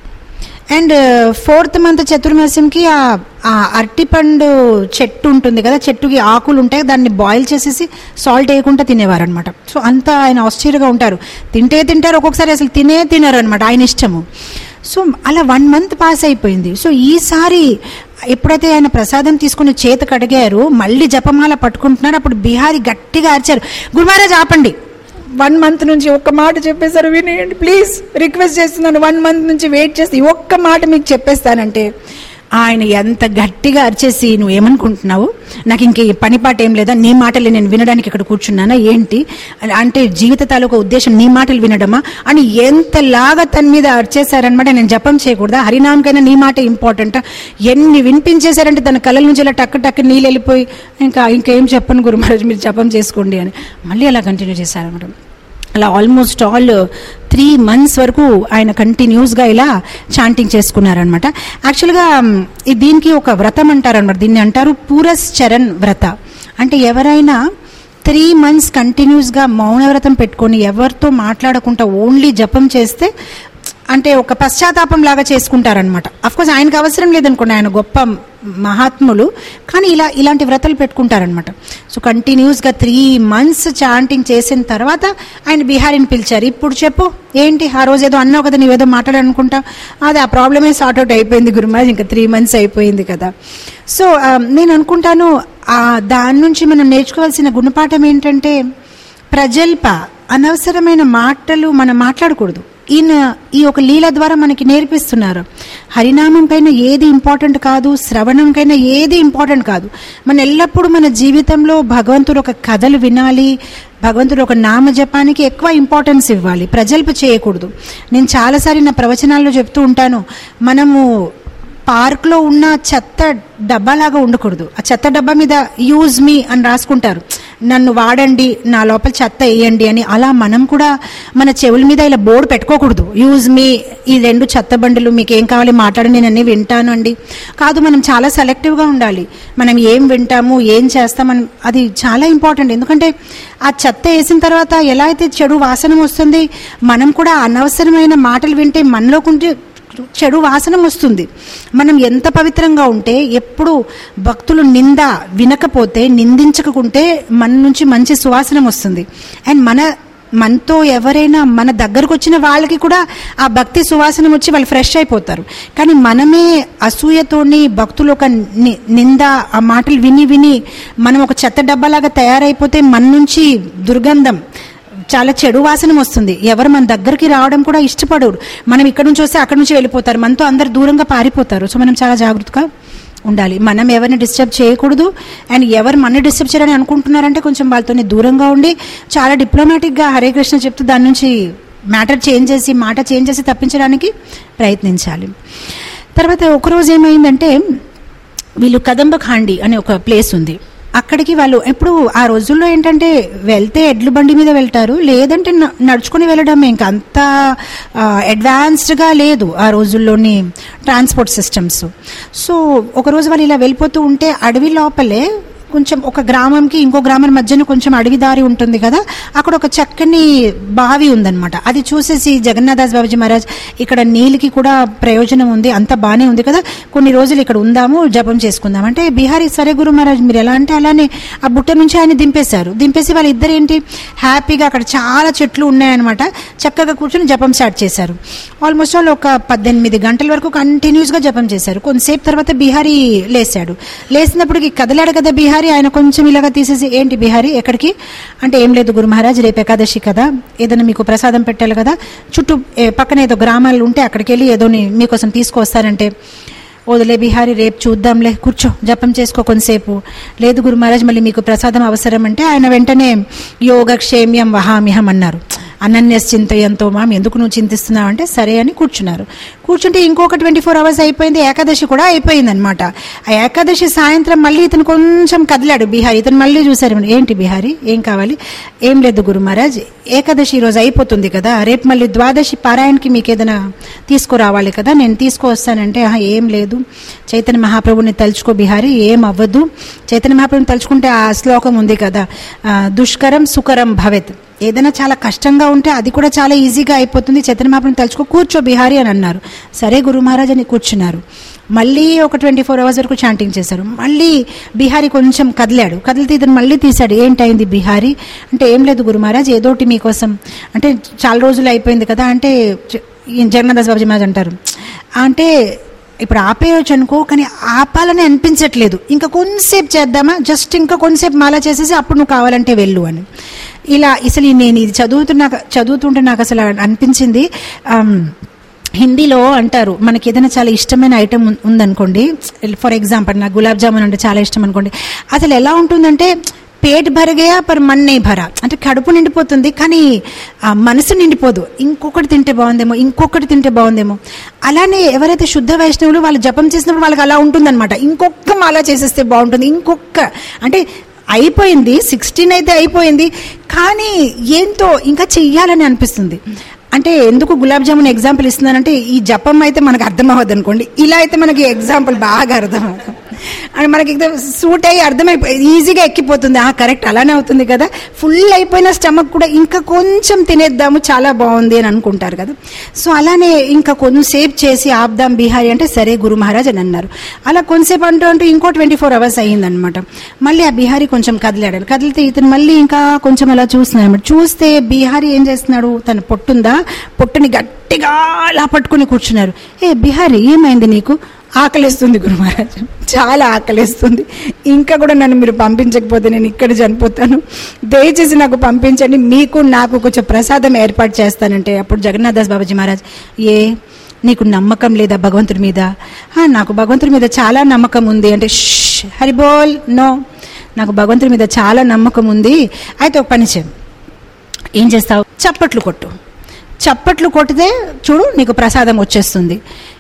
and fourth month చతుర్మాసంకి ఆ ఆ అరటిపండు చెట్టు ఉంటుంది కదా చెట్టుకి ఆకులు ఉంటాయి దాన్ని బాయిల్ చేసేసి సాల్ట్ వేయకుండా తినేవారు అనమాట సో అంతా ఆయన ఆశ్చర్యగా ఉంటారు తింటే తింటారు ఒక్కొక్కసారి అసలు తినే తినరు అనమాట ఆయన ఇష్టము సో అలా వన్ మంత్ పాస్ అయిపోయింది సో ఈసారి ఎప్పుడైతే ఆయన ప్రసాదం తీసుకుని చేత కడిగారు మళ్ళీ జపమాల పట్టుకుంటున్నారు అప్పుడు బిహారీ గట్టిగా అరిచారు గురుమహారాజ్ ఆపండి వన్ మంత్ నుంచి ఒక్క మాట చెప్పేశారు వినేయండి ప్లీజ్ రిక్వెస్ట్ చేస్తున్నాను వన్ మంత్ నుంచి వెయిట్ చేసి ఈ ఒక్క మాట మీకు చెప్పేస్తానంటే ఆయన ఎంత గట్టిగా అరిచేసి నువ్వు ఏమనుకుంటున్నావు నాకు ఇంకే పనిపాట ఏం లేదా నీ మాటలు నేను వినడానికి ఇక్కడ కూర్చున్నానా ఏంటి అంటే జీవిత తాలూకా ఉద్దేశం నీ మాటలు వినడమా అని ఎంతలాగా తన మీద అరిచేశారనమాట నేను జపం చేయకూడదా హరినామకైనా నీ మాట ఇంపార్టెంట్ ఎన్ని వినిపించేశారంటే తన కళ్ళ నుంచి ఇలా టక్ టక్ నీళ్ళు వెళ్ళిపోయి ఇంకా ఇంకేం చెప్పను గురు మహారాజ్ మీరు జపం చేసుకోండి అని మళ్ళీ అలా కంటిన్యూ చేశారనమాట అలా ఆల్మోస్ట్ ఆల్ త్రీ మంత్స్ వరకు ఆయన కంటిన్యూస్గా ఇలా చాంటింగ్ చేసుకున్నారనమాట యాక్చువల్గా మ్, ఈ దీనికి ఒక వ్రతం అంటారనమాట దీన్ని అంటారు పూరస్ చరణ్ వ్రత అంటే ఎవరైనా త్రీ మంత్స్ కంటిన్యూస్గా మౌన వ్రతం పెట్టుకొని ఎవరితో మాట్లాడకుండా ఓన్లీ జపం చేస్తే అంటే ఒక పశ్చాత్తాపం లాగా చేసుకుంటారనమాట కోర్స్ ఆయనకు అవసరం లేదనుకోండి ఆయన గొప్ప మహాత్ములు కానీ ఇలా ఇలాంటి వ్రతలు పెట్టుకుంటారనమాట సో కంటిన్యూస్గా త్రీ మంత్స్ చాంటింగ్ చేసిన తర్వాత ఆయన బీహారీని పిలిచారు ఇప్పుడు చెప్పు ఏంటి ఆ రోజు ఏదో అన్నావు కదా నీవేదో మాట్లాడాలనుకుంటా అది ఆ ప్రాబ్లమే సార్ట్ అవుట్ అయిపోయింది గురుమాజ్ ఇంకా త్రీ మంత్స్ అయిపోయింది కదా సో ఆ, నేను అనుకుంటాను ఆ దాని నుంచి మనం నేర్చుకోవాల్సిన గుణపాఠం ఏంటంటే ప్రజల్ప అనవసరమైన మాటలు మనం మాట్లాడకూడదు ఈయన ఈ ఒక లీల ద్వారా మనకి నేర్పిస్తున్నారు హరినామం కైనా ఏది ఇంపార్టెంట్ కాదు శ్రవణం కైనా ఏది ఇంపార్టెంట్ కాదు మన ఎల్లప్పుడూ మన జీవితంలో భగవంతుడు ఒక కథలు వినాలి భగవంతుడు ఒక నామ జపానికి ఎక్కువ ఇంపార్టెన్స్ ఇవ్వాలి ప్రజల్ప చేయకూడదు నేను చాలాసారి నా ప్రవచనాల్లో చెప్తూ ఉంటాను మనము పార్క్లో ఉన్న చెత్త డబ్బాలాగా ఉండకూడదు ఆ చెత్త డబ్బా మీద యూజ్ మీ అని రాసుకుంటారు నన్ను వాడండి నా లోపల చెత్త వేయండి అని అలా మనం కూడా మన చెవుల మీద ఇలా బోర్డు పెట్టుకోకూడదు యూజ్ మీ ఈ రెండు చెత్త బండులు మీకు ఏం కావాలి మాట్లాడండి నేను అన్ని వింటాను అండి కాదు మనం చాలా సెలెక్టివ్గా ఉండాలి మనం ఏం వింటాము ఏం చేస్తాం మనం అది చాలా ఇంపార్టెంట్ ఎందుకంటే ఆ చెత్త వేసిన తర్వాత ఎలా అయితే చెడు వాసన వస్తుంది మనం కూడా అనవసరమైన మాటలు వింటే మనలోకుంటే చెడు వాసన వస్తుంది మనం ఎంత పవిత్రంగా ఉంటే ఎప్పుడు భక్తులు నింద వినకపోతే నిందించకుంటే మన నుంచి మంచి సువాసన వస్తుంది అండ్ మన మనతో ఎవరైనా మన దగ్గరకు వచ్చిన వాళ్ళకి కూడా ఆ భక్తి సువాసన వచ్చి వాళ్ళు ఫ్రెష్ అయిపోతారు కానీ మనమే అసూయతోని భక్తులు ఒక ని- నింద ఆ మాటలు విని విని మనం ఒక చెత్త డబ్బాలాగా తయారైపోతే మన నుంచి దుర్గంధం చాలా చెడు వాసన వస్తుంది ఎవరు మన దగ్గరికి రావడం కూడా ఇష్టపడరు మనం ఇక్కడ నుంచి వస్తే అక్కడ నుంచి వెళ్ళిపోతారు మనతో అందరు దూరంగా పారిపోతారు సో మనం చాలా జాగ్రత్తగా ఉండాలి మనం ఎవరిని డిస్టర్బ్ చేయకూడదు అండ్ ఎవరు మన డిస్టర్బ్ చేయాలని అనుకుంటున్నారంటే కొంచెం వాళ్ళతోనే దూరంగా ఉండి చాలా డిప్లొమాటిక్గా హరే కృష్ణ చెప్తూ దాని నుంచి మ్యాటర్ చేంజ్ చేసి మాట చేంజ్ చేసి తప్పించడానికి ప్రయత్నించాలి తర్వాత ఒకరోజు ఏమైందంటే వీళ్ళు కదంబ ఖాండి అనే ఒక ప్లేస్ ఉంది అక్కడికి వాళ్ళు ఎప్పుడు ఆ రోజుల్లో ఏంటంటే వెళ్తే ఎడ్ల బండి మీద వెళ్తారు లేదంటే న- నడుచుకుని వెళ్ళడం ఇంకా అంత అడ్వాన్స్డ్గా లేదు ఆ రోజుల్లోని ట్రాన్స్పోర్ట్ సిస్టమ్స్ సో ఒకరోజు వాళ్ళు ఇలా వెళ్ళిపోతూ ఉంటే అడవి లోపలే కొంచెం ఒక గ్రామంకి ఇంకో గ్రామం మధ్యన కొంచెం అడవి దారి ఉంటుంది కదా అక్కడ ఒక చక్కని బావి ఉందన్నమాట అది చూసేసి జగన్నాథాస్ బాబాజీ మహారాజ్ ఇక్కడ నీళ్ళకి కూడా ప్రయోజనం ఉంది అంత బాగానే ఉంది కదా కొన్ని రోజులు ఇక్కడ ఉందాము జపం చేసుకుందాం అంటే బీహారీ సరే గురు మహారాజ్ మీరు ఎలా అంటే అలానే ఆ బుట్ట నుంచి ఆయన దింపేశారు దింపేసి వాళ్ళిద్దరు ఏంటి హ్యాపీగా అక్కడ చాలా చెట్లు ఉన్నాయన్నమాట చక్కగా కూర్చొని జపం స్టార్ట్ చేశారు ఆల్మోస్ట్ ఆల్ ఒక పద్దెనిమిది గంటల వరకు కంటిన్యూస్గా జపం చేశారు కొంతసేపు తర్వాత బీహారీ లేచాడు లేచినప్పటికి కదలాడు కదా బీహారీ ఆయన కొంచెం ఇలాగా తీసేసి ఏంటి బీహారీ ఎక్కడికి అంటే ఏం లేదు గురు మహారాజ్ రేపు ఏకాదశి కదా ఏదైనా మీకు ప్రసాదం పెట్టాలి కదా చుట్టూ ఏ, పక్కన ఏదో గ్రామాలు ఉంటే అక్కడికి వెళ్ళి ఏదోని మీకోసం తీసుకొస్తారంటే వదిలే బిహారీ రేపు చూద్దాంలే కూర్చో జపం చేసుకో కొంతసేపు లేదు గురు మహారాజ్ మళ్ళీ మీకు ప్రసాదం అవసరం అంటే ఆయన వెంటనే యోగక్షేమ్యం వహామ్యహం అన్నారు అనన్యస్ చింతయంతో మాం ఎందుకు నువ్వు చింతిస్తున్నావు అంటే సరే అని కూర్చున్నారు కూర్చుంటే ఇంకొక ట్వంటీ ఫోర్ అవర్స్ అయిపోయింది ఏకాదశి కూడా అయిపోయింది అనమాట ఆ ఏకాదశి సాయంత్రం మళ్ళీ ఇతను కొంచెం కదిలాడు బిహారీ ఇతను మళ్ళీ చూశారు ఏంటి బిహారీ ఏం కావాలి ఏం లేదు గురు మహారాజ్ ఏకాదశి ఈరోజు అయిపోతుంది కదా రేపు మళ్ళీ ద్వాదశి పారాయణకి మీకు ఏదైనా తీసుకురావాలి కదా నేను తీసుకువస్తానంటే "ఆహా, ఏం లేదు చైతన్య మహాప్రభుని తలుచుకో బిహారీ ఏం అవ్వదు చైతన్య మహాప్రభుని తలుచుకుంటే ఆ శ్లోకం ఉంది కదా ఆ, దుష్కరం సుకరం భవేత్ ఏదైనా చాలా కష్టంగా ఉంటే అది కూడా చాలా ఈజీగా అయిపోతుంది చైతన్య మహాప్రభుని తలుచుకో కూర్చో బిహారీ అని అన్నారు సరే గురు మహారాజ్ అని కూర్చున్నారు మళ్ళీ ఒక ట్వంటీ ఫోర్ అవర్స్ వరకు చాంటింగ్ చేశారు మళ్ళీ బిహారీ కొంచెం కదిలాడు కదిలితే ఇతను మళ్ళీ తీశాడు ఏంటైంది బిహారీ అంటే ఏం లేదు గురు మహారాజ్ ఏదోటి మీకోసం అంటే చాలా రోజులు అయిపోయింది కదా అంటే జ- ఈ జగన్నాథాస్ బాబుజీ మహారాజ్ అంటారు అంటే ఇప్పుడు ఆపేయచ్చు అనుకో కానీ ఆపాలని అనిపించట్లేదు ఇంకా కొంతసేపు చేద్దామా జస్ట్ ఇంకా కొంతసేపు మాలా చేసేసి అప్పుడు నువ్వు కావాలంటే వెళ్ళు అని ఇలా అసలు ఈ నేను ఇది చదువుతున్నా చదువుతుంటే నాకు అసలు అనిపించింది ఆమ్, హిందీలో అంటారు మనకి ఏదైనా చాలా ఇష్టమైన ఐటమ్ ఉందనుకోండి ఫర్ ఎగ్జాంపుల్ నాకు గులాబ్ జామున్ అంటే చాలా ఇష్టం అనుకోండి అసలు ఎలా ఉంటుందంటే పేట్ భరగయా పర్ మన్ నే భరా అంటే కడుపు నిండిపోతుంది కానీ ఆ మనసు నిండిపోదు ఇంకొకటి తింటే బాగుందేమో ఇంకొకటి తింటే బాగుందేమో అలానే ఎవరైతే శుద్ధ వైష్ణవులు వాళ్ళు జపం చేసినప్పుడు వాళ్ళకి అలా ఉంటుందన్నమాట ఇంకొక మాల చేసేస్తే బాగుంటుంది ఇంకొక అంటే అయిపోయింది సిక్స్టీన్ అయితే అయిపోయింది కానీ ఏంతో ఇంకా చెయ్యాలని అనిపిస్తుంది అంటే ఎందుకు గులాబ్ జామున్ ఎగ్జాంపుల్ ఇస్తున్నానంటే ఈ జపం అయితే మనకు అర్థం అవ్వదు అనుకోండి ఇలా అయితే మనకి ఎగ్జాంపుల్ బాగా అర్థం అవుతుంది అండ్ మనకి సూట్ అయ్యి అర్థమైపోయి ఈజీగా ఎక్కిపోతుంది ఆ కరెక్ట్ అలానే అవుతుంది కదా ఫుల్ అయిపోయిన స్టమక్ కూడా ఇంకా కొంచెం తినేద్దాము చాలా బాగుంది అని అనుకుంటారు కదా సో అలానే ఇంకా కొంచెంసేపు చేసి ఆపుదాం బిహారీ అంటే సరే గురు మహారాజ్ అని అన్నారు అలా కొంతసేపు అంటూ అంటూ ఇంకో ట్వంటీ ఫోర్ అవర్స్ అయ్యిందనమాట మళ్ళీ ఆ బిహారీ కొంచెం కదిలాడు కదిలితే ఇతను మళ్ళీ ఇంకా కొంచెం అలా చూస్తున్నాడు అనమాట చూస్తే బిహారీ ఏం చేస్తున్నాడు తన పొట్టుందా పొట్టుని గట్టిగా అలా పట్టుకుని కూర్చున్నారు ఏ బిహారీ ఏమైంది నీకు ఆకలిస్తుంది గురు మహారాజ్ చాలా ఆకలిస్తుంది ఇంకా కూడా నన్ను మీరు పంపించకపోతే నేను ఇక్కడ చనిపోతాను దయచేసి నాకు పంపించండి మీకు నాకు కొంచెం ప్రసాదం ఏర్పాటు చేస్తానంటే అప్పుడు జగన్నాథాస్ బాబాజీ మహారాజ్ ఏ నీకు నమ్మకం లేదా భగవంతుడి మీద "ఆ, నాకు భగవంతుడి మీద చాలా నమ్మకం ఉంది అంటే "షష్, హరిబోల్ నో నాకు భగవంతుడి మీద చాలా నమ్మకం ఉంది అయితే ఒక పని చేయం ఏం చేస్తావు చప్పట్లు కొట్టు చప్పట్లు కొట్టితే చూడు నీకు ప్రసాదం వచ్చేస్తుంది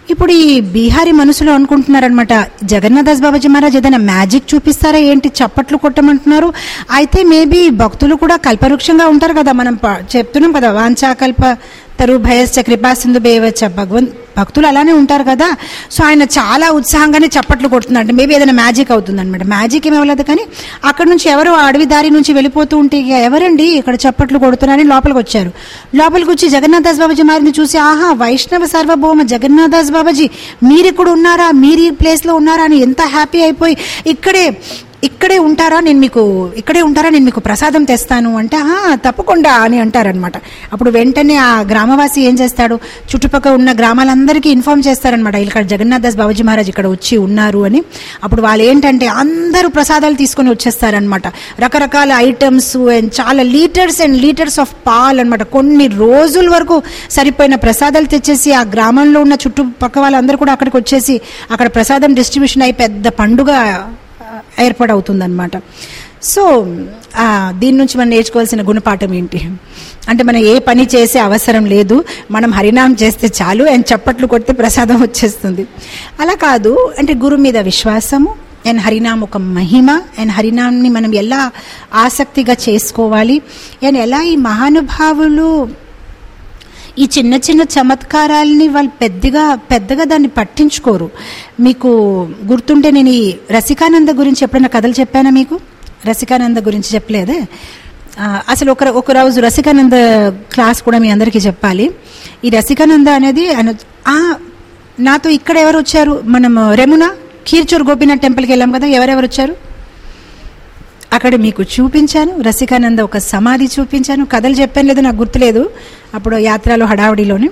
ఇప్పుడు ఈ బీహారీ మనసులో అనుకుంటున్నారనమాట జగన్నాథాస్ బాబాజీ మహారాజ్ ఏదైనా మ్యాజిక్ చూపిస్తారా ఏంటి చప్పట్లు కొట్టమంటున్నారు అయితే మేబీ భక్తులు కూడా కల్పవృక్షంగా ఉంటారు కదా మనం ప- చెప్తున్నాం కదా వాంఛాకల్ప తరు భయశ్చ కృపా సింధు బేవచ్చ భగవన్ భక్తులు అలానే ఉంటారు కదా సో ఆయన చాలా ఉత్సాహంగానే చప్పట్లు కొడుతున్నాడు మేబీ ఏదైనా మ్యాజిక్ అవుతుంది అనమాట మ్యాజిక్ ఏమి అవ్వలేదు కానీ అక్కడ నుంచి ఎవరు ఆ అడవి దారి నుంచి వెళ్ళిపోతూ ఉంటే ఇక ఎవరండి ఇక్కడ చప్పట్లు కొడుతున్నారని లోపలికి వచ్చారు లోపలికి వచ్చి జగన్నాథాస్ బాబాజీ మారిని చూసి ఆహా వైష్ణవ సార్వభౌమ జగన్నాథాస్ బాబాజీ మీరు ఇక్కడ ఉన్నారా మీరు ఈ ప్లేస్లో ఉన్నారా అని ఎంత హ్యాపీ అయిపోయి ఇక్కడే ఇక్కడే ఉంటారా నేను మీకు ఇక్కడే ఉంటారా నేను మీకు ప్రసాదం తెస్తాను అంటే "ఆ, తప్పకుండా అని అంటారనమాట అప్పుడు వెంటనే ఆ గ్రామవాసి ఏం చేస్తాడు చుట్టుపక్కల ఉన్న గ్రామాలందరికీ ఇన్ఫార్మ్ చేస్తారనమాట ఇక్కడ జగన్నాథ్ దాస్ బాబాజీ మహారాజ్ ఇక్కడ వచ్చి ఉన్నారు అని అప్పుడు వాళ్ళు ఏంటంటే అందరూ ప్రసాదాలు తీసుకొని వచ్చేస్తారనమాట రకరకాల ఐటమ్స్ అండ్ చాలా లీటర్స్ అండ్ లీటర్స్ ఆఫ్ పాల్ అనమాట కొన్ని రోజుల వరకు సరిపోయిన ప్రసాదాలు తెచ్చేసి ఆ గ్రామంలో ఉన్న చుట్టుపక్క వాళ్ళందరూ కూడా అక్కడికి వచ్చేసి అక్కడ ప్రసాదం డిస్ట్రిబ్యూషన్ అయి పెద్ద పండుగ ఏర్పాటవుతుందన్నమాట సో ఆ, దీని నుంచి మనం నేర్చుకోవాల్సిన గుణపాఠం ఏంటి అంటే మనం ఏ పని చేసే అవసరం లేదు మనం హరినామం చేస్తే చాలు అండ్ చప్పట్లు కొడితే ప్రసాదం వచ్చేస్తుంది అలా కాదు అంటే గురు మీద విశ్వాసము అండ్ హరినామ్ ఒక మహిమ అండ్ హరినామ్ని మనం ఎలా ఆసక్తిగా చేసుకోవాలి అండ్ ఎలా ఈ మహానుభావులు ఈ చిన్న చిన్న చమత్కారాలని వాళ్ళు పెద్దగా పెద్దగా దాన్ని పట్టించుకోరు మీకు గుర్తుంటే నేను ఈ రసికానంద గురించి ఎప్పుడైనా కథలు చెప్పానా మీకు రసికానంద గురించి చెప్పలేదే ఆ, అసలు ఒక ఒక రోజు రసికానంద క్లాస్ కూడా మీ అందరికీ చెప్పాలి ఈ రసికానంద అనేది అన- ఆ, నాతో ఇక్కడ ఎవరు వచ్చారు మనం రెమున కీర్చూర్ గోపీనాథ్ టెంపుల్కి వెళ్ళాం కదా ఎవరెవరు వచ్చారు అక్కడ మీకు చూపించాను రసికానంద ఒక సమాధి చూపించాను కథలు చెప్పాను లేదు నాకు గుర్తులేదు అప్పుడు యాత్రలో హడావుడిలోని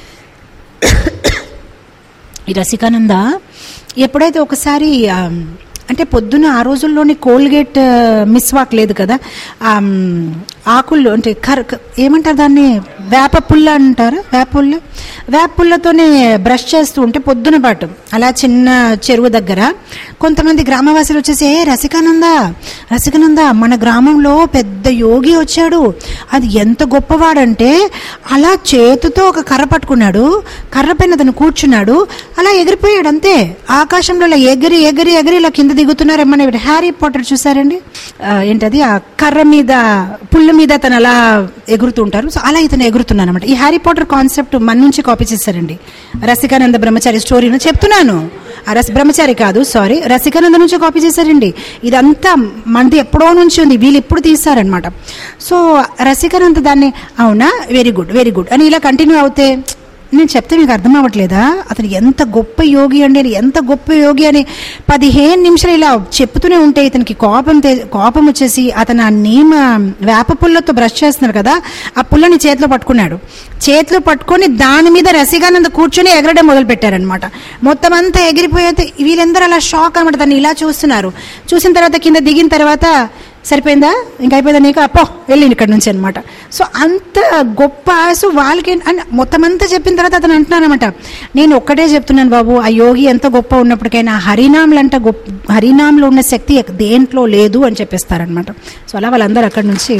ఈ రసికానంద ఎప్పుడైతే ఒకసారి ఆ, అంటే పొద్దున ఆ రోజుల్లోని కోల్గేట్ మిస్వాక్ లేదు కదా ఆ, ఆకుల్లో అంటే కర్ ఏమంటారు దాన్ని వేప పుల్ల అంటారా వేప పుల్ల వేప పుల్లతోనే బ్రష్ చేస్తూ ఉంటే పొద్దున పాటు అలా చిన్న చెరువు దగ్గర కొంతమంది గ్రామవాసులు వచ్చేసి ఏ రసికానంద రసికానంద మన గ్రామంలో పెద్ద యోగి వచ్చాడు అది ఎంత గొప్పవాడంటే అలా చేతితో ఒక కర్ర పట్టుకున్నాడు కర్ర పైన అతను కూర్చున్నాడు అలా ఎగిరిపోయాడు అంతే ఆకాశంలో ఇలా ఎగిరి ఎగిరి ఎగిరి ఇలా కింద దిగుతున్నారు మన హ్యారీ పాటర్ చూసారండి ఆ, ఏంటది ఆ కర్ర మీద పుల్ల మీద తను అలా ఎగురుతుంటారు సో అలా ఇతను ఎగురుతున్నాను అనమాట ఈ హ్యారీ పాటర్ కాన్సెప్ట్ మన నుంచి కాపీ చేశారండి రసికానంద బ్రహ్మచారి స్టోరీను చెప్తున్నాను ఆ రస బ్రహ్మచారి కాదు సారీ రసికానంద నుంచి కాపీ చేశారండి ఇదంతా మనది ఎప్పుడో నుంచి ఉంది వీళ్ళు ఇప్పుడు తీస్తారనమాట సో రసికానంద దాన్ని అవునా వెరీ గుడ్ వెరీ గుడ్ అని ఇలా కంటిన్యూ అవుతే నేను చెప్తే మీకు అర్థం అవ్వట్లేదా అతను ఎంత గొప్ప యోగి అండి అని ఎంత గొప్ప యోగి అని పదిహేను నిమిషాలు ఇలా చెప్తూనే ఉంటే ఇతనికి కోపం తే- కోపం వచ్చేసి అతను ఆ నీమ వేప పుల్లతో బ్రష్ చేస్తున్నారు కదా ఆ పుల్లని చేతిలో పట్టుకున్నాడు చేతిలో పట్టుకొని దాని మీద రసిగానంద కూర్చొని ఎగరడం మొదలు పెట్టారనమాట మొత్తం అంతా ఎగిరిపోయితే వీళ్ళందరూ అలా షాక్ అనమాట దాన్ని ఇలా చూస్తున్నారు చూసిన తర్వాత కింద దిగిన తర్వాత సరిపోయిందా ఇంకా అయిపోయిందా నీకు అప్పో వెళ్ళింది ఇక్కడ నుంచి అనమాట సో అంత గొప్ప సో వాళ్ళకి అండ్ మొత్తం అంతా చెప్పిన తర్వాత అతను అంటున్నాను అనమాట నేను ఒక్కటే చెప్తున్నాను బాబు ఆ యోగి ఎంత గొప్ప ఉన్నప్పటికైనా హరినాములు అంట గొప్ప హరినాములో ఉన్న శక్తి దేంట్లో లేదు అని చెప్పేస్తారనమాట సో అలా వాళ్ళందరూ అక్కడి నుంచి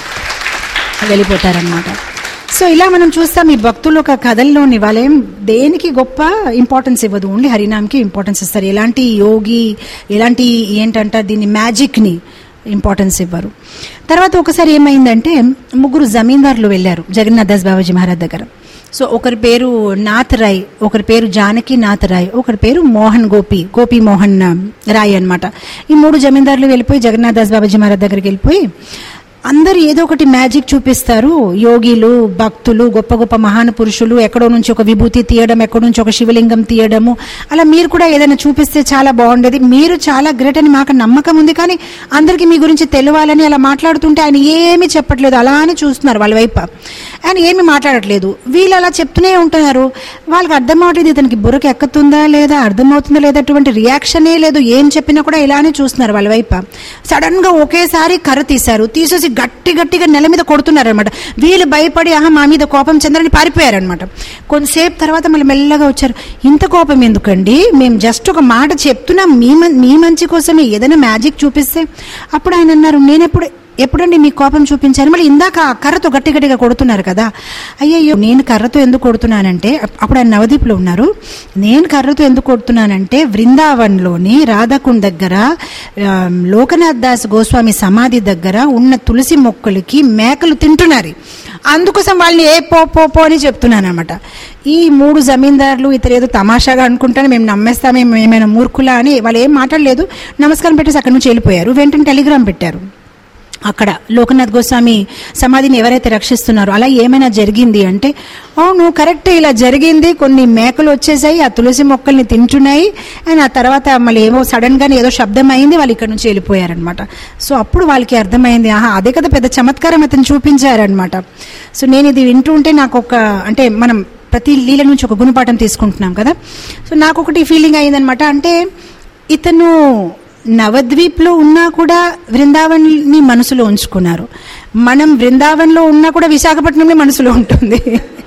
వెళ్ళిపోతారనమాట సో ఇలా మనం చూస్తాం ఈ భక్తులు ఒక కథల్లోని వాళ్ళేం దేనికి గొప్ప ఇంపార్టెన్స్ ఇవ్వదు ఓన్లీ హరినామ్కి ఇంపార్టెన్స్ ఇస్తారు ఎలాంటి యోగి ఎలాంటి ఏంటంటారు దీన్ని మ్యాజిక్ని ఇంపార్టెన్స్ ఇవ్వరు తర్వాత ఒకసారి ఏమైందంటే ముగ్గురు జమీందారులు వెళ్ళారు జగన్నాథ్ దాస్ బాబాజీ మహారాజ్ దగ్గర సో ఒకరి పేరు నాథ్ రాయ్ ఒకరి పేరు జానకి నాథ్ రాయ్ ఒకరి పేరు మోహన్ గోపి గోపి మోహన్ రాయ్ అన్నమాట ఈ మూడు జమీందారులు వెళ్ళిపోయి జగన్నాథ్ దాస్ బాబాజీ మహారాజ్ దగ్గరికి వెళ్ళిపోయి అందరు ఏదో ఒకటి మ్యాజిక్ చూపిస్తారు యోగిలు భక్తులు గొప్ప గొప్ప మహాన పురుషులు ఎక్కడో నుంచి ఒక విభూతి తీయడం ఎక్కడో నుంచి ఒక శివలింగం తీయడము అలా మీరు కూడా ఏదైనా చూపిస్తే చాలా బాగుండేది మీరు చాలా గ్రేట్ అని మాకు నమ్మకం ఉంది కానీ అందరికీ మీ గురించి తెలియాలని అలా మాట్లాడుతుంటే ఆయన ఏమీ చెప్పట్లేదు అలానే చూస్తున్నారు వాళ్ళ వైపు ఆయన ఏమీ మాట్లాడట్లేదు వీళ్ళు అలా చెప్తూనే ఉంటున్నారు వాళ్ళకి అర్థం అవ్వట్లేదు ఇతనికి బుర్రకి ఎక్కుతుందా లేదా అర్థమవుతుందా లేదా అటువంటి రియాక్షనే లేదు ఏం చెప్పినా కూడా ఇలానే చూస్తున్నారు వాళ్ళ వైపు సడన్ గా ఒకేసారి కర్ర తీశారు తీసేసి గట్టి గట్టిగా నెల మీద కొడుతున్నారు అనమాట వీళ్ళు భయపడి ఆహా మా మీద కోపం చంద్రని పారిపోయారనమాట కొంతసేపు తర్వాత మళ్ళీ మెల్లగా వచ్చారు ఇంత కోపం ఎందుకండి మేము జస్ట్ ఒక మాట చెప్తున్నాం మీ మం- మీ మంచి కోసమే ఏదైనా మ్యాజిక్ చూపిస్తే అప్పుడు ఆయన అన్నారు నేనెప్పుడు ఎప్పుడండి మీ కోపం చూపించారు మళ్ళీ ఇందాక ఆ కర్రతో గట్టి గట్టిగా కొడుతున్నారు కదా అయ్యయ్యో నేను కర్రతో ఎందుకు కొడుతున్నానంటే అప్- అప్పుడు ఆయన నవదీప్లో ఉన్నారు నేను కర్రతో ఎందుకు కొడుతున్నానంటే బృందావన్లోని రాధాకుండ్ దగ్గర ఆ, లోకనాథ్ దాస్ గోస్వామి సమాధి దగ్గర ఉన్న తులసి మొక్కలకి మేకలు తింటున్నారు అందుకోసం వాళ్ళని ఏ పో పో పో అని చెప్తున్నాను అనమాట ఈ మూడు జమీందారులు ఇతరు ఏదో తమాషాగా అనుకుంటాను మేము నమ్మేస్తాం మేము ఏమైనా మూర్ఖులా అని వాళ్ళు ఏం మాట్లాడలేదు నమస్కారం పెట్టేసి అక్కడి నుంచి వెళ్ళిపోయారు వెంటనే టెలిగ్రామ్ పెట్టారు అక్కడ లోకనాథ్ గోస్వామి సమాధిని ఎవరైతే రక్షిస్తున్నారో అలా ఏమైనా జరిగింది అంటే అవును కరెక్ట్ ఇలా జరిగింది కొన్ని మేకలు వచ్చేసాయి ఆ తులసి మొక్కల్ని తింటున్నాయి అండ్ ఆ తర్వాత మళ్ళీ ఏమో సడన్ గానే ఏదో శబ్దం అయింది వాళ్ళు ఇక్కడ నుంచి వెళ్ళిపోయారనమాట సో అప్పుడు వాళ్ళకి అర్థమైంది ఆహా అదే కదా పెద్ద చమత్కారం అతను చూపించారనమాట సో నేను ఇది వింటూ ఉంటే నాకు ఒక అంటే మనం ప్రతి లీల నుంచి ఒక గుణపాఠం తీసుకుంటున్నాం కదా సో నాకు ఒకటి ఫీలింగ్ అయిందనమాట అంటే ఇతను నవద్వీప్లో ఉన్నా కూడా బృందావన్ని మనసులో ఉంచుకున్నారు మనం బృందావన్లో ఉన్నా కూడా విశాఖపట్నంలో మనసులో ఉంటుంది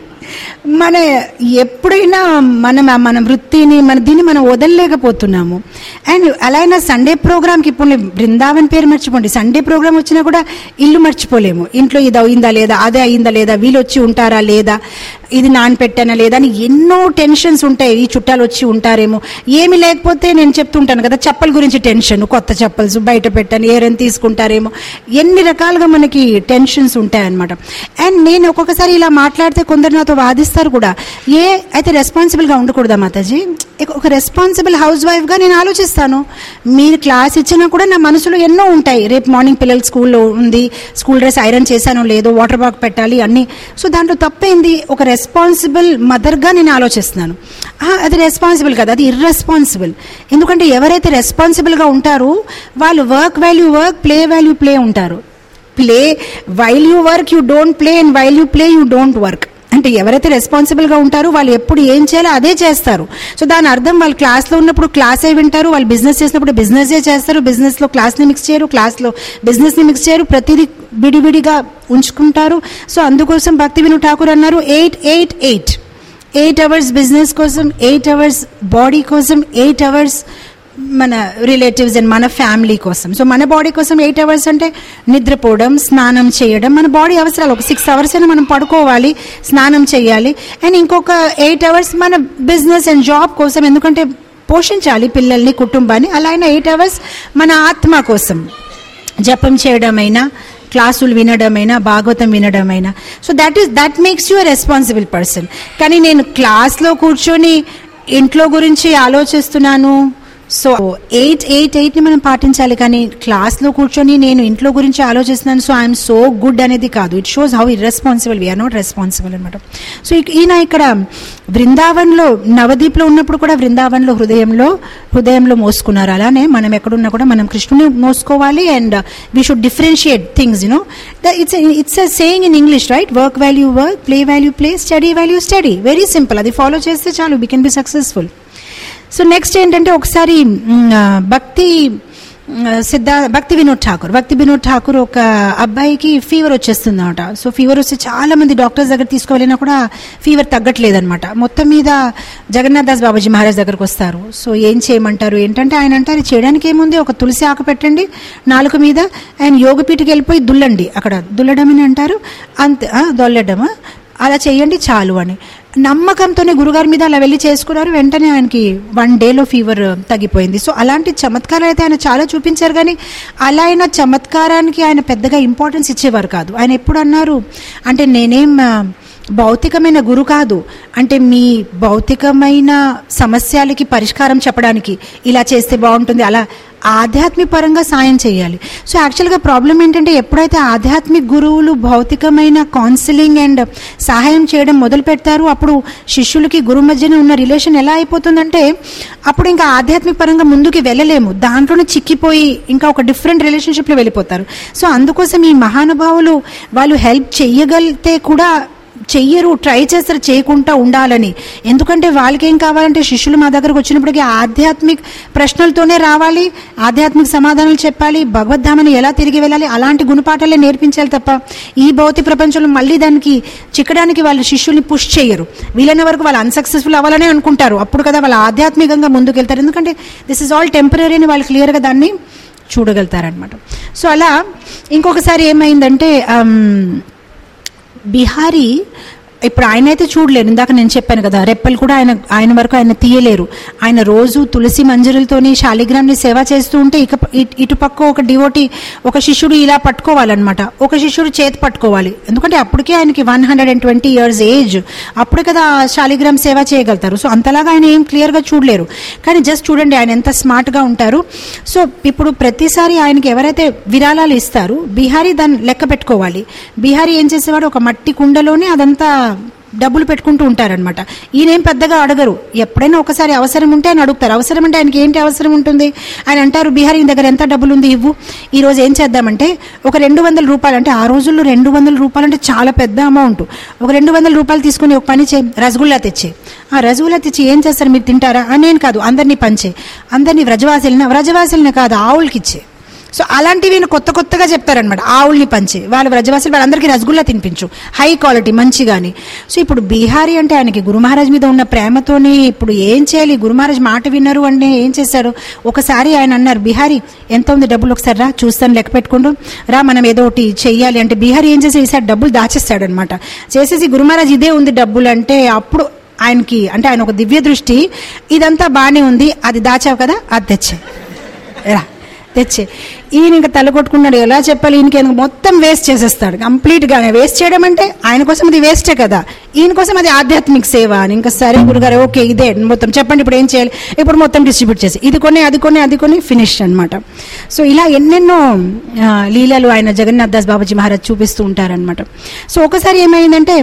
మన ఎప్పుడైనా మనం మన వృత్తిని మన దీన్ని మనం వదలలేకపోతున్నాము అండ్ అలా అయినా సండే ప్రోగ్రామ్కి ఇప్పుడు నేను బృందావన్ పేరు మర్చిపోండి సండే ప్రోగ్రామ్ వచ్చినా కూడా ఇల్లు మర్చిపోలేము ఇంట్లో ఇది అయిందా లేదా అదే అయిందా లేదా వీళ్ళు వచ్చి ఉంటారా లేదా ఇది నానపెట్టానా లేదా అని ఎన్నో టెన్షన్స్ ఉంటాయి ఈ చుట్టాలు వచ్చి ఉంటారేమో ఏమి లేకపోతే నేను చెప్తుంటాను కదా చెప్పల గురించి టెన్షన్ కొత్త చెప్పల్స్ బయట పెట్టాను ఏరైనా తీసుకుంటారేమో ఎన్ని రకాలుగా మనకి టెన్షన్స్ ఉంటాయన్నమాట అండ్ నేను ఒక్కొక్కసారి ఇలా మాట్లాడితే కొందరు నాతో వాదిస్తారు కూడా ఏ అయితే రెస్పాన్సిబుల్గా ఉండకూడదా మాతాజీ ఇక- ఒక రెస్పాన్సిబుల్ హౌస్ వైఫ్గా నేను ఆలోచిస్తాను మీరు క్లాస్ ఇచ్చినా కూడా నా మనసులో ఎన్నో ఉంటాయి రేపు మార్నింగ్ పిల్లలు స్కూల్లో ఉంది స్కూల్ డ్రెస్ ఐరన్ చేశానో లేదో వాటర్ బాగ్ పెట్టాలి అన్నీ సో దాంట్లో తప్పేంది ఒక రెస్పాన్సిబుల్ మదర్గా నేను ఆలోచిస్తున్నాను ఆ, అది రెస్పాన్సిబుల్ కదా అది ఇర్రెస్పాన్సిబుల్ ఎందుకంటే ఎవరైతే రెస్పాన్సిబుల్గా ఉంటారో వాళ్ళు work value work play value play ఉంటారు play while you work you don't play and while you play you don't work అంటే ఎవరైతే రెస్పాన్సిబుల్గా ఉంటారో వాళ్ళు ఎప్పుడు ఏం చేయాలో అదే చేస్తారు సో దాని అర్థం వాళ్ళు క్లాస్లో ఉన్నప్పుడు క్లాసే వింటారు వాళ్ళు బిజినెస్ చేసినప్పుడు బిజినెసే చేస్తారు బిజినెస్లో క్లాస్ని మిక్స్ చేయరు క్లాస్లో బిజినెస్ని మిక్స్ చేయరు ప్రతిదీ విడివిడిగా ఉంచుకుంటారు సో అందుకోసం భక్తి విను ఠాకూర్ అన్నారు eight eight eight eight hours business కోసం ఎయిట్ అవర్స్ బాడీ కోసం ఎయిట్ అవర్స్ మన రిలేటివ్స్ అండ్ మన ఫ్యామిలీ కోసం సో మన బాడీ కోసం ఎయిట్ అవర్స్ అంటే నిద్రపోవడం స్నానం చేయడం మన బాడీ అవసరాలు ఒక సిక్స్ అవర్స్ అయినా మనం పడుకోవాలి స్నానం చేయాలి అండ్ ఇంకొక ఎయిట్ అవర్స్ మన బిజినెస్ అండ్ జాబ్ కోసం ఎందుకంటే పోషించాలి పిల్లల్ని కుటుంబాన్ని అలా అయినా ఎయిట్ అవర్స్ మన ఆత్మ కోసం జపం చేయడమైనా క్లాసులు వినడమైనా భాగవతం వినడమైనా so that is that makes you responsible person కానీ నేను క్లాస్లో కూర్చొని ఇంట్లో గురించి ఆలోచిస్తున్నాను సో ఎయిట్ ఎయిట్ ఎయిట్ని మనం పాటించాలి కానీ క్లాస్లో కూర్చొని నేను ఇంట్లో గురించి ఆలోచిస్తున్నాను సో ఐఎమ్ సో గుడ్ అనేది కాదు it shows how irresponsible we are not responsible అనమాట సో ఇక- ఈయన ఇక్కడ బృందావన్లో నవదీప్లో ఉన్నప్పుడు కూడా బృందావన్లో హృదయంలో హృదయంలో మోసుకున్నారు అలానే మనం ఎక్కడున్నా కూడా మనం కృష్ణుని మోసుకోవాలి and we should differentiate things you know it's it's a saying in English right work value work play value play study value study very simple అది ఫాలో చేస్తే చాలు we can be successful so next ఏంటంటే ఒకసారి మ్, ఆ, భక్తి మ్, సిద్ధా భక్తి వినోద్ ఠాకూర్ భక్తి వినోద్ ఠాకూర్ ఒక అబ్బాయికి ఫీవర్ వచ్చేస్తుంది అనమాట సో ఫీవర్ వస్తే చాలా మంది డాక్టర్స్ దగ్గర తీసుకోవాలన్నా కూడా ఫీవర్ తగ్గట్లేదన్నమాట మొత్తం మీద జగన్నాథ్ దాస్ బాబాజీ మహారాజ్ దగ్గరకు వస్తారు సో ఏం చేయమంటారు ఏంటంటే ఆయన అంటారు చేయడానికి ఏముంది ఒక తులసి ఆకు పెట్టండి నాలుక మీద ఆయన యోగపీఠకి వెళ్ళిపోయి దుల్లండి అక్కడ దుల్లడం అని అంటారు అంతే ఆ, దొల్లడమా అలా చేయండి చాలు అని నమ్మకంతోనే గురుగారి మీద అలా వెళ్ళి చేసుకున్నారు వెంటనే ఆయనకి వన్ డేలో ఫీవర్ తగ్గిపోయింది సో అలాంటి చమత్కారాలు అయితే ఆయన చాలా చూపించారు కానీ అలా అయిన చమత్కారానికి ఆయన పెద్దగా ఇంపార్టెన్స్ ఇచ్చేవారు కాదు ఆయన ఎప్పుడు అన్నారు అంటే నేనేం ఆ, భౌతికమైన గురు కాదు అంటే మీ భౌతికమైన సమస్యలకి పరిష్కారం చెప్పడానికి ఇలా చేస్తే బాగుంటుంది అలా ఆధ్యాత్మిక పరంగా సాయం చేయాలి సో యాక్చువల్గా ప్రాబ్లం ఏంటంటే ఎప్పుడైతే ఆధ్యాత్మిక గురువులు భౌతికమైన కౌన్సిలింగ్ అండ్ సహాయం చేయడం మొదలు పెడతారు అప్పుడు శిష్యులకి గురువు మధ్యన ఉన్న రిలేషన్ ఎలా అయిపోతుందంటే అప్పుడు ఇంకా ఆధ్యాత్మిక పరంగా ముందుకు వెళ్ళలేము దాంట్లోనే చిక్కిపోయి ఇంకా ఒక డిఫరెంట్ రిలేషన్షిప్లో వెళ్ళిపోతారు సో అందుకోసం ఈ మహానుభావులు వాళ్ళు హెల్ప్ చెయ్యగలిగితే కూడా చెయ్యరు ట్రై చేస్తారు చేయకుండా ఉండాలని ఎందుకంటే వాళ్ళకి ఏం కావాలంటే శిష్యులు మా దగ్గరకు వచ్చినప్పటికీ ఆధ్యాత్మిక ప్రశ్నలతోనే రావాలి ఆధ్యాత్మిక సమాధానాలు చెప్పాలి భగవద్ధామని ఎలా తిరిగి వెళ్ళాలి అలాంటి గుణపాఠాలే నేర్పించాలి తప్ప ఈ భౌతిక ప్రపంచంలో మళ్ళీ దానికి చిక్కడానికి వాళ్ళ శిష్యుల్ని పుష్ చేయరు వీలైన వరకు వాళ్ళు అన్సక్సెస్ఫుల్ అవ్వాలనే అనుకుంటారు అప్పుడు కదా వాళ్ళు ఆధ్యాత్మికంగా ముందుకు వెళ్తారు ఎందుకంటే దిస్ ఇస్ ఆల్ టెంపరీ అని వాళ్ళు క్లియర్గా దాన్ని చూడగలుగుతారనమాట సో అలా ఇంకొకసారి ఏమైందంటే ఆమ్, బిహారీ ఇప్పుడు ఆయన అయితే చూడలేరు ఇందాక నేను చెప్పాను కదా రెప్పలు కూడా ఆయన ఆయన వరకు ఆయన తీయలేరు ఆయన రోజు తులసి మంజరులతోని శాలిగ్రామ్ని సేవ చేస్తూ ఉంటే ఇక ఇటు- ఇటుపక్క ఒక డివోటి ఒక శిష్యుడు ఇలా పట్టుకోవాలన్నమాట ఒక శిష్యుడు చేతి పట్టుకోవాలి ఎందుకంటే అప్పటికే ఆయనకి one hundred and twenty years age అప్పుడే కదా ఆ శాలిగ్రామ్ సేవ చేయగలుగుతారు సో అంతలాగా ఆయన ఏం క్లియర్గా చూడలేరు కానీ జస్ట్ చూడండి ఆయన ఎంత స్మార్ట్గా ఉంటారు సో ఇప్పుడు ప్రతిసారి ఆయనకి ఎవరైతే విరాళాలు ఇస్తారు బీహారీ దాన్ని లెక్క పెట్టుకోవాలి బీహారీ ఏం చేసేవాడు ఒక మట్టి కుండలోనే అదంతా డబ్బులు పెట్టుకుంటూ ఉంటారనమాట ఈయనేం పెద్దగా అడగరు ఎప్పుడైనా ఒకసారి అవసరం ఉంటే ఆయన అడుగుతారు అవసరం అంటే ఆయనకి ఏంటి అవసరం ఉంటుంది ఆయన అంటారు బీహారీ నీ దగ్గర ఎంత డబ్బులు ఉంది ఇవ్వు ఈ రోజు ఏం చేద్దామంటే ఒక రెండు వందల రూపాయలు అంటే ఆ రోజుల్లో రెండు వందల రూపాయలు అంటే చాలా పెద్ద అమౌంట్ ఒక రెండు వందల రూపాయలు తీసుకుని ఒక పని చేయి రసగుల్లా తెచ్చే ఆ రసగుల్లా తెచ్చి ఏం చేస్తారు మీరు తింటారా ఆ, నేను కాదు అందరినీ పంచే అందరినీ వ్రజవాసులన వ్రజవాసులన కాదు ఆవులకి ఇచ్చే సో అలాంటివి ఈయన కొత్త కొత్తగా చెప్తారనమాట ఆవుల్ని పంచి వాళ్ళ వ్రజవాసులు వాళ్ళందరికీ రసగుల్లా తినిపించు హై క్వాలిటీ మంచిగాని సో ఇప్పుడు బీహారీ అంటే ఆయనకి గురు మహారాజ్ మీద ఉన్న ప్రేమతోని ఇప్పుడు ఏం చేయాలి గురు మహారాజ్ మాట విన్నారు అంటే ఏం చేశారు ఒకసారి ఆయన అన్నారు బీహారీ ఎంత ఉంది డబ్బులు ఒకసారి రా చూస్తాను లెక్క పెట్టుకుంటూ రా మనం ఏదో ఒకటి చెయ్యాలి అంటే బీహారీ ఏం చేసి ఈసారి డబ్బులు దాచేస్తాడు అనమాట చేసేసి గురు మహారాజ్ ఇదే ఉంది డబ్బులు అంటే అప్పుడు ఆయనకి అంటే ఆయన ఒక దివ్య దృష్టి ఇదంతా బాగానే ఉంది అది దాచావు కదా అది తెచ్చే రా తెచ్చే ఈయన ఇంకా తల కొట్టుకున్నాడు ఎలా చెప్పాలి ఈయనకి ఎందుకు మొత్తం వేస్ట్ చేసేస్తాడు కంప్లీట్గా వేస్ట్ చేయడం అంటే ఆయన కోసం అది వేస్టే కదా ఈయన కోసం అది ఆధ్యాత్మిక సేవ అని ఇంకా సరే గురుగారు ఓకే ఇదే మొత్తం చెప్పండి ఇప్పుడు ఏం చేయాలి ఇప్పుడు మొత్తం డిస్ట్రిబ్యూట్ చేసి ఇది కొన్ని అది కొన్ని అది కొన్ని ఫినిష్ అన్నమాట సో ఇలా ఎన్నెన్నో ఆ, లీలలు ఆయన జగన్నాథ్ దాస్ బాబాజీ మహారాజ్ చూపిస్తూ ఉంటారనమాట సో ఒకసారి ఏమైందంటే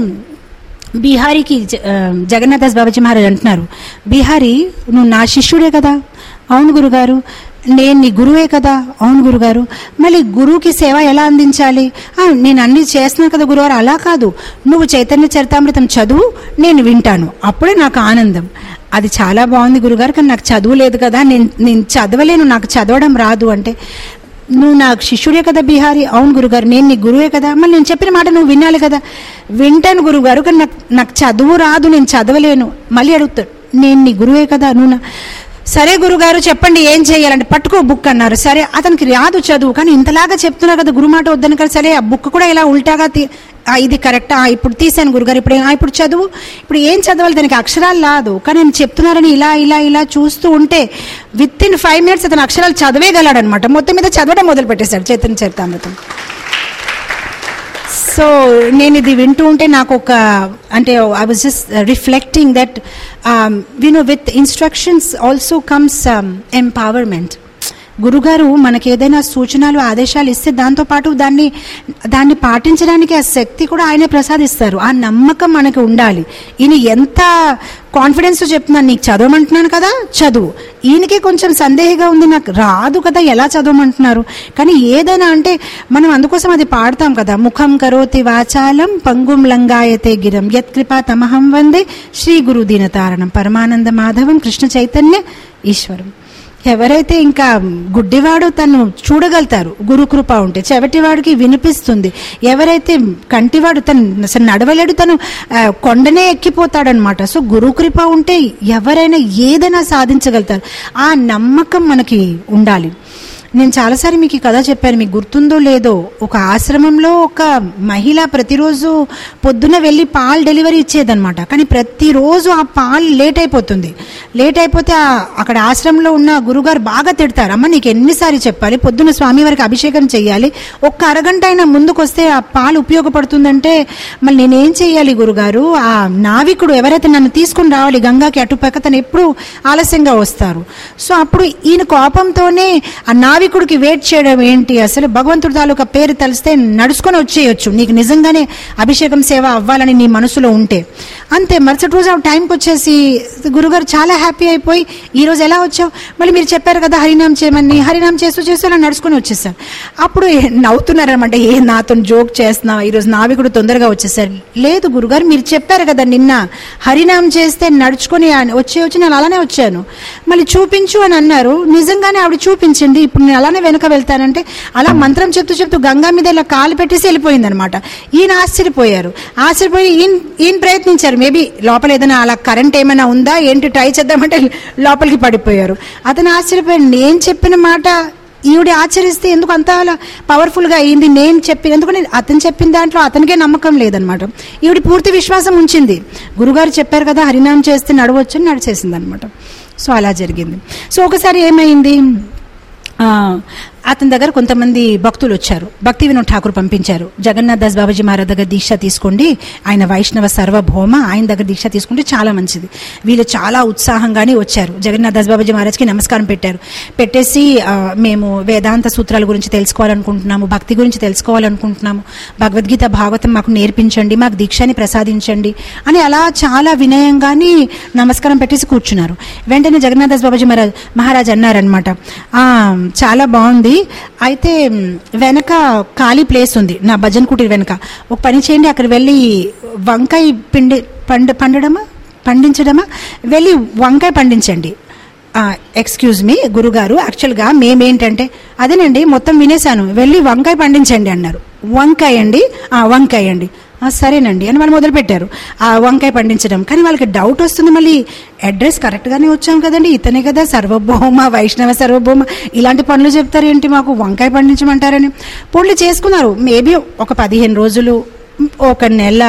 బీహారీకి జ- ఆ, జగన్నాథ్ దాస్ బాబాజీ మహారాజ్ అంటున్నారు బీహారీ నువ్వు నా శిష్యుడే కదా అవును గురుగారు నేను నీ గురువే కదా అవును గురుగారు మళ్ళీ గురువుకి సేవ ఎలా అందించాలి "ఆ, నేను అన్ని చేస్తున్నాను కదా గురువారు అలా కాదు నువ్వు చైతన్య చరితామృతం చదువు నేను వింటాను అప్పుడే నాకు ఆనందం అది చాలా బాగుంది గురుగారు కానీ నాకు చదువు లేదు కదా నేను నేను చదవలేను నాకు చదవడం రాదు అంటే నువ్వు నాకు శిష్యుడే కదా బిహారీ అవును గురుగారు నేను నీ గురువే కదా మళ్ళీ నేను చెప్పిన మాట నువ్వు వినాలి కదా వింటాను గురుగారు కానీ నాకు నాకు చదువు రాదు నేను చదవలేను మళ్ళీ అడుగుతాడు నేను నీ గురువే కదా నువ్వు నా సరే గురుగారు చెప్పండి ఏం చేయాలంటే పట్టుకో బుక్ అన్నారు సరే అతనికి రాదు చదువు కానీ ఇంతలాగా చెప్తున్నారు కదా గురుమాట వద్దని కదా సరే ఆ బుక్ కూడా ఇలా ఉల్టాగా తీ ఆ, ఇది కరెక్టా ఆ, ఇప్పుడు తీసాను గురుగారు ఇప్పుడు ఏ- ఆ, ఇప్పుడు చదువు ఇప్పుడు ఏం చదవాలి దానికి అక్షరాలు రాదు కానీ నేను చెప్తున్నారని ఇలా ఇలా ఇలా చూస్తూ ఉంటే విత్ ఇన్ ఫైవ్ మినిట్స్ అతను అక్షరాలు చదివేయగలడు అనమాట మొత్తం మీద చదవడం మొదలు పెట్టేశాడు చైతన్య చరితామృతం సో నేను ఇది వింటూ ఉంటే నాకు ఒక అంటే I was just reflecting that we know with instructions also comes empowerment గురుగారు మనకి ఏదైనా సూచనలు ఆదేశాలు ఇస్తే దాంతో పాటు దాన్ని దాన్ని పాటించడానికి ఆ శక్తి కూడా ఆయనే ప్రసాదిస్తారు ఆ నమ్మకం మనకి ఉండాలి ఈయన ఎంత కాన్ఫిడెన్స్ చెప్తున్నాను నీకు చదవమంటున్నాను కదా చదువు ఈయనకే కొంచెం సందేహంగా ఉంది నాకు రాదు కదా ఎలా చదవమంటున్నారు కానీ ఏదైనా అంటే మనం అందుకోసం అది పాడతాం కదా ముఖం కరోతి వాచాలం పంగుం లంగాయతే గిరం యత్కృపా తమహం వందే శ్రీ గురు దీనతారణం పరమానంద మాధవం కృష్ణ చైతన్య ఈశ్వరం ఎవరైతే ఇంకా గుడ్డివాడు తను చూడగలుగుతారు గురుకృప ఉంటే చెవటివాడికి వినిపిస్తుంది ఎవరైతే కంటివాడు తను అసలు నడవలేడు తను ఆ, కొండనే ఎక్కిపోతాడనమాట సో గురుకృప ఉంటే ఎవరైనా ఏదైనా సాధించగలుగుతారు ఆ నమ్మకం మనకి ఉండాలి నేను చాలాసారి మీకు ఈ కథ చెప్పాను మీకు గుర్తుందో లేదో ఒక ఆశ్రమంలో ఒక మహిళ ప్రతిరోజు పొద్దున వెళ్ళి పాలు డెలివరీ ఇచ్చేదనమాట కానీ ప్రతిరోజు ఆ పాలు లేట్ అయిపోతుంది లేట్ అయిపోతే ఆ- అక్కడ ఆశ్రమంలో ఉన్న గురుగారు బాగా తిడతారు అమ్మ నీకు ఎన్నిసార్లు చెప్పాలి పొద్దున స్వామివారికి అభిషేకం చేయాలి ఒక్క అరగంట అయినా ముందుకు వస్తే ఆ పాలు ఉపయోగపడుతుందంటే మళ్ళీ నేనేం చేయాలి గురుగారు ఆ నావికుడు ఎవరైతే నన్ను తీసుకుని రావాలి గంగాకి అటుపక్క తను ఎప్పుడు ఆలస్యంగా వస్తారు సో అప్పుడు ఈయన కోపంతోనే ఆ నావికుడికి వెయిట్ చేయడం ఏంటి అసలు భగవంతుడి తాలూకా పేరు తెలిస్తే నడుచుకొని వచ్చేయొచ్చు నీకు నిజంగానే అభిషేకం సేవ అవ్వాలని నీ మనసులో ఉంటే అంతే మరుసటి రోజు ఆ టైంకి వచ్చేసి గురుగారు చాలా హ్యాపీ అయిపోయి ఈ రోజు ఎలా వచ్చావు మళ్ళీ మీరు చెప్పారు కదా హరినామ్ చేయమని హరినామ్ చేస్తూ చేస్తూ అలా నడుచుకొని వచ్చేసారు అప్పుడు నవ్వుతున్నారనమాట ఏ నాతో జోక్ చేస్తున్నావు ఈరోజు నావికుడు తొందరగా వచ్చేసారు లేదు గురుగారు మీరు చెప్పారు కదా నిన్న హరినామ్ చేస్తే నడుచుకొని ఆ- వచ్చే వచ్చి నేను అలానే వచ్చాను మళ్ళీ చూపించు అని అన్నారు నిజంగానే ఆవిడ చూపించండి ఇప్పుడు నేను అలానే వెనక వెళ్తానంటే అలా మంత్రం చెప్తూ చెప్తూ గంగా మీద ఇలా కాలు పెట్టేసి వెళ్ళిపోయింది అనమాట ఈయన ఆశ్చర్యపోయారు ఆశ్చర్యపోయి ఈయన ఈయన ప్రయత్నించారు మేబీ లోపల ఏదైనా అలా కరెంట్ ఏమైనా ఉందా ఏంటి ట్రై చేద్దామంటే లోపలికి పడిపోయారు అతను ఆశ్చర్యపోయాడు నేను చెప్పిన మాట ఈవిడ ఆచరిస్తే ఎందుకు అంత అలా పవర్ఫుల్గా అయింది నేను చెప్పి ఎందుకంటే అతను చెప్పిన దాంట్లో అతనికే నమ్మకం లేదనమాట ఈవిడ పూర్తి విశ్వాసం ఉంచింది గురుగారు చెప్పారు కదా హరినామం చేస్తే నడవచ్చు అని నడిచేసింది అనమాట సో అలా జరిగింది సో ఒకసారి ఏమైంది ఆ, అతని దగ్గర కొంతమంది భక్తులు వచ్చారు భక్తి వినోద్ ఠాకూర్ పంపించారు జగన్నాథ్ దాస్ బాబాజీ మహారాజ్ దగ్గర దీక్ష తీసుకోండి ఆయన వైష్ణవ సర్వభౌమ ఆయన దగ్గర దీక్ష తీసుకుంటే చాలా మంచిది వీళ్ళు చాలా ఉత్సాహంగానే వచ్చారు జగన్నాథ్ దాస్ బాబాజీ మహారాజ్కి నమస్కారం పెట్టారు పెట్టేసి ఆ, మేము వేదాంత సూత్రాల గురించి తెలుసుకోవాలనుకుంటున్నాము భక్తి గురించి తెలుసుకోవాలనుకుంటున్నాము భగవద్గీత భాగవతం మాకు నేర్పించండి మాకు దీక్షని ప్రసాదించండి అని అలా చాలా వినయంగానే నమస్కారం పెట్టేసి కూర్చున్నారు వెంటనే జగన్నాథ్ దాస్ బాబాజీ మహారాజ్ మహారాజ్ అన్నారనమాట "ఆ, చాలా బాగుంది అయితే మ్, వెనక ఖాళీ ప్లేస్ ఉంది నా భజన్ కుటీర్ వెనక ఒక పని చేయండి అక్కడ వెళ్ళి వంకాయ పిండి పండు పండడమా పండించడమా వెళ్ళి వంకాయ పండించండి ఎక్స్క్యూజ్ మీ గురుగారు యాక్చువల్గా మేమేంటంటే అదేనండి మొత్తం వినేశాను వెళ్ళి వంకాయ పండించండి అన్నారు వంకాయ అండి "ఆ, వంకాయ అండి "ఆ, సరేనండి అని వాళ్ళు మొదలుపెట్టారు ఆ వంకాయ పండించడం కానీ వాళ్ళకి డౌట్ వస్తుంది మళ్ళీ అడ్రస్ కరెక్ట్గానే వచ్చాం కదండి ఇతనే కదా సర్వభౌమ వైష్ణవ సర్వభౌమ ఇలాంటి పనులు చెప్తారు ఏంటి మాకు వంకాయ పండించమంటారని పోన్లు చేసుకున్నారు మేబీ ఒక పదిహేను రోజులు ఒక నెల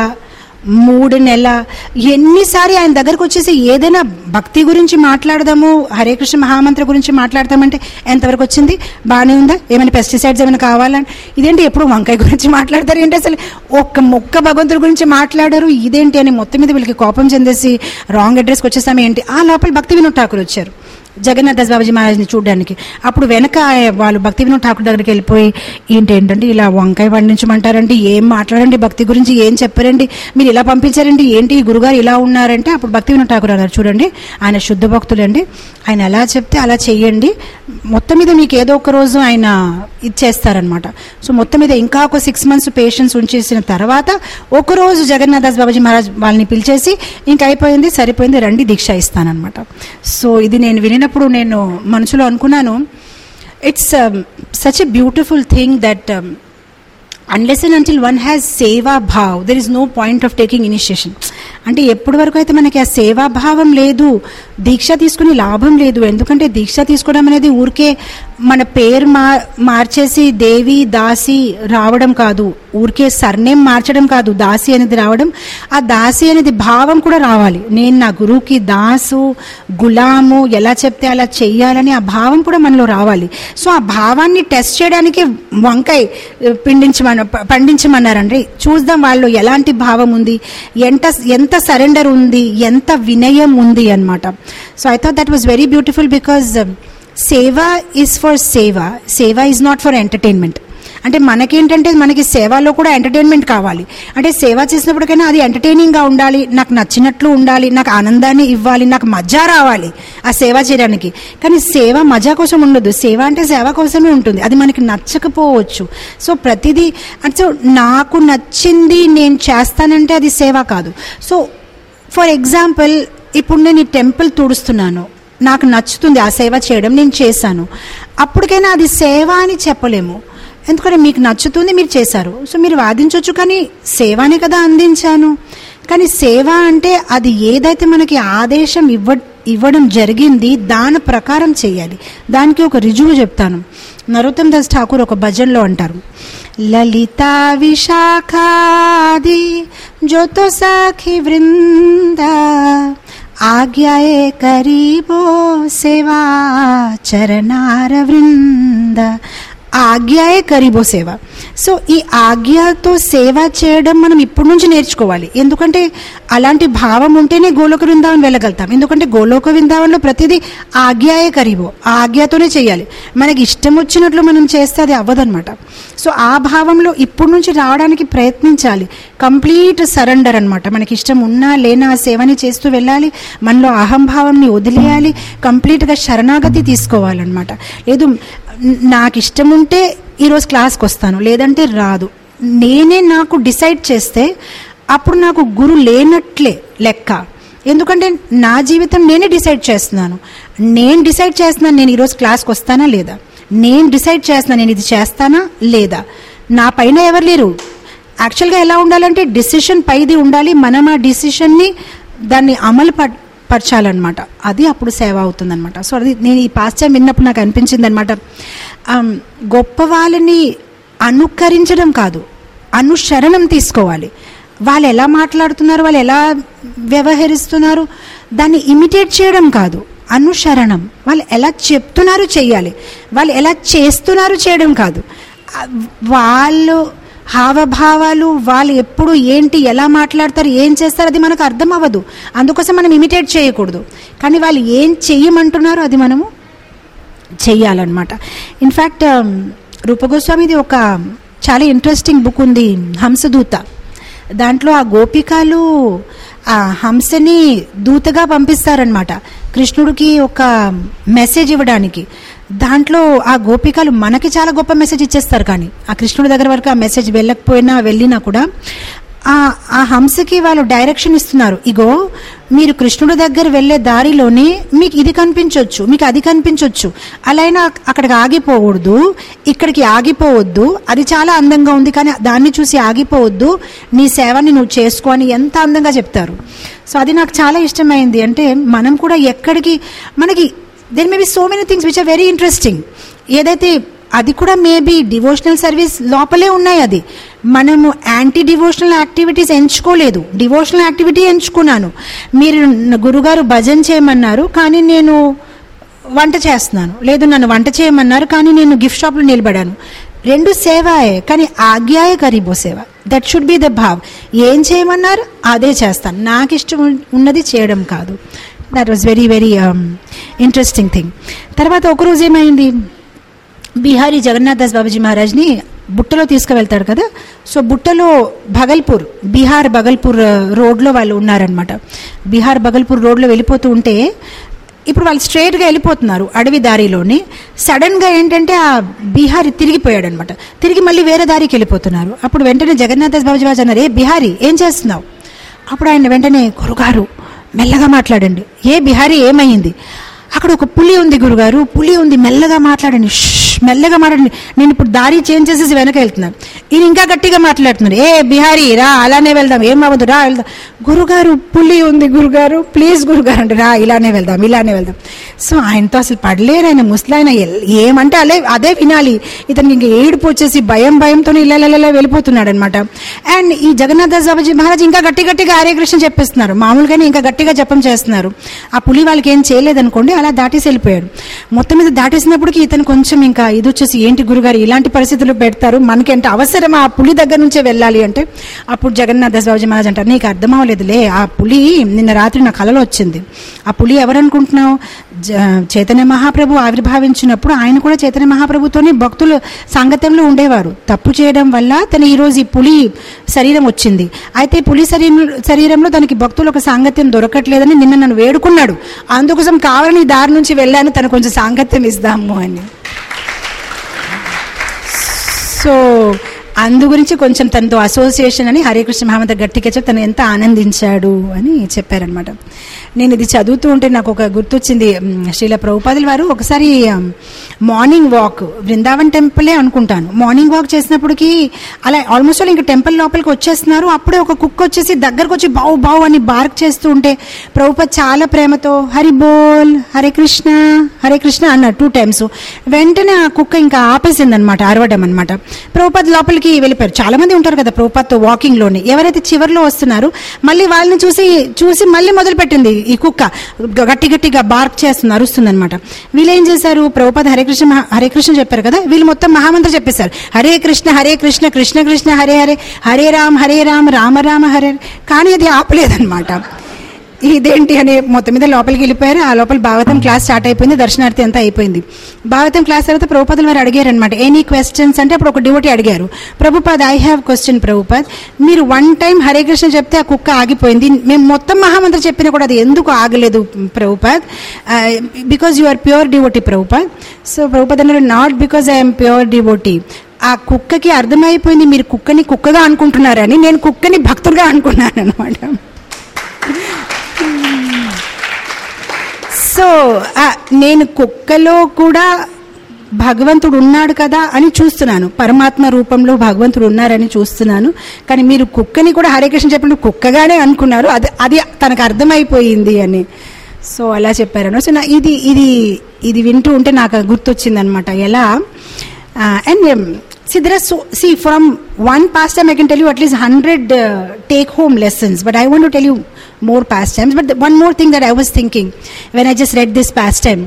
మూడు నెల ఎన్నిసారి ఆయన దగ్గరకు వచ్చేసి ఏదైనా భక్తి గురించి మాట్లాడదాము హరే కృష్ణ మహామంత్ర గురించి మాట్లాడదామంటే ఎంతవరకు వచ్చింది బాగానే ఉందా ఏమైనా పెస్టిసైడ్స్ ఏమైనా కావాలని ఇదేంటి ఎప్పుడు వంకాయ గురించి మాట్లాడతారు ఏంటి అసలు ఒక్క మొక్క భగవంతుడి గురించి మాట్లాడారు ఇదేంటి అని మొత్తం మీద వీళ్ళకి కోపం చెందేసి రాంగ్ అడ్రస్కి వచ్చేసాము ఏంటి ఆ లోపల భక్తి వినోద్ ఠాకూర్ వచ్చారు జగన్నాథ్ దాస్ బాబాజీ మహారాజ్ని చూడడానికి అప్పుడు వెనక వాళ్ళు భక్తి వినోద్ ఠాకూర్ దగ్గరికి వెళ్ళిపోయి ఏంటి ఏంటంటే ఇలా వంకాయ పండించమంటారండి ఏం మాట్లాడండి భక్తి గురించి ఏం చెప్పారండి మీరు ఇలా పంపించారండి ఏంటి ఈ గురుగారు ఇలా ఉన్నారంటే అప్పుడు భక్తి వినోద్ ఠాకూర్ అన్నారు చూడండి ఆయన శుద్ధ భక్తులండి ఆయన ఎలా చెప్తే అలా చెయ్యండి మొత్తం మీద మీకు ఏదో ఒక రోజు ఆయన ఇచ్చేస్తారనమాట సో మొత్తం మీద ఇంకా ఒక సిక్స్ మంత్స్ పేషెన్స్ ఉంచేసిన తర్వాత ఒక రోజు జగన్నాథ్ దాస్ బాబాజీ మహారాజ్ వాళ్ళని పిలిచేసి ఇంకా అయిపోయింది సరిపోయింది రండి దీక్ష ఇస్తానన్నమాట సో ఇది నేను వినినప్పుడు నేను మనసులో అనుకున్నాను it's such a beautiful thing that unless and until one has seva bhav there is no point of taking initiation అంటే ఎప్పటి వరకు అయితే మనకి ఆ సేవాభావం లేదు దీక్ష తీసుకుని లాభం లేదు ఎందుకంటే దీక్ష తీసుకోవడం అనేది ఊరికే మన పేరు మా మార్చేసి దేవి దాసి రావడం కాదు ఊరికే సర్నేం మార్చడం కాదు దాసి అనేది రావడం ఆ దాసి అనేది భావం కూడా రావాలి నేను నా గురువుకి దాసు గులాము ఎలా చెప్తే అలా చెయ్యాలని ఆ భావం కూడా మనలో రావాలి సో ఆ భావాన్ని టెస్ట్ చేయడానికి వంకాయ పిండించమన్న ప- పండించమన్నారండి చూద్దాం వాళ్ళు ఎలాంటి భావం ఉంది ఎంత ఎంత సరెండర్ ఉంది ఎంత వినయం ఉంది అన్నమాట so I thought that was very beautiful because seva is for seva seva is not for entertainment అంటే మనకేంటంటే మనకి సేవలో కూడా ఎంటర్టైన్మెంట్ కావాలి అంటే సేవ చేసినప్పటికైనా అది ఎంటర్టైనింగ్గా ఉండాలి నాకు నచ్చినట్లు ఉండాలి నాకు ఆనందాన్ని ఇవ్వాలి నాకు మజా రావాలి ఆ సేవ చేయడానికి కానీ సేవ మజా కోసం ఉండదు సేవ అంటే సేవ కోసమే ఉంటుంది అది మనకి నచ్చకపోవచ్చు సో ప్రతిదీ అంటే సో నాకు నచ్చింది నేను చేస్తానంటే అది సేవ కాదు సో ఫర్ ఎగ్జాంపుల్ ఇప్పుడు నేను ఈ టెంపుల్ తుడుస్తున్నాను నాకు నచ్చుతుంది ఆ సేవ చేయడం నేను చేశాను అప్పటికైనా అది సేవ అని చెప్పలేము ఎందుకంటే మీకు నచ్చుతుంది మీరు చేశారు సో మీరు వాదించవచ్చు కానీ సేవనే కదా అందించాను కానీ సేవ అంటే అది ఏదైతే మనకి ఆదేశం ఇవ్వ ఇవ్వడం జరిగింది దాని ప్రకారం చేయాలి దానికి ఒక రుజువు చెప్తాను నరోత్తమ్ దాస్ ఠాకూర్ ఒక భజన్లో అంటారు లలితా విశాఖాది జ్యోతో సాఖి వృంద ఆజ్ఞాయే కరీబో సేవా చరణార వృంద ఆజ్ఞాయే కరీబో సేవ సో ఈ ఆజ్ఞతో సేవ చేయడం మనం ఇప్పటి నుంచి నేర్చుకోవాలి ఎందుకంటే అలాంటి భావం ఉంటేనే గోలోక వృందావన్ వెళ్ళగలుగుతాం ఎందుకంటే గోలోక వృందావన్లో ప్రతిదీ ఆజ్ఞాయే కరీబో ఆ ఆజ్ఞతోనే చేయాలి మనకి ఇష్టం వచ్చినట్లు మనం చేస్తే అది అవ్వదన్నమాట సో ఆ భావంలో ఇప్పటి నుంచి రావడానికి ప్రయత్నించాలి కంప్లీట్ సరెండర్ అనమాట మనకి ఇష్టం ఉన్నా లేనా ఆ సేవని చేస్తూ వెళ్ళాలి మనలో అహంభావంని వదిలేయాలి కంప్లీట్గా శరణాగతి తీసుకోవాలన్నమాట లేదు న- నాకు ఇష్టం ఉంటే ఈరోజు క్లాస్కి వస్తాను లేదంటే రాదు నేనే నాకు డిసైడ్ చేస్తే అప్పుడు నాకు గురు లేనట్లే లెక్క ఎందుకంటే నా జీవితం నేనే డిసైడ్ చేస్తున్నాను నేను డిసైడ్ చేస్తున్నాను నేను ఈరోజు క్లాస్కి వస్తానా లేదా నేను డిసైడ్ చేస్తున్నాను నేను ఇది చేస్తానా లేదా నా పైన ఎవరు లేరు యాక్చువల్గా ఎలా ఉండాలంటే డిసిషన్ పైది ఉండాలి మనం ఆ డిసిషన్ని దాన్ని అమలు ప పరచాలన్నమాట అది అప్పుడు సేవ అవుతుందన్నమాట సో అది నేను ఈ పాశ్చాత్యం విన్నప్పుడు నాకు అనిపించింది అనమాట ఆమ్, గొప్ప వాళ్ళని అనుకరించడం కాదు అనుసరణం తీసుకోవాలి వాళ్ళు ఎలా మాట్లాడుతున్నారు వాళ్ళు ఎలా వ్యవహరిస్తున్నారు దాన్ని ఇమిటేట్ చేయడం కాదు అనుసరణం వాళ్ళు ఎలా చెప్తున్నారు చేయాలి వాళ్ళు ఎలా చేస్తున్నారు చేయడం కాదు ఆ, వాళ్ళు హావభావాలు వాళ్ళు ఎప్పుడు ఏంటి ఎలా మాట్లాడతారు ఏం చేస్తారు అది మనకు అర్థం అవ్వదు అందుకోసం మనం ఇమిటేట్ చేయకూడదు కానీ వాళ్ళు ఏం చెయ్యమంటున్నారో అది మనము చెయ్యాలన్నమాట ఇన్ఫ్యాక్ట్ రూపగోస్వామిది ఒక చాలా ఇంట్రెస్టింగ్ బుక్ ఉంది హంసదూత దాంట్లో ఆ గోపికలు ఆ హంసని దూతగా పంపిస్తారనమాట కృష్ణుడికి ఒక మెసేజ్ ఇవ్వడానికి దాంట్లో ఆ గోపికలు మనకి చాలా గొప్ప మెసేజ్ ఇచ్చేస్తారు కానీ ఆ కృష్ణుడి దగ్గర వరకు ఆ మెసేజ్ వెళ్ళకపోయినా వెళ్ళినా కూడా ఆ ఆ హంసకి వాళ్ళు డైరెక్షన్ ఇస్తున్నారు ఇగో మీరు కృష్ణుడి దగ్గర వెళ్ళే దారిలోనే మీకు ఇది కనిపించవచ్చు మీకు అది కనిపించవచ్చు అలా అయినా అక్కడికి ఆగిపోకూడదు ఇక్కడికి ఆగిపోవద్దు అది చాలా అందంగా ఉంది కానీ దాన్ని చూసి ఆగిపోవద్దు నీ సేవని నువ్వు చేసుకో అని ఎంత అందంగా చెప్తారు సో అది నాకు చాలా ఇష్టమైంది అంటే మనం కూడా ఎక్కడికి మనకి then may be so many things which are very interesting ఏదైతే అది కూడా మేబీ డివోషనల్ సర్వీస్ లోపలే ఉన్నాయి అది మనము యాంటీ డివోషనల్ యాక్టివిటీస్ ఎంచుకోలేదు డివోషనల్ యాక్టివిటీ ఎంచుకున్నాను మీరు న- గురుగారు భజన చేయమన్నారు కానీ నేను వంట చేస్తున్నాను లేదు నన్ను వంట చేయమన్నారు కానీ నేను గిఫ్ట్ షాప్లో నిలబడాను రెండు సేవాయే కానీ ఆజ్ఞాయ గరీబో సేవ that should be the bhav ఏం చేయమన్నారు అదే చేస్తాను నాకు ఇష్టం ఉన్- ఉన్నది చేయడం కాదు that was very very interesting thing తర్వాత ఒకరోజు ఏమైంది బీహారీ జగన్నాథ్ దాస్ బాబాజీ మహారాజ్ని బుట్టలో తీసుకువెళ్తాడు కదా సో బుట్టలో భగల్పూర్ బీహార్ భగల్పూర్ ఆ, రోడ్లో వాళ్ళు ఉన్నారనమాట బీహార్ భగల్పూర్ రోడ్లో వెళ్ళిపోతూ ఉంటే ఇప్పుడు వాళ్ళు స్ట్రైట్గా వెళ్ళిపోతున్నారు అడవి దారిలోని సడన్గా ఏంటంటే ఆ బీహారీ తిరిగిపోయాడు అనమాట తిరిగి మళ్ళీ వేరే దారికి వెళ్ళిపోతున్నారు అప్పుడు వెంటనే జగన్నాథ్ దాస్ బాబాజీ మహారాజ్ అన్నారు ఏ బీహారీ ఏం చేస్తున్నావు అప్పుడు ఆయన వెంటనే గురుగారు మెల్లగా మాట్లాడండి ఏ బిహారీ ఏమైంది అక్కడ ఒక పులి ఉంది గురుగారు పులి ఉంది మెల్లగా మాట్లాడండి షష్, మెల్లగా మాట్లాడండి నేను ఇప్పుడు దారి చేంజ్ చేసేసి వెనక వెళ్తున్నాను ఈయన ఇంకా గట్టిగా మాట్లాడుతున్నారు ఏ బిహారీ రా అలానే వెళ్దాం ఏం అవ్వదు రా వెళ్దాం గురుగారు పులి ఉంది గురుగారు ప్లీజ్ గురుగారు అంటే రా ఇలానే వెళ్దాం ఇలానే వెళ్దాం సో ఆయనతో అసలు పడలేరు ఆయన ముసలాయన ఎల్- ఏమంటే అలే అదే వినాలి ఇతనికి ఇంక ఏడుపు వచ్చేసి భయం భయంతో ఇలా ఇలా ఇలా వెళ్ళిపోతున్నాడు అనమాట అండ్ ఈ జగన్నాథ బాబాజీ మహారాజ్ ఇంకా గట్టి గట్టిగా హరే కృష్ణ చెప్పేస్తున్నారు మామూలుగానే ఇంకా గట్టిగా జపం చేస్తున్నారు ఆ పులి వాళ్ళకి ఏం చేయలేదనుకోండి అలా దాటేసి వెళ్ళిపోయాడు మొత్తం మీద దాటేసినప్పటికీ ఇతను కొంచెం ఇంకా ఇది వచ్చేసి ఏంటి గురుగారు ఇలాంటి పరిస్థితులు పెడతారు మనకి అంటే అవసరం ఆ పులి దగ్గర నుంచే వెళ్ళాలి అంటే అప్పుడు జగన్నాథ బాబాజీ మహారాజ్ అంటారు నీకు అర్థం అవ్వలేదులే ఆ పులి నిన్న రాత్రి నా కలలో వచ్చింది ఆ పులి ఎవరనుకుంటున్నావు జ- చైతన్య మహాప్రభు ఆవిర్భావించినప్పుడు ఆయన కూడా చైతన్య మహాప్రభుతోనే భక్తులు సాంగత్యంలో ఉండేవారు తప్పు చేయడం వల్ల తన ఈరోజు ఈ పులి శరీరం వచ్చింది అయితే పులి శరీరం శరీరంలో తనకి భక్తులు ఒక సాంగత్యం దొరకట్లేదని నిన్న నన్ను వేడుకున్నాడు అందుకోసం కావాలని ఈ దారి నుంచి వెళ్ళాను తను కొంచెం సాంగత్యం ఇద్దాము అని సో అందు గురించి కొంచెం తనతో అసోసియేషన్ అని హరే కృష్ణ మహామంత్ర గట్టిగా చెప్పి తను ఎంత ఆనందించాడు అని చెప్పారనమాట నేను ఇది చదువుతూ ఉంటే నాకు ఒక గుర్తొచ్చింది మ్, శ్రీల ప్రభుపాదుల వారు ఒకసారి మ్, మార్నింగ్ వాక్ బృందావన్ టెంపులే అనుకుంటాను మార్నింగ్ వాక్ చేసినప్పటికి అలా ఆల్మోస్ట్ వాళ్ళు ఇంకా టెంపుల్ లోపలికి వచ్చేస్తున్నారు అప్పుడే ఒక కుక్క వచ్చేసి దగ్గరకు వచ్చి బావు బావు అని బార్క్ చేస్తూ ఉంటే ప్రభుపాద్ చాలా ప్రేమతో హరి బోల్ హరే కృష్ణ హరే కృష్ణ అన్నారు టూ టైమ్స్ వెంటనే ఆ కుక్క ఇంకా ఆపేసింది అనమాట అరవడం అనమాట ప్రభుపాద్ లోపలికి వెళ్ళిపోయారు చాలా మంది ఉంటారు కదా ప్రభుపాద్తో వాకింగ్ లోని ఎవరైతే చివరిలో వస్తున్నారు మళ్ళీ వాళ్ళని చూసి చూసి మళ్ళీ మొదలు పెట్టింది ఈ కుక్క గ- గట్టి గట్టిగా బార్క్ చేస్తుంది అరుస్తుంది అనమాట వీళ్ళు ఏం చేశారు ప్రభుపాద్ హరే కృష్ణ మహా- హరే కృష్ణ చెప్పారు కదా వీళ్ళు మొత్తం మహామంత్రం చెప్పేశారు హరే కృష్ణ హరే కృష్ణ కృష్ణ కృష్ణ హరే హరే హరే రామ్ హరే రామ్ రామ రామ హరే హరే. కానీ అది ఆపలేదన్నమాట ఇదేంటి అని మొత్తం మీద లోపలికి వెళ్ళిపోయారు ఆ లోపల భాగవతం క్లాస్ స్టార్ట్ అయిపోయింది దర్శనార్థి అంతా అయిపోయింది భాగవతం క్లాస్ తర్వాత ప్రభుపాదులు వారు అడిగారు అనమాట ఎనీ క్వశ్చన్స్ అంటే అప్పుడు ఒక డివోటీ అడిగారు Prabhupad I have question Prabhupad మీరు వన్ టైం హరే కృష్ణ చెప్తే ఆ కుక్క ఆగిపోయింది మేము మొత్తం మహామంత్రం చెప్పినా కూడా అది ఎందుకు ఆగలేదు Prabhupad because you are pure devotee Prabhupad so Prabhupad అన్నారు not because I'm pure devotee ఆ కుక్కకి అర్థమైపోయింది మీరు కుక్కని కుక్కగా అనుకుంటున్నారని నేను కుక్కని భక్తులుగా అనుకున్నాను అనమాట సో ఆ, నేను కుక్కలో కూడా భగవంతుడు ఉన్నాడు కదా అని చూస్తున్నాను పరమాత్మ రూపంలో భగవంతుడు ఉన్నారని చూస్తున్నాను కానీ మీరు కుక్కని కూడా హరే కృష్ణ చెప్పినప్పుడు కుక్కగానే అనుకున్నారు అది అది తనకు అర్థమైపోయింది అని సో అలా చెప్పారను సో నా ఇది ఇది ఇది వింటూ ఉంటే నాకు గుర్తొచ్చింది అనమాట ఎలా and see there so see from one pastime I can tell you at least hundred take home lessons but I want to tell you more pastimes but one more thing that I was thinking when I just read this pastime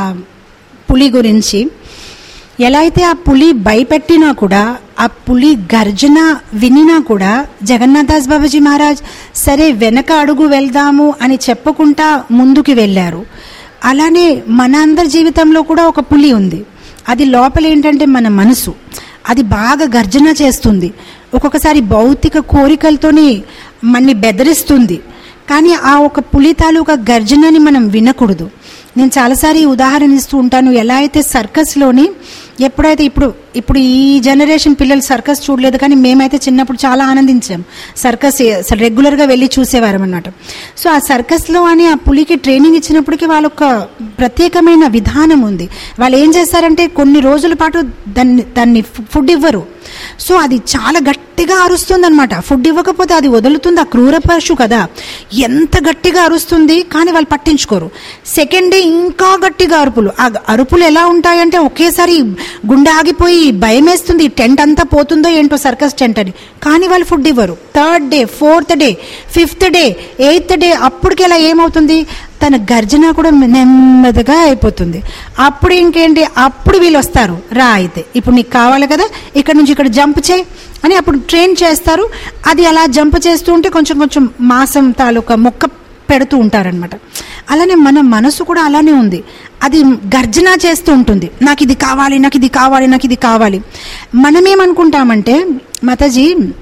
పులి గురించి ఎలా అయితే ఆ పులి భయపెట్టినా కూడా ఆ పులి గర్జన వినినా కూడా జగన్నాథాస్ బాబాజీ మహారాజ్ సరే వెనక అడుగు వెళ్దాము అని చెప్పకుండా ముందుకు వెళ్ళారు అలానే మన అందరి జీవితంలో కూడా ఒక పులి ఉంది అది లోపల ఏంటంటే మన మనసు అది బాగా గర్జన చేస్తుంది ఒక్కొక్కసారి భౌతిక కోరికలతోని మన్ని బెదిరిస్తుంది కానీ ఆ ఒక పులి తాలూకా గర్జనని మనం వినకూడదు నేను చాలాసారి ఉదాహరణ ఇస్తూ ఉంటాను ఎలా అయితే సర్కస్లోని ఎప్పుడైతే ఇప్పుడు ఇప్పుడు ఈ జనరేషన్ పిల్లలు సర్కస్ చూడలేదు కానీ మేమైతే చిన్నప్పుడు చాలా ఆనందించాం సర్కస్ అసలు రెగ్యులర్గా వెళ్ళి చూసేవారం అన్నమాట సో ఆ సర్కస్లో అని ఆ పులికి ట్రైనింగ్ ఇచ్చినప్పటికీ వాళ్ళొక ప్రత్యేకమైన విధానం ఉంది వాళ్ళు ఏం చేస్తారంటే కొన్ని రోజుల పాటు దాన్ని దాన్ని ఫుడ్ ఇవ్వరు సో అది చాలా గట్టిగా అరుస్తుంది అనమాట ఫుడ్ ఇవ్వకపోతే అది వదులుతుంది ఆ క్రూర పశు కదా ఎంత గట్టిగా అరుస్తుంది కానీ వాళ్ళు పట్టించుకోరు సెకండ్ డే ఇంకా గట్టిగా అరుపులు ఆ అరుపులు ఎలా ఉంటాయంటే ఒకేసారి గుండె ఆగిపోయి భయం వేస్తుంది టెంట్ అంతా పోతుందో ఏంటో సర్కస్ టెంట్ అని కానీ వాళ్ళు ఫుడ్ ఇవ్వరు third day fourth day fifth day eighth day అప్పటికి ఎలా ఏమవుతుంది తన గర్జన కూడా నెమ్మదిగా అయిపోతుంది అప్పుడు ఇంకేంటి అప్పుడు వీళ్ళు వస్తారు రా అయితే ఇప్పుడు నీకు కావాలి కదా ఇక్కడ నుంచి ఇక్కడ జంప్ చేయి అని అప్పుడు ట్రైన్ చేస్తారు అది అలా జంప్ చేస్తూ ఉంటే కొంచెం కొంచెం మాసం తాలూకా మొక్క పెడుతూ ఉంటారనమాట అలానే మన మనసు కూడా అలానే ఉంది అది గర్జన చేస్తూ ఉంటుంది నాకు ఇది కావాలి నాకు ఇది కావాలి నాకు ఇది కావాలి మనమేమనుకుంటామంటే మాతాజీ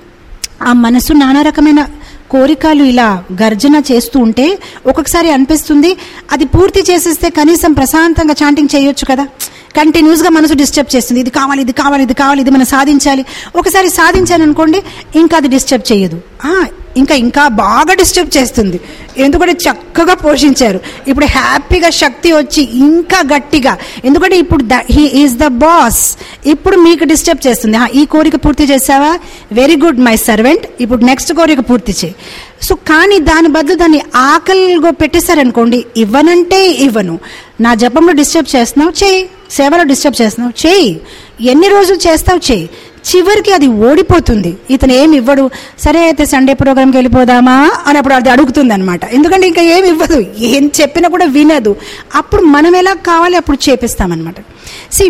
ఆ మనసు నానా రకమైన కోరికలు ఇలా గర్జన చేస్తూ ఉంటే ఒక్కొక్కసారి అనిపిస్తుంది అది పూర్తి చేసేస్తే కనీసం ప్రశాంతంగా చాంటింగ్ చేయొచ్చు కదా కంటిన్యూస్గా మనసు డిస్టర్బ్ చేస్తుంది ఇది కావాలి ఇది కావాలి ఇది కావాలి ఇది మనం సాధించాలి ఒకసారి సాధించాను అనుకోండి ఇంకా అది డిస్టర్బ్ చేయదు ఆ, ఇంకా ఇంకా బాగా డిస్టర్బ్ చేస్తుంది ఎందుకంటే చక్కగా పోషించారు ఇప్పుడు హ్యాపీగా శక్తి వచ్చి ఇంకా గట్టిగా ఎందుకంటే ఇప్పుడు హీ ఈజ్ ద బాస్ ఇప్పుడు మీకు డిస్టర్బ్ చేస్తుంది "ఆ, ఈ కోరిక పూర్తి చేసావా వెరీ గుడ్ మై సర్వెంట్ ఇప్పుడు నెక్స్ట్ కోరిక పూర్తి చేయి సో కానీ దాని బదులు దాన్ని ఆకలిగా పెట్టేశారనుకోండి ఇవ్వనంటే ఇవ్వను నా జపంలో డిస్టర్బ్ చేస్తున్నావు చేయి సేవలో డిస్టర్బ్ చేస్తున్నావు చేయి ఎన్ని రోజులు చేస్తావు చేయి చివరికి అది ఓడిపోతుంది ఇతను ఏమి ఇవ్వడు సరే అయితే సండే ప్రోగ్రామ్కి వెళ్ళిపోదామా అని అప్పుడు అది అడుగుతుంది అనమాట ఎందుకంటే ఇంకా ఏమి ఇవ్వదు ఏం చెప్పినా కూడా వినదు అప్పుడు మనం ఎలా కావాలి అప్పుడు చేపిస్తామన్నమాట see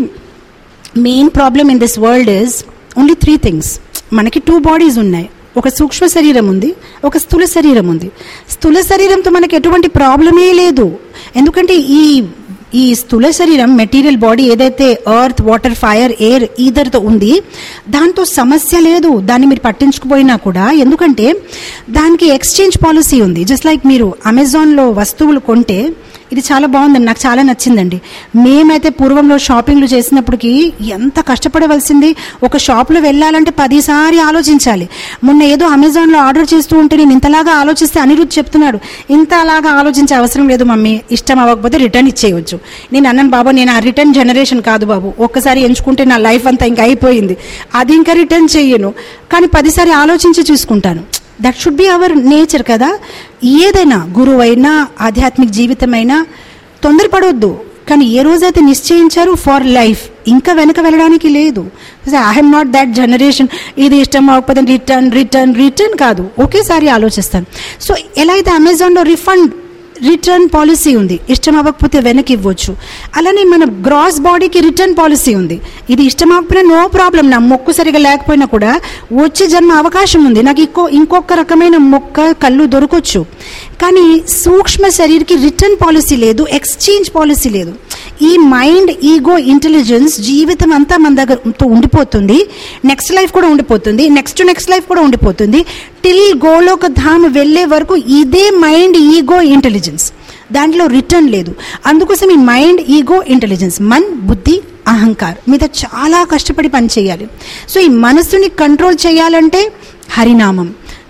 main problem in this world is only three things మనకి టూ బాడీస్ ఉన్నాయి ఒక సూక్ష్మ శరీరం ఉంది ఒక స్థూల శరీరం ఉంది స్థూల శరీరంతో మనకి ఎటువంటి ప్రాబ్లమే లేదు ఎందుకంటే ఈ ఈ స్థూల శరీరం మెటీరియల్ బాడీ ఏదైతే ఎర్త్ వాటర్ ఫైర్ ఎయిర్ ఈదర్తో ఉంది దాంతో సమస్య లేదు దాన్ని మీరు పట్టించుకుపోయినా కూడా ఎందుకంటే దానికి ఎక్స్చేంజ్ పాలసీ ఉంది జస్ట్ లైక్ మీరు అమెజాన్లో వస్తువులు కొంటే ఇది చాలా బాగుందండి నాకు చాలా నచ్చిందండి మేమైతే పూర్వంలో షాపింగ్లు చేసినప్పటికీ ఎంత కష్టపడవలసింది ఒక షాప్లో వెళ్ళాలంటే పదిసారి ఆలోచించాలి మొన్న ఏదో అమెజాన్లో ఆర్డర్ చేస్తూ ఉంటే నేను ఇంతలాగా ఆలోచిస్తే అనిరుద్ధ్ చెప్తున్నాడు ఇంత అలాగా ఆలోచించే అవసరం లేదు మమ్మీ ఇష్టం అవ్వకపోతే రిటర్న్ ఇచ్చేయవచ్చు నేను అన్నాను బాబు నేను ఆ రిటర్న్ జనరేషన్ కాదు బాబు ఒక్కసారి ఎంచుకుంటే నా లైఫ్ అంతా ఇంకా అయిపోయింది అది ఇంకా రిటర్న్ చెయ్యను కానీ పదిసారి ఆలోచించి చూసుకుంటాను that should be our nature కదా ఏదైనా గురువు అయినా ఆధ్యాత్మిక జీవితమైనా తొందరపడవద్దు కానీ ఏ రోజైతే నిశ్చయించారు ఫర్ లైఫ్ ఇంకా వెనక వెళ్ళడానికి లేదు ఐఎమ్ నాట్ దట్ జనరేషన్ ఇది ఇష్టం అవ్వకపోతే రిటర్న్ రిటర్న్ రిటర్న్ కాదు ఒకేసారి ఆలోచిస్తాను సో ఎలా అయితే అమెజాన్లో రిఫండ్ రిటర్న్ పాలసీ ఉంది ఇష్టం అవ్వకపోతే వెనక్కి ఇవ్వచ్చు అలానే మన గ్రాస్ బాడీకి రిటర్న్ పాలసీ ఉంది ఇది ఇష్టం అవ్వకపోయినా నో ప్రాబ్లం నా మొక్కు సరిగా లేకపోయినా కూడా వచ్చే జన్మ అవకాశం ఉంది నాకు ఇంకో ఇంకొక రకమైన మొక్క కళ్ళు దొరకొచ్చు కానీ సూక్ష్మ శరీరకి రిటర్న్ పాలసీ లేదు ఎక్స్చేంజ్ పాలసీ లేదు ఈ మైండ్ ఈగో ఇంటెలిజెన్స్ జీవితం అంతా మన దగ్గర ఉండిపోతుంది నెక్స్ట్ లైఫ్ కూడా ఉండిపోతుంది నెక్స్ట్ నెక్స్ట్ లైఫ్ కూడా ఉండిపోతుంది టిల్ గోలోక ధామ్ వెళ్ళే వరకు ఇదే మైండ్ ఈగో ఇంటెలిజెన్స్ దాంట్లో రిటర్న్ లేదు అందుకోసం ఈ మైండ్ ఈగో ఇంటెలిజెన్స్ మన్ బుద్ధి అహంకార్ మీద చాలా కష్టపడి పని చేయాలి సో ఈ మనసుని కంట్రోల్ చేయాలంటే హరినామం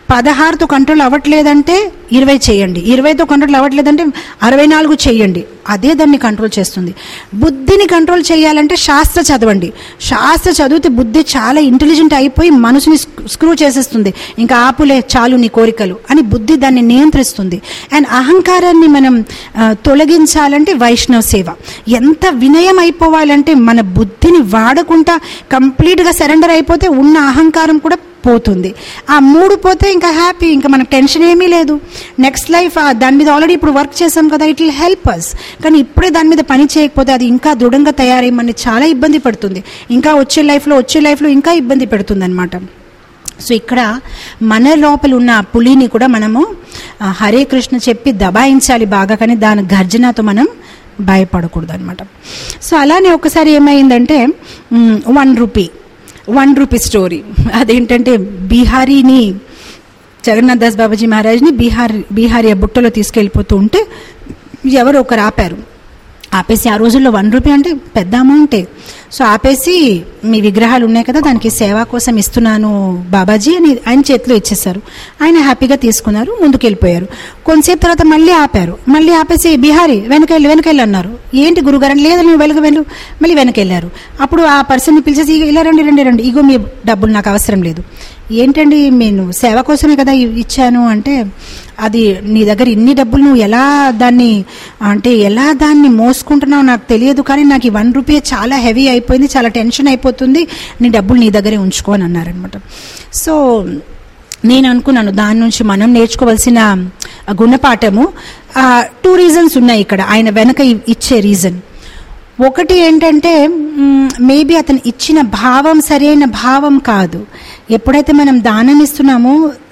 పదహారుతో కంట్రోల్ అవ్వట్లేదంటే ఇరవై చేయండి ఇరవైతో కంట్రోల్ అవ్వట్లేదంటే అరవై నాలుగు చేయండి అదే దాన్ని కంట్రోల్ చేస్తుంది బుద్ధిని కంట్రోల్ చేయాలంటే శాస్త్ర చదవండి శాస్త్ర చదివితే బుద్ధి చాలా ఇంటెలిజెంట్ అయిపోయి మనసుని స్క్రూ చేసేస్తుంది ఇంకా ఆపులే చాలు నీ కోరికలు అని బుద్ధి దాన్ని నియంత్రిస్తుంది అండ్ అహంకారాన్ని మనం ఆ, తొలగించాలంటే వైష్ణవ సేవ ఎంత వినయం అయిపోవాలంటే మన బుద్ధిని వాడకుండా కంప్లీట్గా సరెండర్ అయిపోతే ఉన్న అహంకారం కూడా పోతుంది ఆ మూడు పోతే ఇంకా హ్యాపీ ఇంకా మనకు టెన్షన్ ఏమీ లేదు నెక్స్ట్ లైఫ్ దాని మీద ఆల్రెడీ ఇప్పుడు వర్క్ చేసాం కదా ఇట్ విల్ హెల్ప్ అస్ కానీ ఇప్పుడే దాని మీద పని చేయకపోతే అది ఇంకా దృఢంగా తయారై మనని చాలా ఇబ్బంది పడుతుంది ఇంకా వచ్చే లైఫ్లో వచ్చే లైఫ్లో ఇంకా ఇబ్బంది పెడుతుంది అనమాట సో ఇక్కడ మన లోపల ఉన్న ఆ పులిని కూడా మనము ఆ, హరే కృష్ణ చెప్పి దబాయించాలి బాగా కానీ దాని గర్జనతో మనం భయపడకూడదు అనమాట సో అలానే ఒకసారి ఏమైందంటే one rupee one rupee story అదేంటంటే బీహారీని జగన్నాథ్ దాస్ బాబాజీ మహారాజ్ని బీహార్ బీహారీ ఆ బుట్టలో తీసుకెళ్ళిపోతూ ఉంటే ఎవరు ఒకరు ఆపారు ఆపేసి ఆ రోజుల్లో వన్ రూపీ అంటే పెద్ద అమౌంటే సో ఆపేసి మీ విగ్రహాలు ఉన్నాయి కదా దానికి సేవ కోసం ఇస్తున్నాను బాబాజీ అని ఆయన చేతిలో ఇచ్చేశారు ఆయన హ్యాపీగా తీసుకున్నారు ముందుకు వెళ్ళిపోయారు కొంతసేపు తర్వాత మళ్ళీ ఆపారు మళ్ళీ ఆపేసి బిహారీ వెనకెళ్ళి వెనకెళ్ళి అన్నారు ఏంటి గురుగారు లేదు నువ్వు వెనక వెళ్ళు మళ్ళీ వెనకెళ్ళారు అప్పుడు ఆ పర్సన్ని పిలిచేసి "ఇగో ఇలా రండి రండి రండి ఇగో మీ డబ్బులు నాకు అవసరం లేదు ఏంటండి నేను సేవ కోసమే కదా ఇ- ఇచ్చాను అంటే అది నీ దగ్గర ఇన్ని డబ్బులు నువ్వు ఎలా దాన్ని అంటే ఎలా దాన్ని మోసుకుంటున్నావు నాకు తెలియదు కానీ నాకు ఈ వన్ రూపీ చాలా హెవీ అయిపోయింది చాలా టెన్షన్ అయిపోతుంది నీ డబ్బులు నీ దగ్గరే ఉంచుకో అని అన్నారనమాట సో నేను అనుకున్నాను దాని నుంచి మనం నేర్చుకోవాల్సిన గుణపాఠము టూ రీజన్స్ ఉన్నాయి ఇక్కడ ఆయన వెనక ఇ- ఇచ్చే రీజన్ ఒకటి ఏంటంటే మేబీ అతను ఇచ్చిన భావం సరైన భావం కాదు ఎప్పుడైతే మనం దానం ఇస్తున్నామో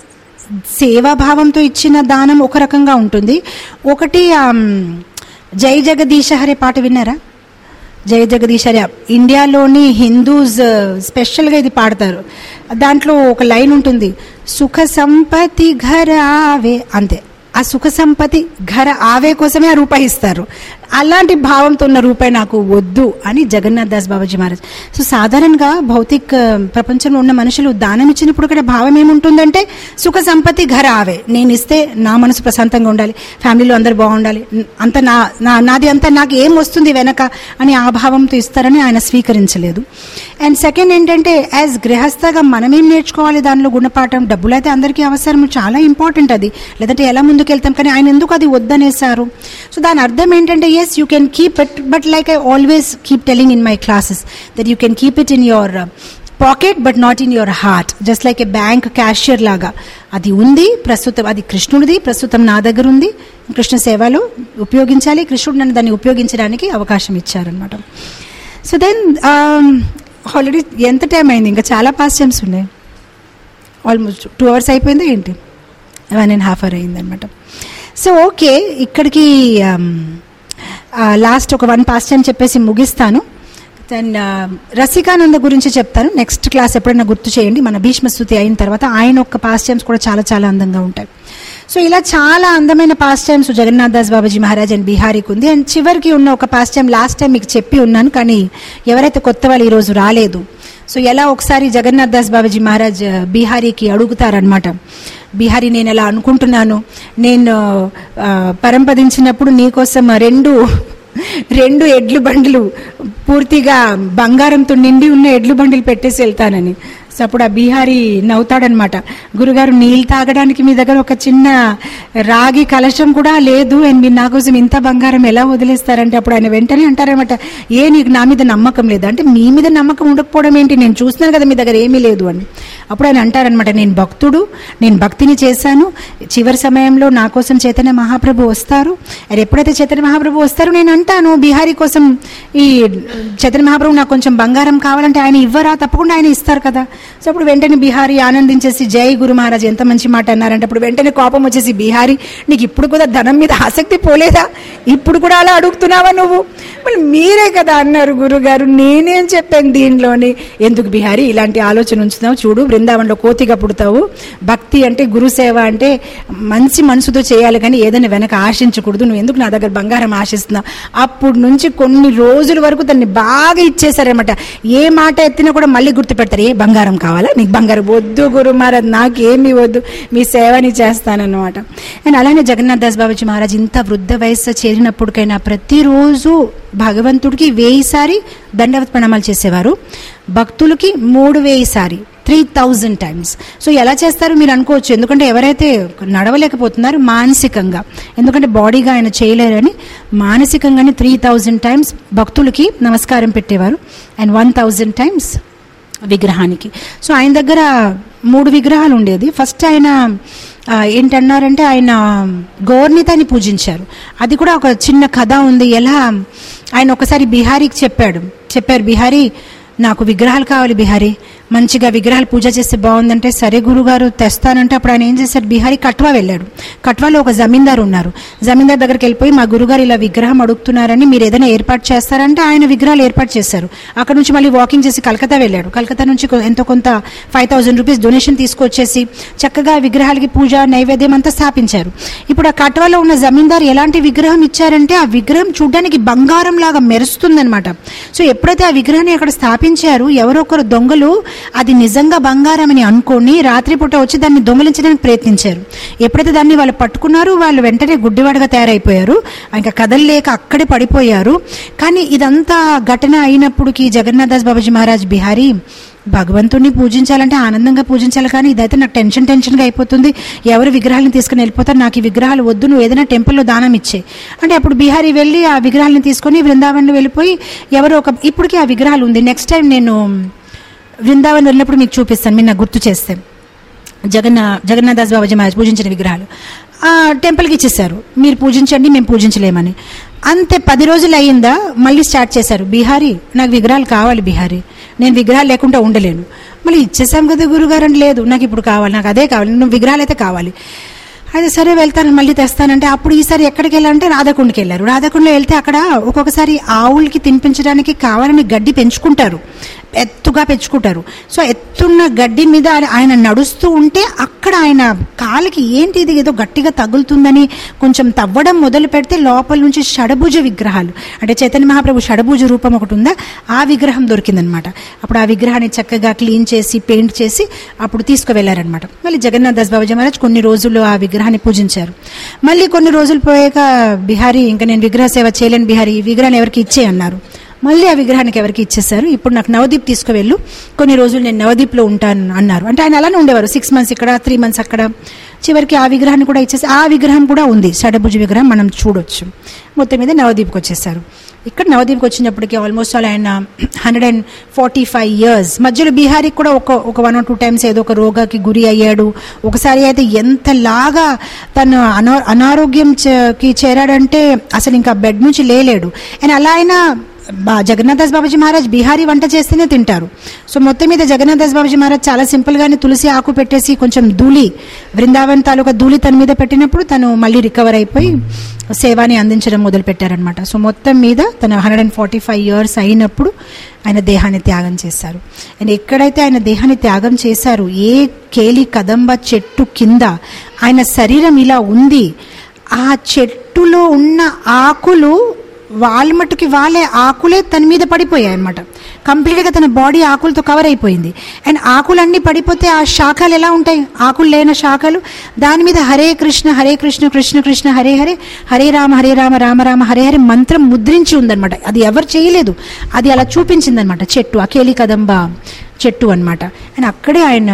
సేవాభావంతో ఇచ్చిన దానం ఒక రకంగా ఉంటుంది ఒకటి ఆమ్, జై జగదీశ హరే పాట విన్నారా జై జగదీశ్ హరే ఇండియాలోని హిందూస్ స్పెషల్గా ఇది పాడతారు దాంట్లో ఒక లైన్ ఉంటుంది సుఖ సంపత్తి ఘర ఆవే అంతే ఆ సుఖ సంపత్తి ఘర ఆవే కోసమే ఆ రూపాయి ఇస్తారు అలాంటి భావంతో ఉన్న రూపాయి నాకు వద్దు అని జగన్నాథ్ దాస్ బాబాజీ మహారాజ్ సో సాధారణంగా భౌతిక ప్రపంచంలో ఉన్న మనుషులు దానం ఇచ్చినప్పుడు కూడా భావం ఏముంటుందంటే సుఖ సంపత్తి ఘర ఆవే నేను ఇస్తే నా మనసు ప్రశాంతంగా ఉండాలి ఫ్యామిలీలో అందరు బాగుండాలి అంత నా నా నాది అంతా నాకు ఏం వస్తుంది వెనక అని ఆ భావంతో ఇస్తారని ఆయన స్వీకరించలేదు అండ్ సెకండ్ ఏంటంటే యాజ్ గృహస్థగా మనమేం నేర్చుకోవాలి దానిలో గుణపాఠం డబ్బులు అయితే అందరికీ అవసరం చాలా ఇంపార్టెంట్ అది లేదంటే ఎలా ముందుకు వెళ్తాం కానీ ఆయన ఎందుకు అది వద్దనేసారు సో దాని అర్థం ఏంటంటే yes you can keep it but like I always keep telling in my classes that you can keep it in your pocket but not in your heart just like a bank cashier లాగా అది ఉంది ప్రస్తుతం అది కృష్ణుడిది ప్రస్తుతం నా దగ్గర ఉంది కృష్ణ సేవలో ఉపయోగించాలి కృష్ణుడు నన్ను దాన్ని ఉపయోగించడానికి అవకాశం ఇచ్చారనమాట సో దెన్ ఆల్రెడీ ఎంత టైం అయింది ఇంకా చాలా పాస్ టైమ్స్ ఉన్నాయి ఆల్మోస్ట్ టూ అవర్స్ అయిపోయిందా ఏంటి వన్ అండ్ హాఫ్ అవర్ అయిందనమాట సో ఓకే ఇక్కడికి లాస్ట్ ఒక వన్ పాస్ టైం చెప్పేసి ముగిస్తాను దెన్ రసికానంద గురించి చెప్తాను నెక్స్ట్ క్లాస్ ఎప్పుడైనా గుర్తు చేయండి మన భీష్మస్థుతి అయిన తర్వాత ఆయన యొక్క పాస్ టైమ్స్ కూడా చాలా చాలా అందంగా ఉంటాయి సో ఇలా చాలా అందమైన pastimes Jagannath Das Babaji Maharaj and బీహారీకి ఉంది అండ్ చివరికి ఉన్న ఒక పాస్ టైం లాస్ట్ టైం మీకు చెప్పి ఉన్నాను కానీ ఎవరైతే కొత్త వాళ్ళు ఈరోజు రాలేదు సో ఎలా ఒకసారి జగన్నాథ్ దాస్ బాబాజీ మహారాజ్ బీహారీకి అడుగుతారనమాట బీహారీ నేను ఎలా అనుకుంటున్నాను నేను ఆ, పరంపదించినప్పుడు నీకోసం రెండు రెండు ఎడ్లు బండ్లు పూర్తిగా బంగారంతో నిండి ఉన్న ఎడ్లు బండిలు పెట్టేసి వెళ్తానని సో అప్పుడు ఆ బీహారీ నవ్వుతాడనమాట గురుగారు నీళ్ళు తాగడానికి మీ దగ్గర ఒక చిన్న రాగి కలశం కూడా లేదు అండ్ మీరు నా కోసం ఇంత బంగారం ఎలా వదిలేస్తారంటే అప్పుడు ఆయన వెంటనే అంటారనమాట ఏ నీకు నా మీద నమ్మకం లేదా అంటే మీ మీద నమ్మకం ఉండకపోవడం ఏంటి నేను చూస్తున్నాను కదా మీ దగ్గర ఏమీ లేదు అని అప్పుడు ఆయన అంటారనమాట నేను భక్తుడు నేను భక్తిని చేశాను చివరి సమయంలో నా కోసం చైతన్య మహాప్రభు వస్తారు అది ఎప్పుడైతే చైతన్య మహాప్రభు వస్తారో నేను అంటాను బిహారీ కోసం ఈ చైతన్య మహాప్రభు నాకు కొంచెం బంగారం కావాలంటే ఆయన ఇవ్వరా తప్పకుండా ఆయన ఇస్తారు కదా సో అప్పుడు వెంటనే బిహారీ ఆనందించేసి జై గురు మహారాజ్ ఎంత మంచి మాట అన్నారంటే అప్పుడు వెంటనే కోపం వచ్చేసి బిహారీ నీకు ఇప్పుడు కూడా ధనం మీద ఆసక్తి పోలేదా ఇప్పుడు కూడా అలా అడుగుతున్నావా నువ్వు మళ్ళీ మీరే కదా అన్నారు గురుగారు నేనేం చెప్పాను దీనిలోని ఎందుకు బిహారీ ఇలాంటి ఆలోచన ఉంచుతున్నావు చూడు బృందావనంలో కోతిగా పుడతావు భక్తి అంటే గురు సేవ అంటే మంచి మనసుతో చేయాలి కానీ ఏదైనా వెనక ఆశించకూడదు నువ్వు ఎందుకు నా దగ్గర బంగారం ఆశిస్తున్నావు అప్పుడు నుంచి కొన్ని రోజుల వరకు దాన్ని బాగా ఇచ్చేసారనమాట ఏ మాట ఎత్తినా కూడా మళ్ళీ గుర్తు పెడతారు ఏ బంగారం బంగారం కావాలా నీకు బంగారం వద్దు గురు మహారాజ్ నాకేమి వద్దు మీ సేవని చేస్తానన్నమాట అండ్ అలానే జగన్నాథ్ దాస్ బాబాజీ మహారాజ్ ఇంత వృద్ధ వయస్సు చేరినప్పటికైనా ప్రతిరోజు భగవంతుడికి వేయిసారి దండవత్ ప్రణామాలు చేసేవారు భక్తులకి మూడు వేయిసారి త్రీ థౌజండ్ టైమ్స్ సో ఎలా చేస్తారు మీరు అనుకోవచ్చు ఎందుకంటే ఎవరైతే నడవలేకపోతున్నారో మానసికంగా ఎందుకంటే బాడీగా ఆయన చేయలేరని మానసికంగానే త్రీ థౌజండ్ టైమ్స్ భక్తులకి నమస్కారం పెట్టేవారు అండ్ వన్ థౌజండ్ టైమ్స్ విగ్రహానికి సో ఆయన దగ్గర మూడు విగ్రహాలు ఉండేది ఫస్ట్ ఆయన ఆ, ఏంటన్నారంటే ఆయన గౌర్నితాన్ని పూజించారు అది కూడా ఒక చిన్న కథ ఉంది ఎలా ఆయన ఒకసారి బిహారీకి చెప్పాడు చెప్పారు బిహారీ నాకు విగ్రహాలు కావాలి బిహారీ మంచిగా విగ్రహాలు పూజ చేస్తే బాగుందంటే సరే గురుగారు తెస్తానంటే అప్పుడు ఆయన ఏం చేశాడు బిహారీ కట్వా వెళ్ళాడు కట్వాలో ఒక జమీందారు ఉన్నారు జమీందార్ దగ్గరికి వెళ్ళిపోయి మా గురుగారు ఇలా విగ్రహం అడుగుతున్నారని మీరు ఏదైనా ఏర్పాటు చేస్తారంటే ఆయన విగ్రహాలు ఏర్పాటు చేశారు అక్కడ నుంచి మళ్ళీ వాకింగ్ చేసి కలకత్తా వెళ్ళాడు కలకత్తా నుంచి కొ- ఎంతో కొంత ఫైవ్ థౌసండ్ రూపీస్ డొనేషన్ తీసుకొచ్చేసి చక్కగా విగ్రహాలకి పూజ నైవేద్యం అంతా స్థాపించారు ఇప్పుడు ఆ కట్వాలో ఉన్న జమీందారు ఎలాంటి విగ్రహం ఇచ్చారంటే ఆ విగ్రహం చూడడానికి బంగారం లాగా మెరుస్తుందన్నమాట సో ఎప్పుడైతే ఆ విగ్రహాన్ని అక్కడ స్థాపించారు ఎవరో ఒకరు దొంగలు అది నిజంగా బంగారం అని అనుకొని రాత్రిపూట వచ్చి దాన్ని దొంగలించడానికి ప్రయత్నించారు ఎప్పుడైతే దాన్ని వాళ్ళు పట్టుకున్నారో వాళ్ళు వెంటనే గుడ్డివాడగా తయారైపోయారు ఇంకా కదలలేక అక్కడే పడిపోయారు కానీ ఇదంతా ఘటన అయినప్పటికీ జగన్నాథ్ దాస్ బాబాజీ మహారాజ్ బిహారీ భగవంతుడిని పూజించాలంటే ఆనందంగా పూజించాలి కానీ ఇదైతే నాకు టెన్షన్ టెన్షన్గా అయిపోతుంది ఎవరు విగ్రహాలను తీసుకుని వెళ్ళిపోతారు నాకు ఈ విగ్రహాలు వద్దు నువ్వు ఏదైనా టెంపుల్లో దానం ఇచ్చే అంటే అప్పుడు బీహారీ వెళ్ళి ఆ విగ్రహాలను తీసుకొని బృందావన్ వెళ్ళిపోయి ఎవరో ఒక ఇప్పటికీ ఆ విగ్రహాలు ఉంది నెక్స్ట్ టైం నేను బృందావన్ వెళ్ళినప్పుడు మీకు చూపిస్తాను మీరు నాకు గుర్తు చేస్తే జగన్నా జగన్నాథాస్ బాబాజీ మహారాజ్ పూజించిన విగ్రహాలు ఆ టెంపుల్కి ఇచ్చేసారు మీరు పూజించండి మేము పూజించలేమని అంతే పది రోజులు అయ్యిందా మళ్ళీ స్టార్ట్ చేశారు బీహారీ నాకు విగ్రహాలు కావాలి బీహారీ నేను విగ్రహాలు లేకుండా ఉండలేను మళ్ళీ ఇచ్చేసాం కదా గురుగారు అంటే లేదు నాకు ఇప్పుడు కావాలి నాకు అదే కావాలి నువ్వు విగ్రహాలు అయితే కావాలి అయితే సరే వెళ్తాను మళ్ళీ తెస్తానంటే అప్పుడు ఈసారి ఎక్కడికి వెళ్ళాలంటే రాధాకుండకి వెళ్ళారు రాధాకుండలో వెళ్తే అక్కడ ఒక్కొక్కసారి ఆవులకి తినిపించడానికి కావాలని గడ్డి పెంచుకుంటారు ఎత్తుగా పెంచుకుంటారు సో ఎత్తున్న గడ్డి మీద ఆయన- ఆయన నడుస్తూ ఉంటే అక్కడ ఆయన కాలికి ఏంటి ఇది ఏదో గట్టిగా తగులుతుందని కొంచెం తవ్వడం మొదలు పెడితే లోపల నుంచి షడభుజ విగ్రహాలు అంటే చైతన్య మహాప్రభు షడభుజ రూపం ఒకటి ఉందా ఆ విగ్రహం దొరికిందనమాట అప్పుడు ఆ విగ్రహాన్ని చక్కగా క్లీన్ చేసి పెయింట్ చేసి అప్పుడు తీసుకువెళ్లారనమాట మళ్ళీ జగన్నాథ్ దాస్ బాబాజీ మహారాజ్ కొన్ని రోజులు ఆ విగ్రహాన్ని పూజించారు మళ్ళీ కొన్ని రోజులు పోయాక బిహారీ ఇంకా నేను విగ్రహ సేవ చేయలేను బిహారీ ఈ విగ్రహాన్ని ఎవరికి ఇచ్చే అన్నారు మళ్ళీ ఆ విగ్రహానికి ఎవరికి ఇచ్చేసారు ఇప్పుడు నాకు నవదీప్ తీసుకువెళ్ళు కొన్ని రోజులు నేను నవదీప్లో ఉంటాను అన్నారు అంటే ఆయన అలానే ఉండేవారు సిక్స్ మంత్స్ ఇక్కడ త్రీ మంత్స్ అక్కడ చివరికి ఆ విగ్రహాన్ని కూడా ఇచ్చేసి ఆ విగ్రహం కూడా ఉంది షడభుజ విగ్రహం మనం చూడొచ్చు మొత్తం మీద నవదీప్కి వచ్చేసారు ఇక్కడ నవదీప్కి వచ్చినప్పటికీ ఆల్మోస్ట్ ఆల్ ఆయన hundred and forty five years మధ్యలో బీహారీకి కూడా ఒక ఒక వన్ ఆర్ టూ టైమ్స్ ఏదో ఒక రోగాకి గురి అయ్యాడు ఒకసారి అయితే ఎంతలాగా తను అనా అనారోగ్యం చే- కి చేరాడంటే అసలు ఇంకా బెడ్ నుంచి లేలేడు అండ్ అలా అయినా బా- జగన్నాథ్ దాస్ బాబాజీ మహారాజ్ బీహారీ వంట చేస్తేనే తింటారు సో మొత్తం మీద జగన్నాథ్ దాస్ బాబాజీ మహారాజ్ చాలా సింపుల్గానే తులసి ఆకు పెట్టేసి కొంచెం ధూళి బృందావన్ తాలూకా ధూళి తన మీద పెట్టినప్పుడు తను మళ్ళీ రికవర్ అయిపోయి సేవాని అందించడం మొదలు పెట్టారనమాట సో మొత్తం మీద తన hundred and forty five years అయినప్పుడు ఆయన దేహాన్ని త్యాగం చేశారు అండ్ ఎక్కడైతే ఆయన దేహాన్ని త్యాగం చేశారు ఏ కేలి కదంబ చెట్టు కింద ఆయన శరీరం ఇలా ఉంది ఆ చెట్టులో ఉన్న ఆకులు వాళ్ళ మట్టుకి వాళ్ళే ఆకులే తన మీద పడిపోయాయి అనమాట కంప్లీట్గా తన బాడీ ఆకులతో కవర్ అయిపోయింది అండ్ ఆకులన్నీ పడిపోతే ఆ శాఖలు ఎలా ఉంటాయి ఆకులు లేని శాఖలు దాని మీద హరే కృష్ణ హరే కృష్ణ కృష్ణ కృష్ణ హరే హరే హరే రామ హరే రామ రామ రామ హరే హరే మంత్రం ముద్రించి ఉందన్నమాట అది ఎవరు చేయలేదు అది అలా చూపించిందనమాట చెట్టు అకేలి కదంబ చెట్టు అన్నమాట అండ్ అక్కడే ఆయన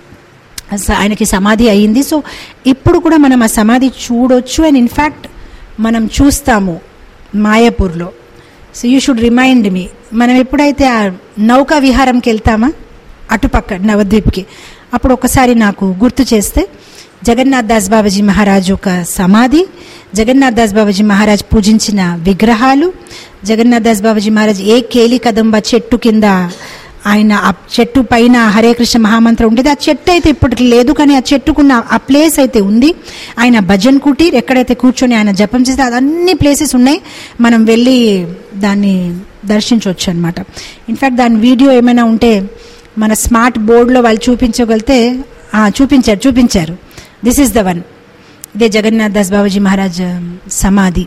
స- ఆయనకి సమాధి అయ్యింది సో ఇప్పుడు కూడా మనం ఆ సమాధి చూడొచ్చు అండ్ ఇన్ఫ్యాక్ట్ మనం చూస్తాము మాయాపూర్లో so you should remind me మనం ఎప్పుడైతే ఆ నౌకా విహారంకి వెళ్తామా అటుపక్క నవద్వీప్కి అప్పుడు ఒకసారి నాకు గుర్తు చేస్తే జగన్నాథ్ దాస్ బాబాజీ మహారాజ్ ఒక సమాధి జగన్నాథ్ దాస్ బాబాజీ మహారాజ్ పూజించిన విగ్రహాలు జగన్నాథ్ దాస్ బాబాజీ మహారాజ్ ఏ కేలి కదంబ చెట్టు కింద ఆయన ఆ చెట్టు పైన హరే కృష్ణ మహామంత్రం ఉండేది ఆ చెట్టు అయితే ఇప్పటికి లేదు కానీ ఆ చెట్టుకున్న ఆ ప్లేస్ అయితే ఉంది ఆయన భజన్ కుటీర్ ఎక్కడైతే కూర్చొని ఆయన జపం చేస్తే అన్ని ప్లేసెస్ ఉన్నాయి మనం వెళ్ళి దాన్ని దర్శించవచ్చు అనమాట ఇన్ఫ్యాక్ట్ దాని వీడియో ఏమైనా ఉంటే మన స్మార్ట్ బోర్డులో వాళ్ళు చూపించగలితే ఆ, చూపించారు చూపించారు దిస్ ఈస్ ద వన్ ఇదే జగన్నాథ్ దాస్ బాబాజీ మహారాజ్ సమాధి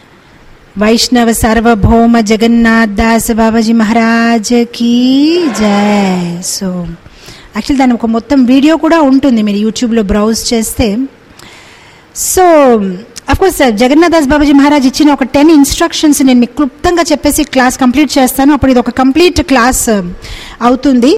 వైష్ణవ సార్వభౌమ జగన్నాథ్ దాస్ బాబాజీ మహారాజ్ కీ జయ సో యాక్చువల్లీ దాని ఒక మొత్తం వీడియో కూడా ఉంటుంది మీరు యూట్యూబ్లో బ్రౌజ్ చేస్తే సో కోర్స్ జగన్నాథ్ దాస్ బాబాజీ మహారాజ్ ఇచ్చిన ఒక టెన్ ఇన్స్ట్రక్షన్స్ నేను మీకు క్లుప్తంగా చెప్పేసి క్లాస్ కంప్లీట్ చేస్తాను అప్పుడు ఇది ఒక కంప్లీట్ క్లాస్ అవుతుంది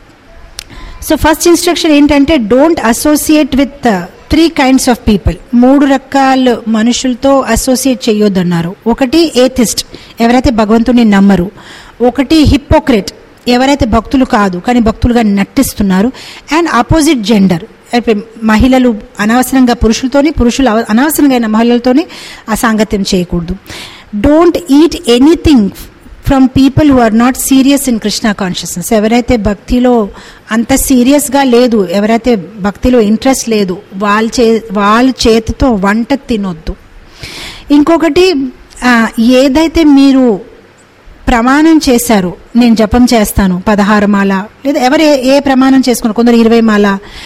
సో ఫస్ట్ ఇన్స్ట్రక్షన్ ఏంటంటే don't associate with three kinds of people మూడు రకాల మనుషులతో అసోసియేట్ చేయొద్దన్నారు ఒకటి ఏథిస్ట్ ఎవరైతే భగవంతుని నమ్మరు ఒకటి హిపోక్రెట్ ఎవరైతే భక్తులు కాదు కానీ భక్తులుగా నటిస్తున్నారు అండ్ ఆపోజిట్ జెండర్ మహిళలు అనవసరంగా పురుషులతోని పురుషులు అవ- అనవసరంగా మహిళలతోని అసాంగత్యం చేయకూడదు don't eat anything from people who are not serious in Krishna consciousness ఎవరైతే భక్తిలో అంత సీరియస్గా లేదు ఎవరైతే భక్తిలో ఇంట్రెస్ట్ లేదు వాళ్ళ చే వాళ్ళ చేతితో వంట తినొద్దు ఇంకొకటి ఆ, ఏదైతే మీరు ప్రమాణం చేశారు నేను జపం చేస్తాను పదహారు మాల లేదా ఎవరు ఏ- ఏ ప్రమాణం చేసుకున్నారు కొందరు ఇరవై మాల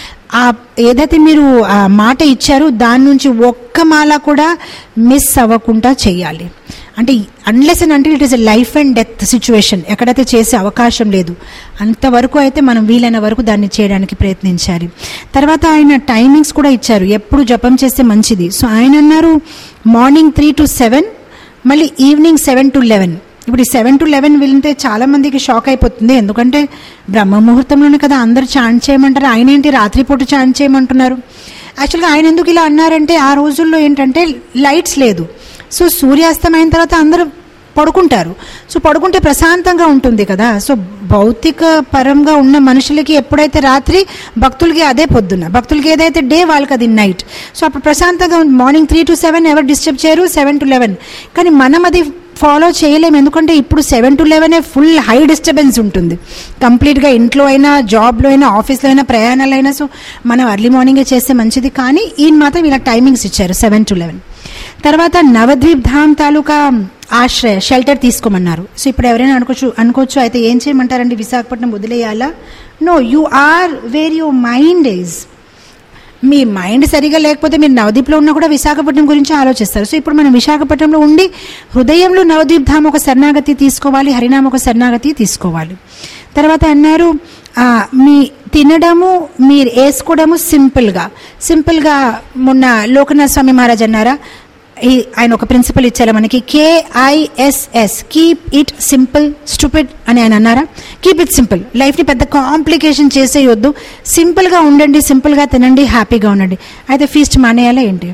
ఆ ఏదైతే మీరు ఆ మాట ఇచ్చారో దాని నుంచి ఒక్క మాల కూడా మిస్ అవ్వకుండా చేయాలి అంటే అన్లెస్ అండ్ అంటే it is a life and death situation ఎక్కడైతే చేసే అవకాశం లేదు అంతవరకు అయితే మనం వీలైన వరకు దాన్ని చేయడానికి ప్రయత్నించాలి తర్వాత ఆయన టైమింగ్స్ కూడా ఇచ్చారు ఎప్పుడు జపం చేస్తే మంచిది సో ఆయన అన్నారు మార్నింగ్ త్రీ టు సెవెన్ మళ్ళీ ఈవినింగ్ సెవెన్ టు లెవెన్ ఇప్పుడు ఈ సెవెన్ టు లెవెన్ వింటే చాలా మందికి షాక్ అయిపోతుంది ఎందుకంటే బ్రహ్మ ముహూర్తంలోనే కదా అందరు చాంట్ చేయమంటారు ఆయన ఏంటి రాత్రిపూట చాంట్ చేయమంటున్నారు యాక్చువల్గా ఆయన ఎందుకు ఇలా అన్నారంటే ఆ రోజుల్లో ఏంటంటే లైట్స్ లేదు సో సూర్యాస్తమైన తర్వాత అందరూ పడుకుంటారు సో పడుకుంటే ప్రశాంతంగా ఉంటుంది కదా సో భౌతిక పరంగా ఉన్న మనుషులకి ఎప్పుడైతే రాత్రి భక్తులకి అదే పొద్దున్న భక్తులకి ఏదైతే డే వాళ్ళకి అది నైట్ సో అప్పుడు ప్రశాంతంగా మార్నింగ్ త్రీ టు సెవెన్ ఎవరు డిస్టర్బ్ చేయరు సెవెన్ టు లెవెన్ కానీ మనం అది ఫాలో చేయలేము ఎందుకంటే ఇప్పుడు సెవెన్ టు లెవెనే ఫుల్ హై డిస్టర్బెన్స్ ఉంటుంది కంప్లీట్గా ఇంట్లో అయినా జాబ్లో అయినా ఆఫీస్లో అయినా ప్రయాణాలు అయినా సో మనం ఎర్లీ మార్నింగే చేస్తే మంచిది కానీ ఈయన మాత్రం ఇలా టైమింగ్స్ ఇచ్చారు సెవెన్ టు లెవెన్ తర్వాత నవద్వీప్ ధామ్ తాలూకా ఆశ్రయ షెల్టర్ తీసుకోమన్నారు సో ఇప్పుడు ఎవరైనా అనుకోవచ్చు అనుకోవచ్చు అయితే ఏం చేయమంటారండి విశాఖపట్నం వదిలేయాలా no you are where your mind is మీ మైండ్ సరిగా లేకపోతే మీరు నవదీప్లో ఉన్నా కూడా విశాఖపట్నం గురించి ఆలోచిస్తారు సో ఇప్పుడు మనం విశాఖపట్నంలో ఉండి హృదయంలో నవదీప్ ధామ్ ఒక శరణాగతి తీసుకోవాలి హరినామ ఒక శరణాగతి తీసుకోవాలి తర్వాత అన్నారు ఆ, మీ తినడము మీరు వేసుకోవడము సింపుల్గా సింపుల్గా మొన్న లోకనాథ్ స్వామి మహారాజ్ అన్నారా ఈ- ఆయన ఒక ప్రిన్సిపల్ ఇచ్చారు మనకి KISS keep it simple stupid అని ఆయన అన్నారా కీప్ ఇట్ సింపుల్ లైఫ్ని పెద్ద కాంప్లికేషన్ చేసేయొద్దు సింపుల్గా ఉండండి సింపుల్గా తినండి హ్యాపీగా ఉండండి అయితే ఫీస్ట్ మానేయాలా ఏంటి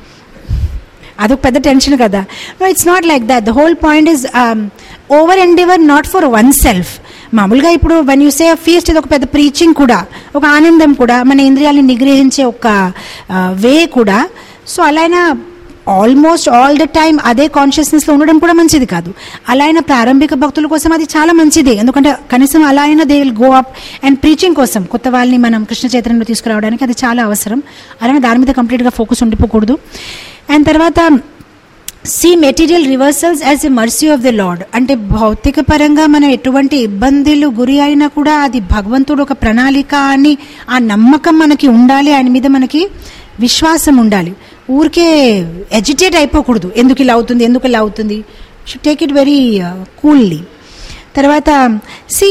అదొక పెద్ద టెన్షన్ కదా no it's not like that the whole point is our endeavour not for oneself మామూలుగా ఇప్పుడు వన్ యూ సే ఫీస్ట్ ఇది ఒక పెద్ద ప్రీచింగ్ కూడా ఒక ఆనందం కూడా మన ఇంద్రియాలని నిగ్రహించే ఒక వే కూడా సో అలా అయినా ఆల్మోస్ట్ ఆల్ ద టైమ్ అదే కాన్షియస్నెస్లో ఉండడం కూడా మంచిది కాదు అలా అయినా ప్రారంభిక భక్తుల కోసం అది చాలా మంచిది ఎందుకంటే కనీసం అలా అయినా they will go up and preaching కోసం కొత్త వాళ్ళని మనం కృష్ణ చైతన్యంలో తీసుకురావడానికి అది చాలా అవసరం అలానే దాని మీద కంప్లీట్గా ఫోకస్ ఉండిపోకూడదు అండ్ తర్వాత see material reversals as a mercy of the lord అంటే భౌతిక పరంగా మనం ఎటువంటి ఇబ్బందులు గురి అయినా కూడా అది భగవంతుడు ఒక ప్రణాళిక అని ఆ నమ్మకం మనకి ఉండాలి ఆయన మీద మనకి విశ్వాసం ఉండాలి ఊరికే ఎజిటేట్ అయిపోకూడదు ఎందుకు ఇలా అవుతుంది ఎందుకు ఇలా అవుతుంది should take it very coolly తర్వాత see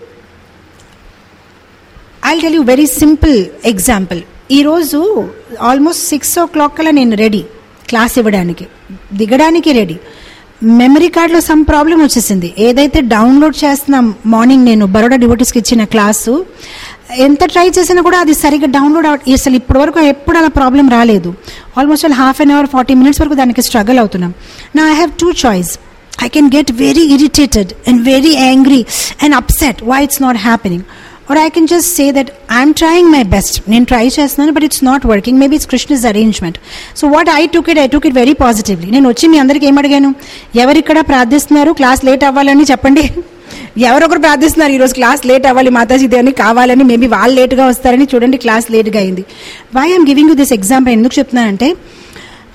I tell you very simple example ఈరోజు ఆల్మోస్ట్ సిక్స్ ఓ క్లాక్ కల్లా నేను రెడీ క్లాస్ ఇవ్వడానికి దిగడానికి రెడీ మెమరీ కార్డ్లో సమ్ ప్రాబ్లం వచ్చేసింది ఏదైతే డౌన్లోడ్ చేస్తున్నాం మార్నింగ్ నేను బరోడా డివోటీస్కి ఇచ్చిన క్లాసు ఎంత ట్రై చేసినా కూడా అది సరిగ్గా డౌన్లోడ్ అవ అసలు ఇప్పటి వరకు ఎప్పుడు అలా ప్రాబ్లం రాలేదు almost half an hour forty minutes వరకు దానికి స్ట్రగుల్ అవుతున్నాం నా I have two choice I can get very irritated and very angry and upset why it's not happening. Or I can just say that I'm trying my best. నేను try చేస్తున్నాను but it's not working maybe it's Krishna's arrangement so what I took it I took it very positively నేను వచ్చి మీ అందరికీ ఏం అడిగాను ఎవరిక్కడ ప్రార్థిస్తున్నారు class late అవ్వాలని చెప్పండి ఎవరొకరు ప్రార్థిస్తున్నారు ఈరోజు క్లాస్ లేట్ అవ్వాలి మాతాజీది అని కావాలని మేబీ వాళ్ళు లేట్గా వస్తారని చూడండి క్లాస్ లేట్గా అయింది why I'm giving you this example ఎందుకు చెప్తున్నానంటే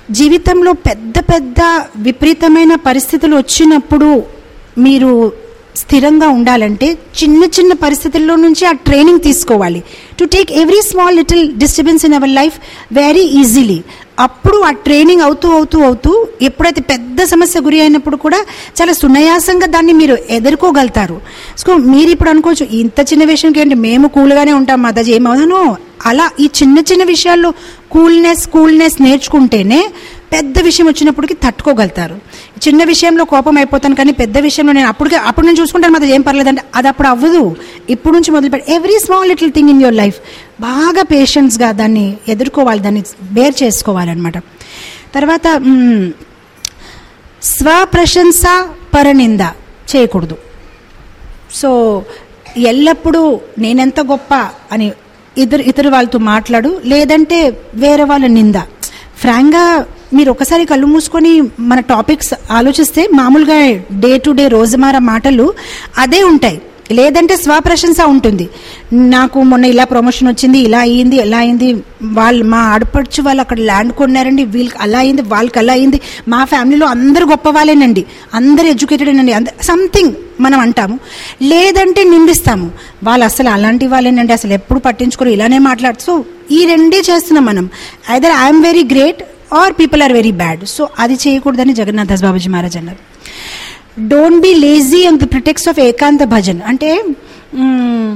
జీవితంలో పెద్ద పెద్ద విపరీతమైన పరిస్థితులు వచ్చినప్పుడు మీరు స్థిరంగా ఉండాలంటే చిన్న చిన్న పరిస్థితుల్లో నుంచి ఆ ట్రైనింగ్ తీసుకోవాలి to take every small little disturbance in our life very easily అప్పుడు ఆ ట్రైనింగ్ అవుతూ అవుతూ అవుతూ ఎప్పుడైతే పెద్ద సమస్య గురి అయినప్పుడు కూడా చాలా సునాయాసంగా దాన్ని మీరు ఎదుర్కోగలుగుతారు సో మీరు ఇప్పుడు అనుకోవచ్చు ఇంత చిన్న విషయంకి ఏంటి మేము కూల్గానే ఉంటాం మాతాజీ ఏమవుతానో అలా ఈ చిన్న చిన్న విషయాల్లో కూల్నెస్ కూల్నెస్ నేర్చుకుంటేనే పెద్ద విషయం వచ్చినప్పటికి తట్టుకోగలుగుతారు చిన్న విషయంలో కోపం అయిపోతాను కానీ పెద్ద విషయంలో నేను అప్పటికే అప్పుడు నేను చూసుకుంటాను మాత్రం ఏం పర్లేదంటే అది అప్పుడు అవ్వదు ఇప్పుడు నుంచి మొదలుపెట్టి every small little thing in your life బాగా పేషెన్స్గా దాన్ని ఎదుర్కోవాలి దాన్ని బేర్ చేసుకోవాలన్నమాట తర్వాత మ్, స్వప్రశంస పరనింద చేయకూడదు సో ఎల్లప్పుడూ నేనెంత గొప్ప అని ఇద్దరు ఇతరు వాళ్ళతో మాట్లాడు లేదంటే వేరే వాళ్ళ నింద ఫ్రాంక్గా మీరు ఒకసారి కళ్ళు మూసుకొని మన టాపిక్స్ ఆలోచిస్తే మామూలుగా డే టు డే రోజుమారా మాటలు అదే ఉంటాయి లేదంటే స్వప్రశంస ఉంటుంది నాకు మొన్న ఇలా ప్రమోషన్ వచ్చింది ఇలా అయ్యింది ఎలా అయింది వాళ్ళు మా ఆడపడుచు వాళ్ళు అక్కడ ల్యాండ్ కొన్నారండి వీళ్ళకి అలా అయింది వాళ్ళకి అలా అయింది మా ఫ్యామిలీలో అందరూ గొప్ప వాళ్ళేనండి అందరు ఎడ్యుకేటెడ్ అండి సంథింగ్ మనం అంటాము లేదంటే నిందిస్తాము వాళ్ళు అసలు అలాంటి వాళ్ళేనండి అసలు ఎప్పుడు పట్టించుకోరు ఇలానే మాట్లాడు సో ఈ రెండే చేస్తున్నాం మనం either I'm very great or people are very bad so అది చేయకూడదని జగన్నాథ్ దాస్ బాబుజీ మహారాజ్ అన్నారు don't be lazy and the pretext of ekanta bhajan అంటే మ్మ్,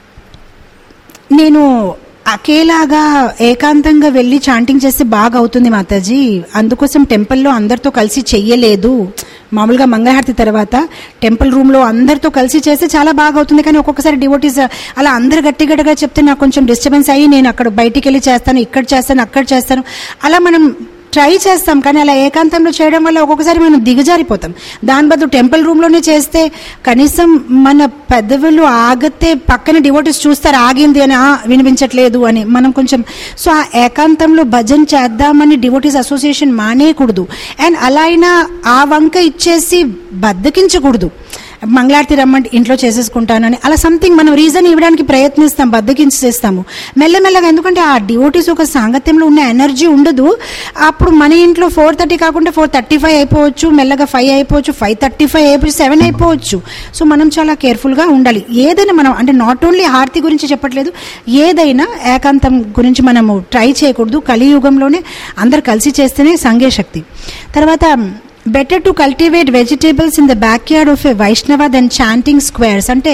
నేను అకేలాగా ఏకాంతంగా వెళ్ళి చాంటింగ్ చేస్తే బాగా అవుతుంది మాతాజీ అందుకోసం టెంపుల్లో అందరితో కలిసి చెయ్యలేదు మామూలుగా మంగళహారతి తర్వాత టెంపుల్ రూమ్లో అందరితో కలిసి చేస్తే చాలా బాగా అవుతుంది కానీ ఒక్కొక్కసారి డివోటీస్ అలా అందరు గట్టి గట్టిగా చెప్తే నాకు కొంచెం డిస్టర్బెన్స్ అయ్యి నేను అక్కడ బయటికి వెళ్ళి చేస్తాను ఇక్కడ చేస్తాను అక్కడ చేస్తాను అలా మనం ట్రై చేస్తాం కానీ అలా ఏకాంతంలో చేయడం వల్ల ఒక్కొక్కసారి మనం దిగజారిపోతాం దాని బదులు టెంపుల్ రూమ్లోనే చేస్తే కనీసం మన పెద్దవాళ్ళు ఆగితే పక్కన డివోటీస్ చూస్తారు ఆగింది అని "ఆ, వినిపించట్లేదు అని మనం కొంచెం సో ఆ ఏకాంతంలో భజన చేద్దామని డివోటీస్ అసోసియేషన్ మానేయకూడదు అండ్ అలా అయినా ఆ వంక ఇచ్చేసి బద్దకించకూడదు మంగళారతి రమ్మంటే ఇంట్లో చేసేసుకుంటానని అలా సంథింగ్ మనం రీజన్ ఇవ్వడానికి ప్రయత్నిస్తాం బద్దకించి చేస్తాము మెల్లమెల్లగా ఎందుకంటే ఆ డివోటీస్ ఒక సాంగత్యంలో ఉన్న ఎనర్జీ ఉండదు అప్పుడు మన ఇంట్లో ఫోర్ థర్టీ కాకుండా ఫోర్ థర్టీ ఫైవ్ అయిపోవచ్చు మెల్లగా ఫైవ్ అయిపోవచ్చు ఫైవ్ థర్టీ ఫైవ్ అయిపోవచ్చు సెవెన్ అయిపోవచ్చు సో మనం చాలా కేర్ఫుల్గా ఉండాలి ఏదైనా మనం అంటే నాట్ ఓన్లీ హారతి గురించి చెప్పట్లేదు ఏదైనా ఏకాంతం గురించి మనము ట్రై చేయకూడదు కలియుగంలోనే అందరు కలిసి చేస్తేనే సంఘే శక్తి తర్వాత better to cultivate vegetables in the backyard of a Vaishnava then chanting squares అంటే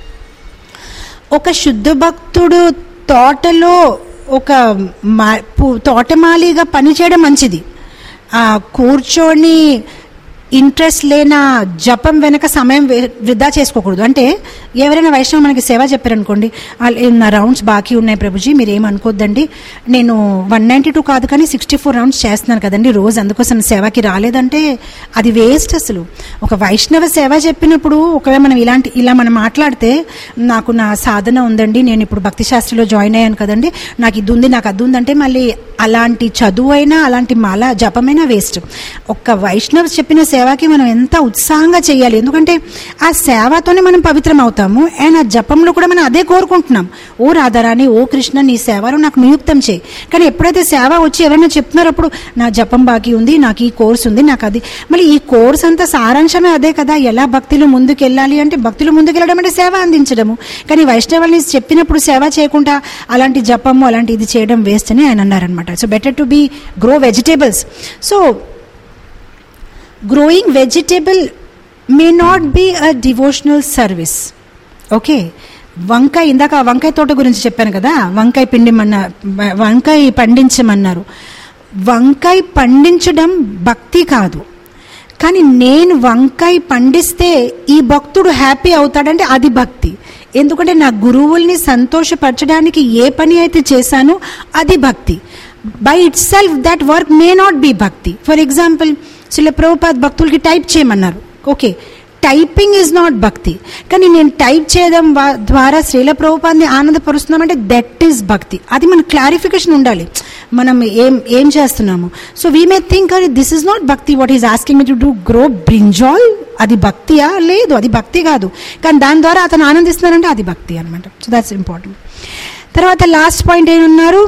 ఒక శుద్ధ భక్తుడు తోటలో ఒక మా- పు- తోటమాలిగా పనిచేయడం మంచిది ఆ, కూర్చొని ఇంట్రెస్ట్ లేన జపం వెనక సమయం వే- వృధా చేసుకోకూడదు అంటే ఎవరైనా వైష్ణవ మనకి సేవ చెప్పారనుకోండి "ఆ, నా రౌండ్స్ బాకీ ఉన్నాయి ప్రభుజీ మీరు ఏమనుకోద్దండి నేను వన్ నైంటీ టూ కాదు కానీ సిక్స్టీ ఫోర్ రౌండ్స్ చేస్తున్నాను కదండి రోజు అందుకోసం సేవకి రాలేదంటే అది వేస్ట్ అసలు ఒక వైష్ణవ సేవ చెప్పినప్పుడు ఒకవేళ మనం ఇలాంటి ఇలా మనం మాట్లాడితే నాకు నా సాధన ఉందండి నేను ఇప్పుడు భక్తి శాస్త్రిలో జాయిన్ అయ్యాను కదండి నాకు ఇది ఉంది నాకు అది ఉందంటే మళ్ళీ అలాంటి చదువు అయినా అలాంటి మాల జపమైనా వేస్ట్ ఒక్క వైష్ణవ్ చెప్పిన సేవకి మనం ఎంత ఉత్సాహంగా చేయాలి ఎందుకంటే ఆ సేవతోనే మనం పవిత్రం అవుతాము అండ్ ఆ జపంలో కూడా మనం అదే కోరుకుంటున్నాం ఓ రాధారాణి ఓ కృష్ణ నీ సేవలో నాకు నియుక్తం చేయి కానీ ఎప్పుడైతే సేవ వచ్చి ఎవరైనా చెప్తున్నారో అప్పుడు నా జపం బాకీ ఉంది నాకు ఈ కోర్స్ ఉంది నాకు అది మళ్ళీ ఈ కోర్స్ అంతా సారాంశమే అదే కదా ఎలా భక్తిలో ముందుకు వెళ్ళాలి అంటే భక్తిలో ముందుకు వెళ్ళడం అంటే సేవ అందించడము కానీ వైష్ణవుల్ని చెప్పినప్పుడు సేవ చేయకుండా అలాంటి జపము అలాంటి ఇది చేయడం వేస్ట్ అని ఆయన అన్నారనమాట so better to be grow vegetables so growing vegetable may not be a devotional service okay వంకాయ ఇందాక ఆ వంకాయ తోట గురించి చెప్పాను కదా వంకాయ పిండిమన్నా వంకాయ పండించమన్నారు వంకాయ పండించడం భక్తి కాదు కానీ నేను వంకాయ పండిస్తే ఈ భక్తుడు హ్యాపీ అవుతాడంటే అది భక్తి ఎందుకంటే నా గురువుల్ని సంతోషపరచడానికి ఏ పని అయితే చేశానో అది bhakti by itself that work may not be bhakti for example Srila Prabhupad భక్తులకి టైప్ చేయమన్నారు ఓకే టైపింగ్ ఈజ్ నాట్ భక్తి కానీ నేను టైప్ చేయడం వా- ద్వారా శ్రీల ప్రభుపాన్ని ఆనందపరుస్తున్నామంటే దట్ ఈస్ భక్తి అది మన క్లారిఫికేషన్ ఉండాలి మనం ఏం ఏం చేస్తున్నాము సో వీ మే థింక్ అరే this is not bhakti what is asking me to do grow brinjal అది భక్తియా లేదు అది భక్తి కాదు కానీ దాని ద్వారా అతను ఆనందిస్తున్నారంటే అది భక్తి అనమాట సో దాట్స్ ఇంపార్టెంట్ తర్వాత లాస్ట్ పాయింట్ ఏమన్నారు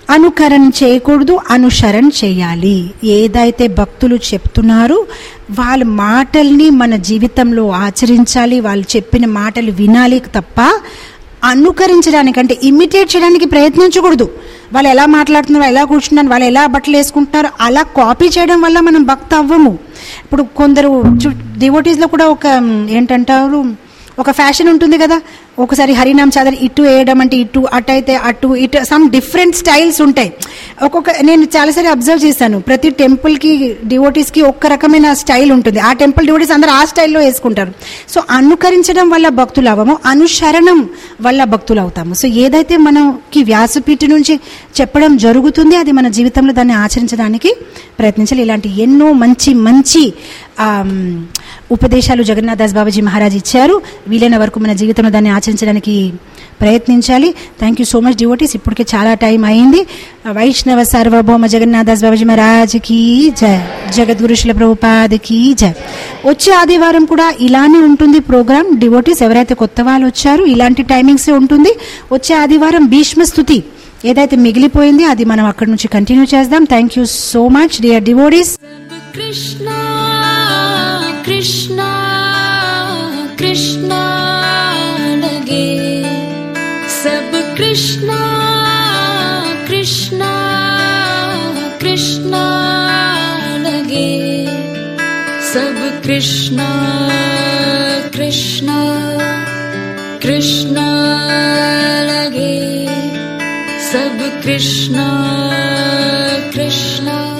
అనుకరణ చేయకూడదు అనుసరణ చేయాలి ఏదైతే భక్తులు చెప్తున్నారో వాళ్ళ మాటల్ని మన జీవితంలో ఆచరించాలి వాళ్ళు చెప్పిన మాటలు వినాలి తప్ప అనుకరించడానికి అంటే ఇమిటేట్ చేయడానికి ప్రయత్నించకూడదు వాళ్ళు ఎలా మాట్లాడుతున్నారు ఎలా కూర్చున్నారు వాళ్ళు ఎలా బట్టలు వేసుకుంటున్నారు అలా కాపీ చేయడం వల్ల మనం భక్త అవ్వము ఇప్పుడు కొందరు డివోటీస్లో కూడా ఒక మ్, ఏంటంటారు ఒక ఫ్యాషన్ ఉంటుంది కదా ఒకసారి హరినామ్ చాదర్ ఇటు వేయడం అంటే ఇటు అటు అయితే అటు ఇటు సమ్ డిఫరెంట్ స్టైల్స్ ఉంటాయి ఒక్కొక్క నేను చాలాసారి అబ్జర్వ్ చేశాను ప్రతి టెంపుల్కి డివోటీస్కి ఒక్క రకమైన స్టైల్ ఉంటుంది ఆ టెంపుల్ డివోటీస్ అందరూ ఆ స్టైల్లో వేసుకుంటారు సో అనుకరించడం వల్ల భక్తులు అవ్వము అనుసరణం వల్ల భక్తులు అవుతాము సో ఏదైతే మనకి వ్యాసపీఠ నుంచి చెప్పడం జరుగుతుంది అది మన జీవితంలో దాన్ని ఆచరించడానికి ప్రయత్నించాలి ఇలాంటి ఎన్నో మంచి మంచి ఆమ్, ఉపదేశాలు జగన్నాథ్ దాస్ బాబాజీ మహారాజ్ ఇచ్చారు వీలైన వరకు మన జీవితంలో దాన్ని ఆచరించడానికి ప్రయత్నించాలి thank you so much devotees ఇప్పటికే చాలా టైం అయింది వైష్ణవ సార్వభౌమ జగన్నాథ్ దాస్ బాబాజీ మహారాజ్కి జయ జగద్గురు శిల ప్రభుపాదకి జయ వచ్చే ఆదివారం కూడా ఇలానే ఉంటుంది ప్రోగ్రామ్ డివోటీస్ ఎవరైతే కొత్త వాళ్ళు వచ్చారు ఇలాంటి టైమింగ్స్ ఉంటుంది వచ్చే ఆదివారం భీష్మ స్థుతి ఏదైతే మిగిలిపోయింది అది మనం అక్కడి నుంచి కంటిన్యూ చేద్దాం thank you so much dear devotees Krishna Krishna Krishna लगे सब कृष्णा कृष्णा कृष्णा लगे सब कृष्णा कृष्णा कृष्णा लगे सब कृष्णा कृष्णा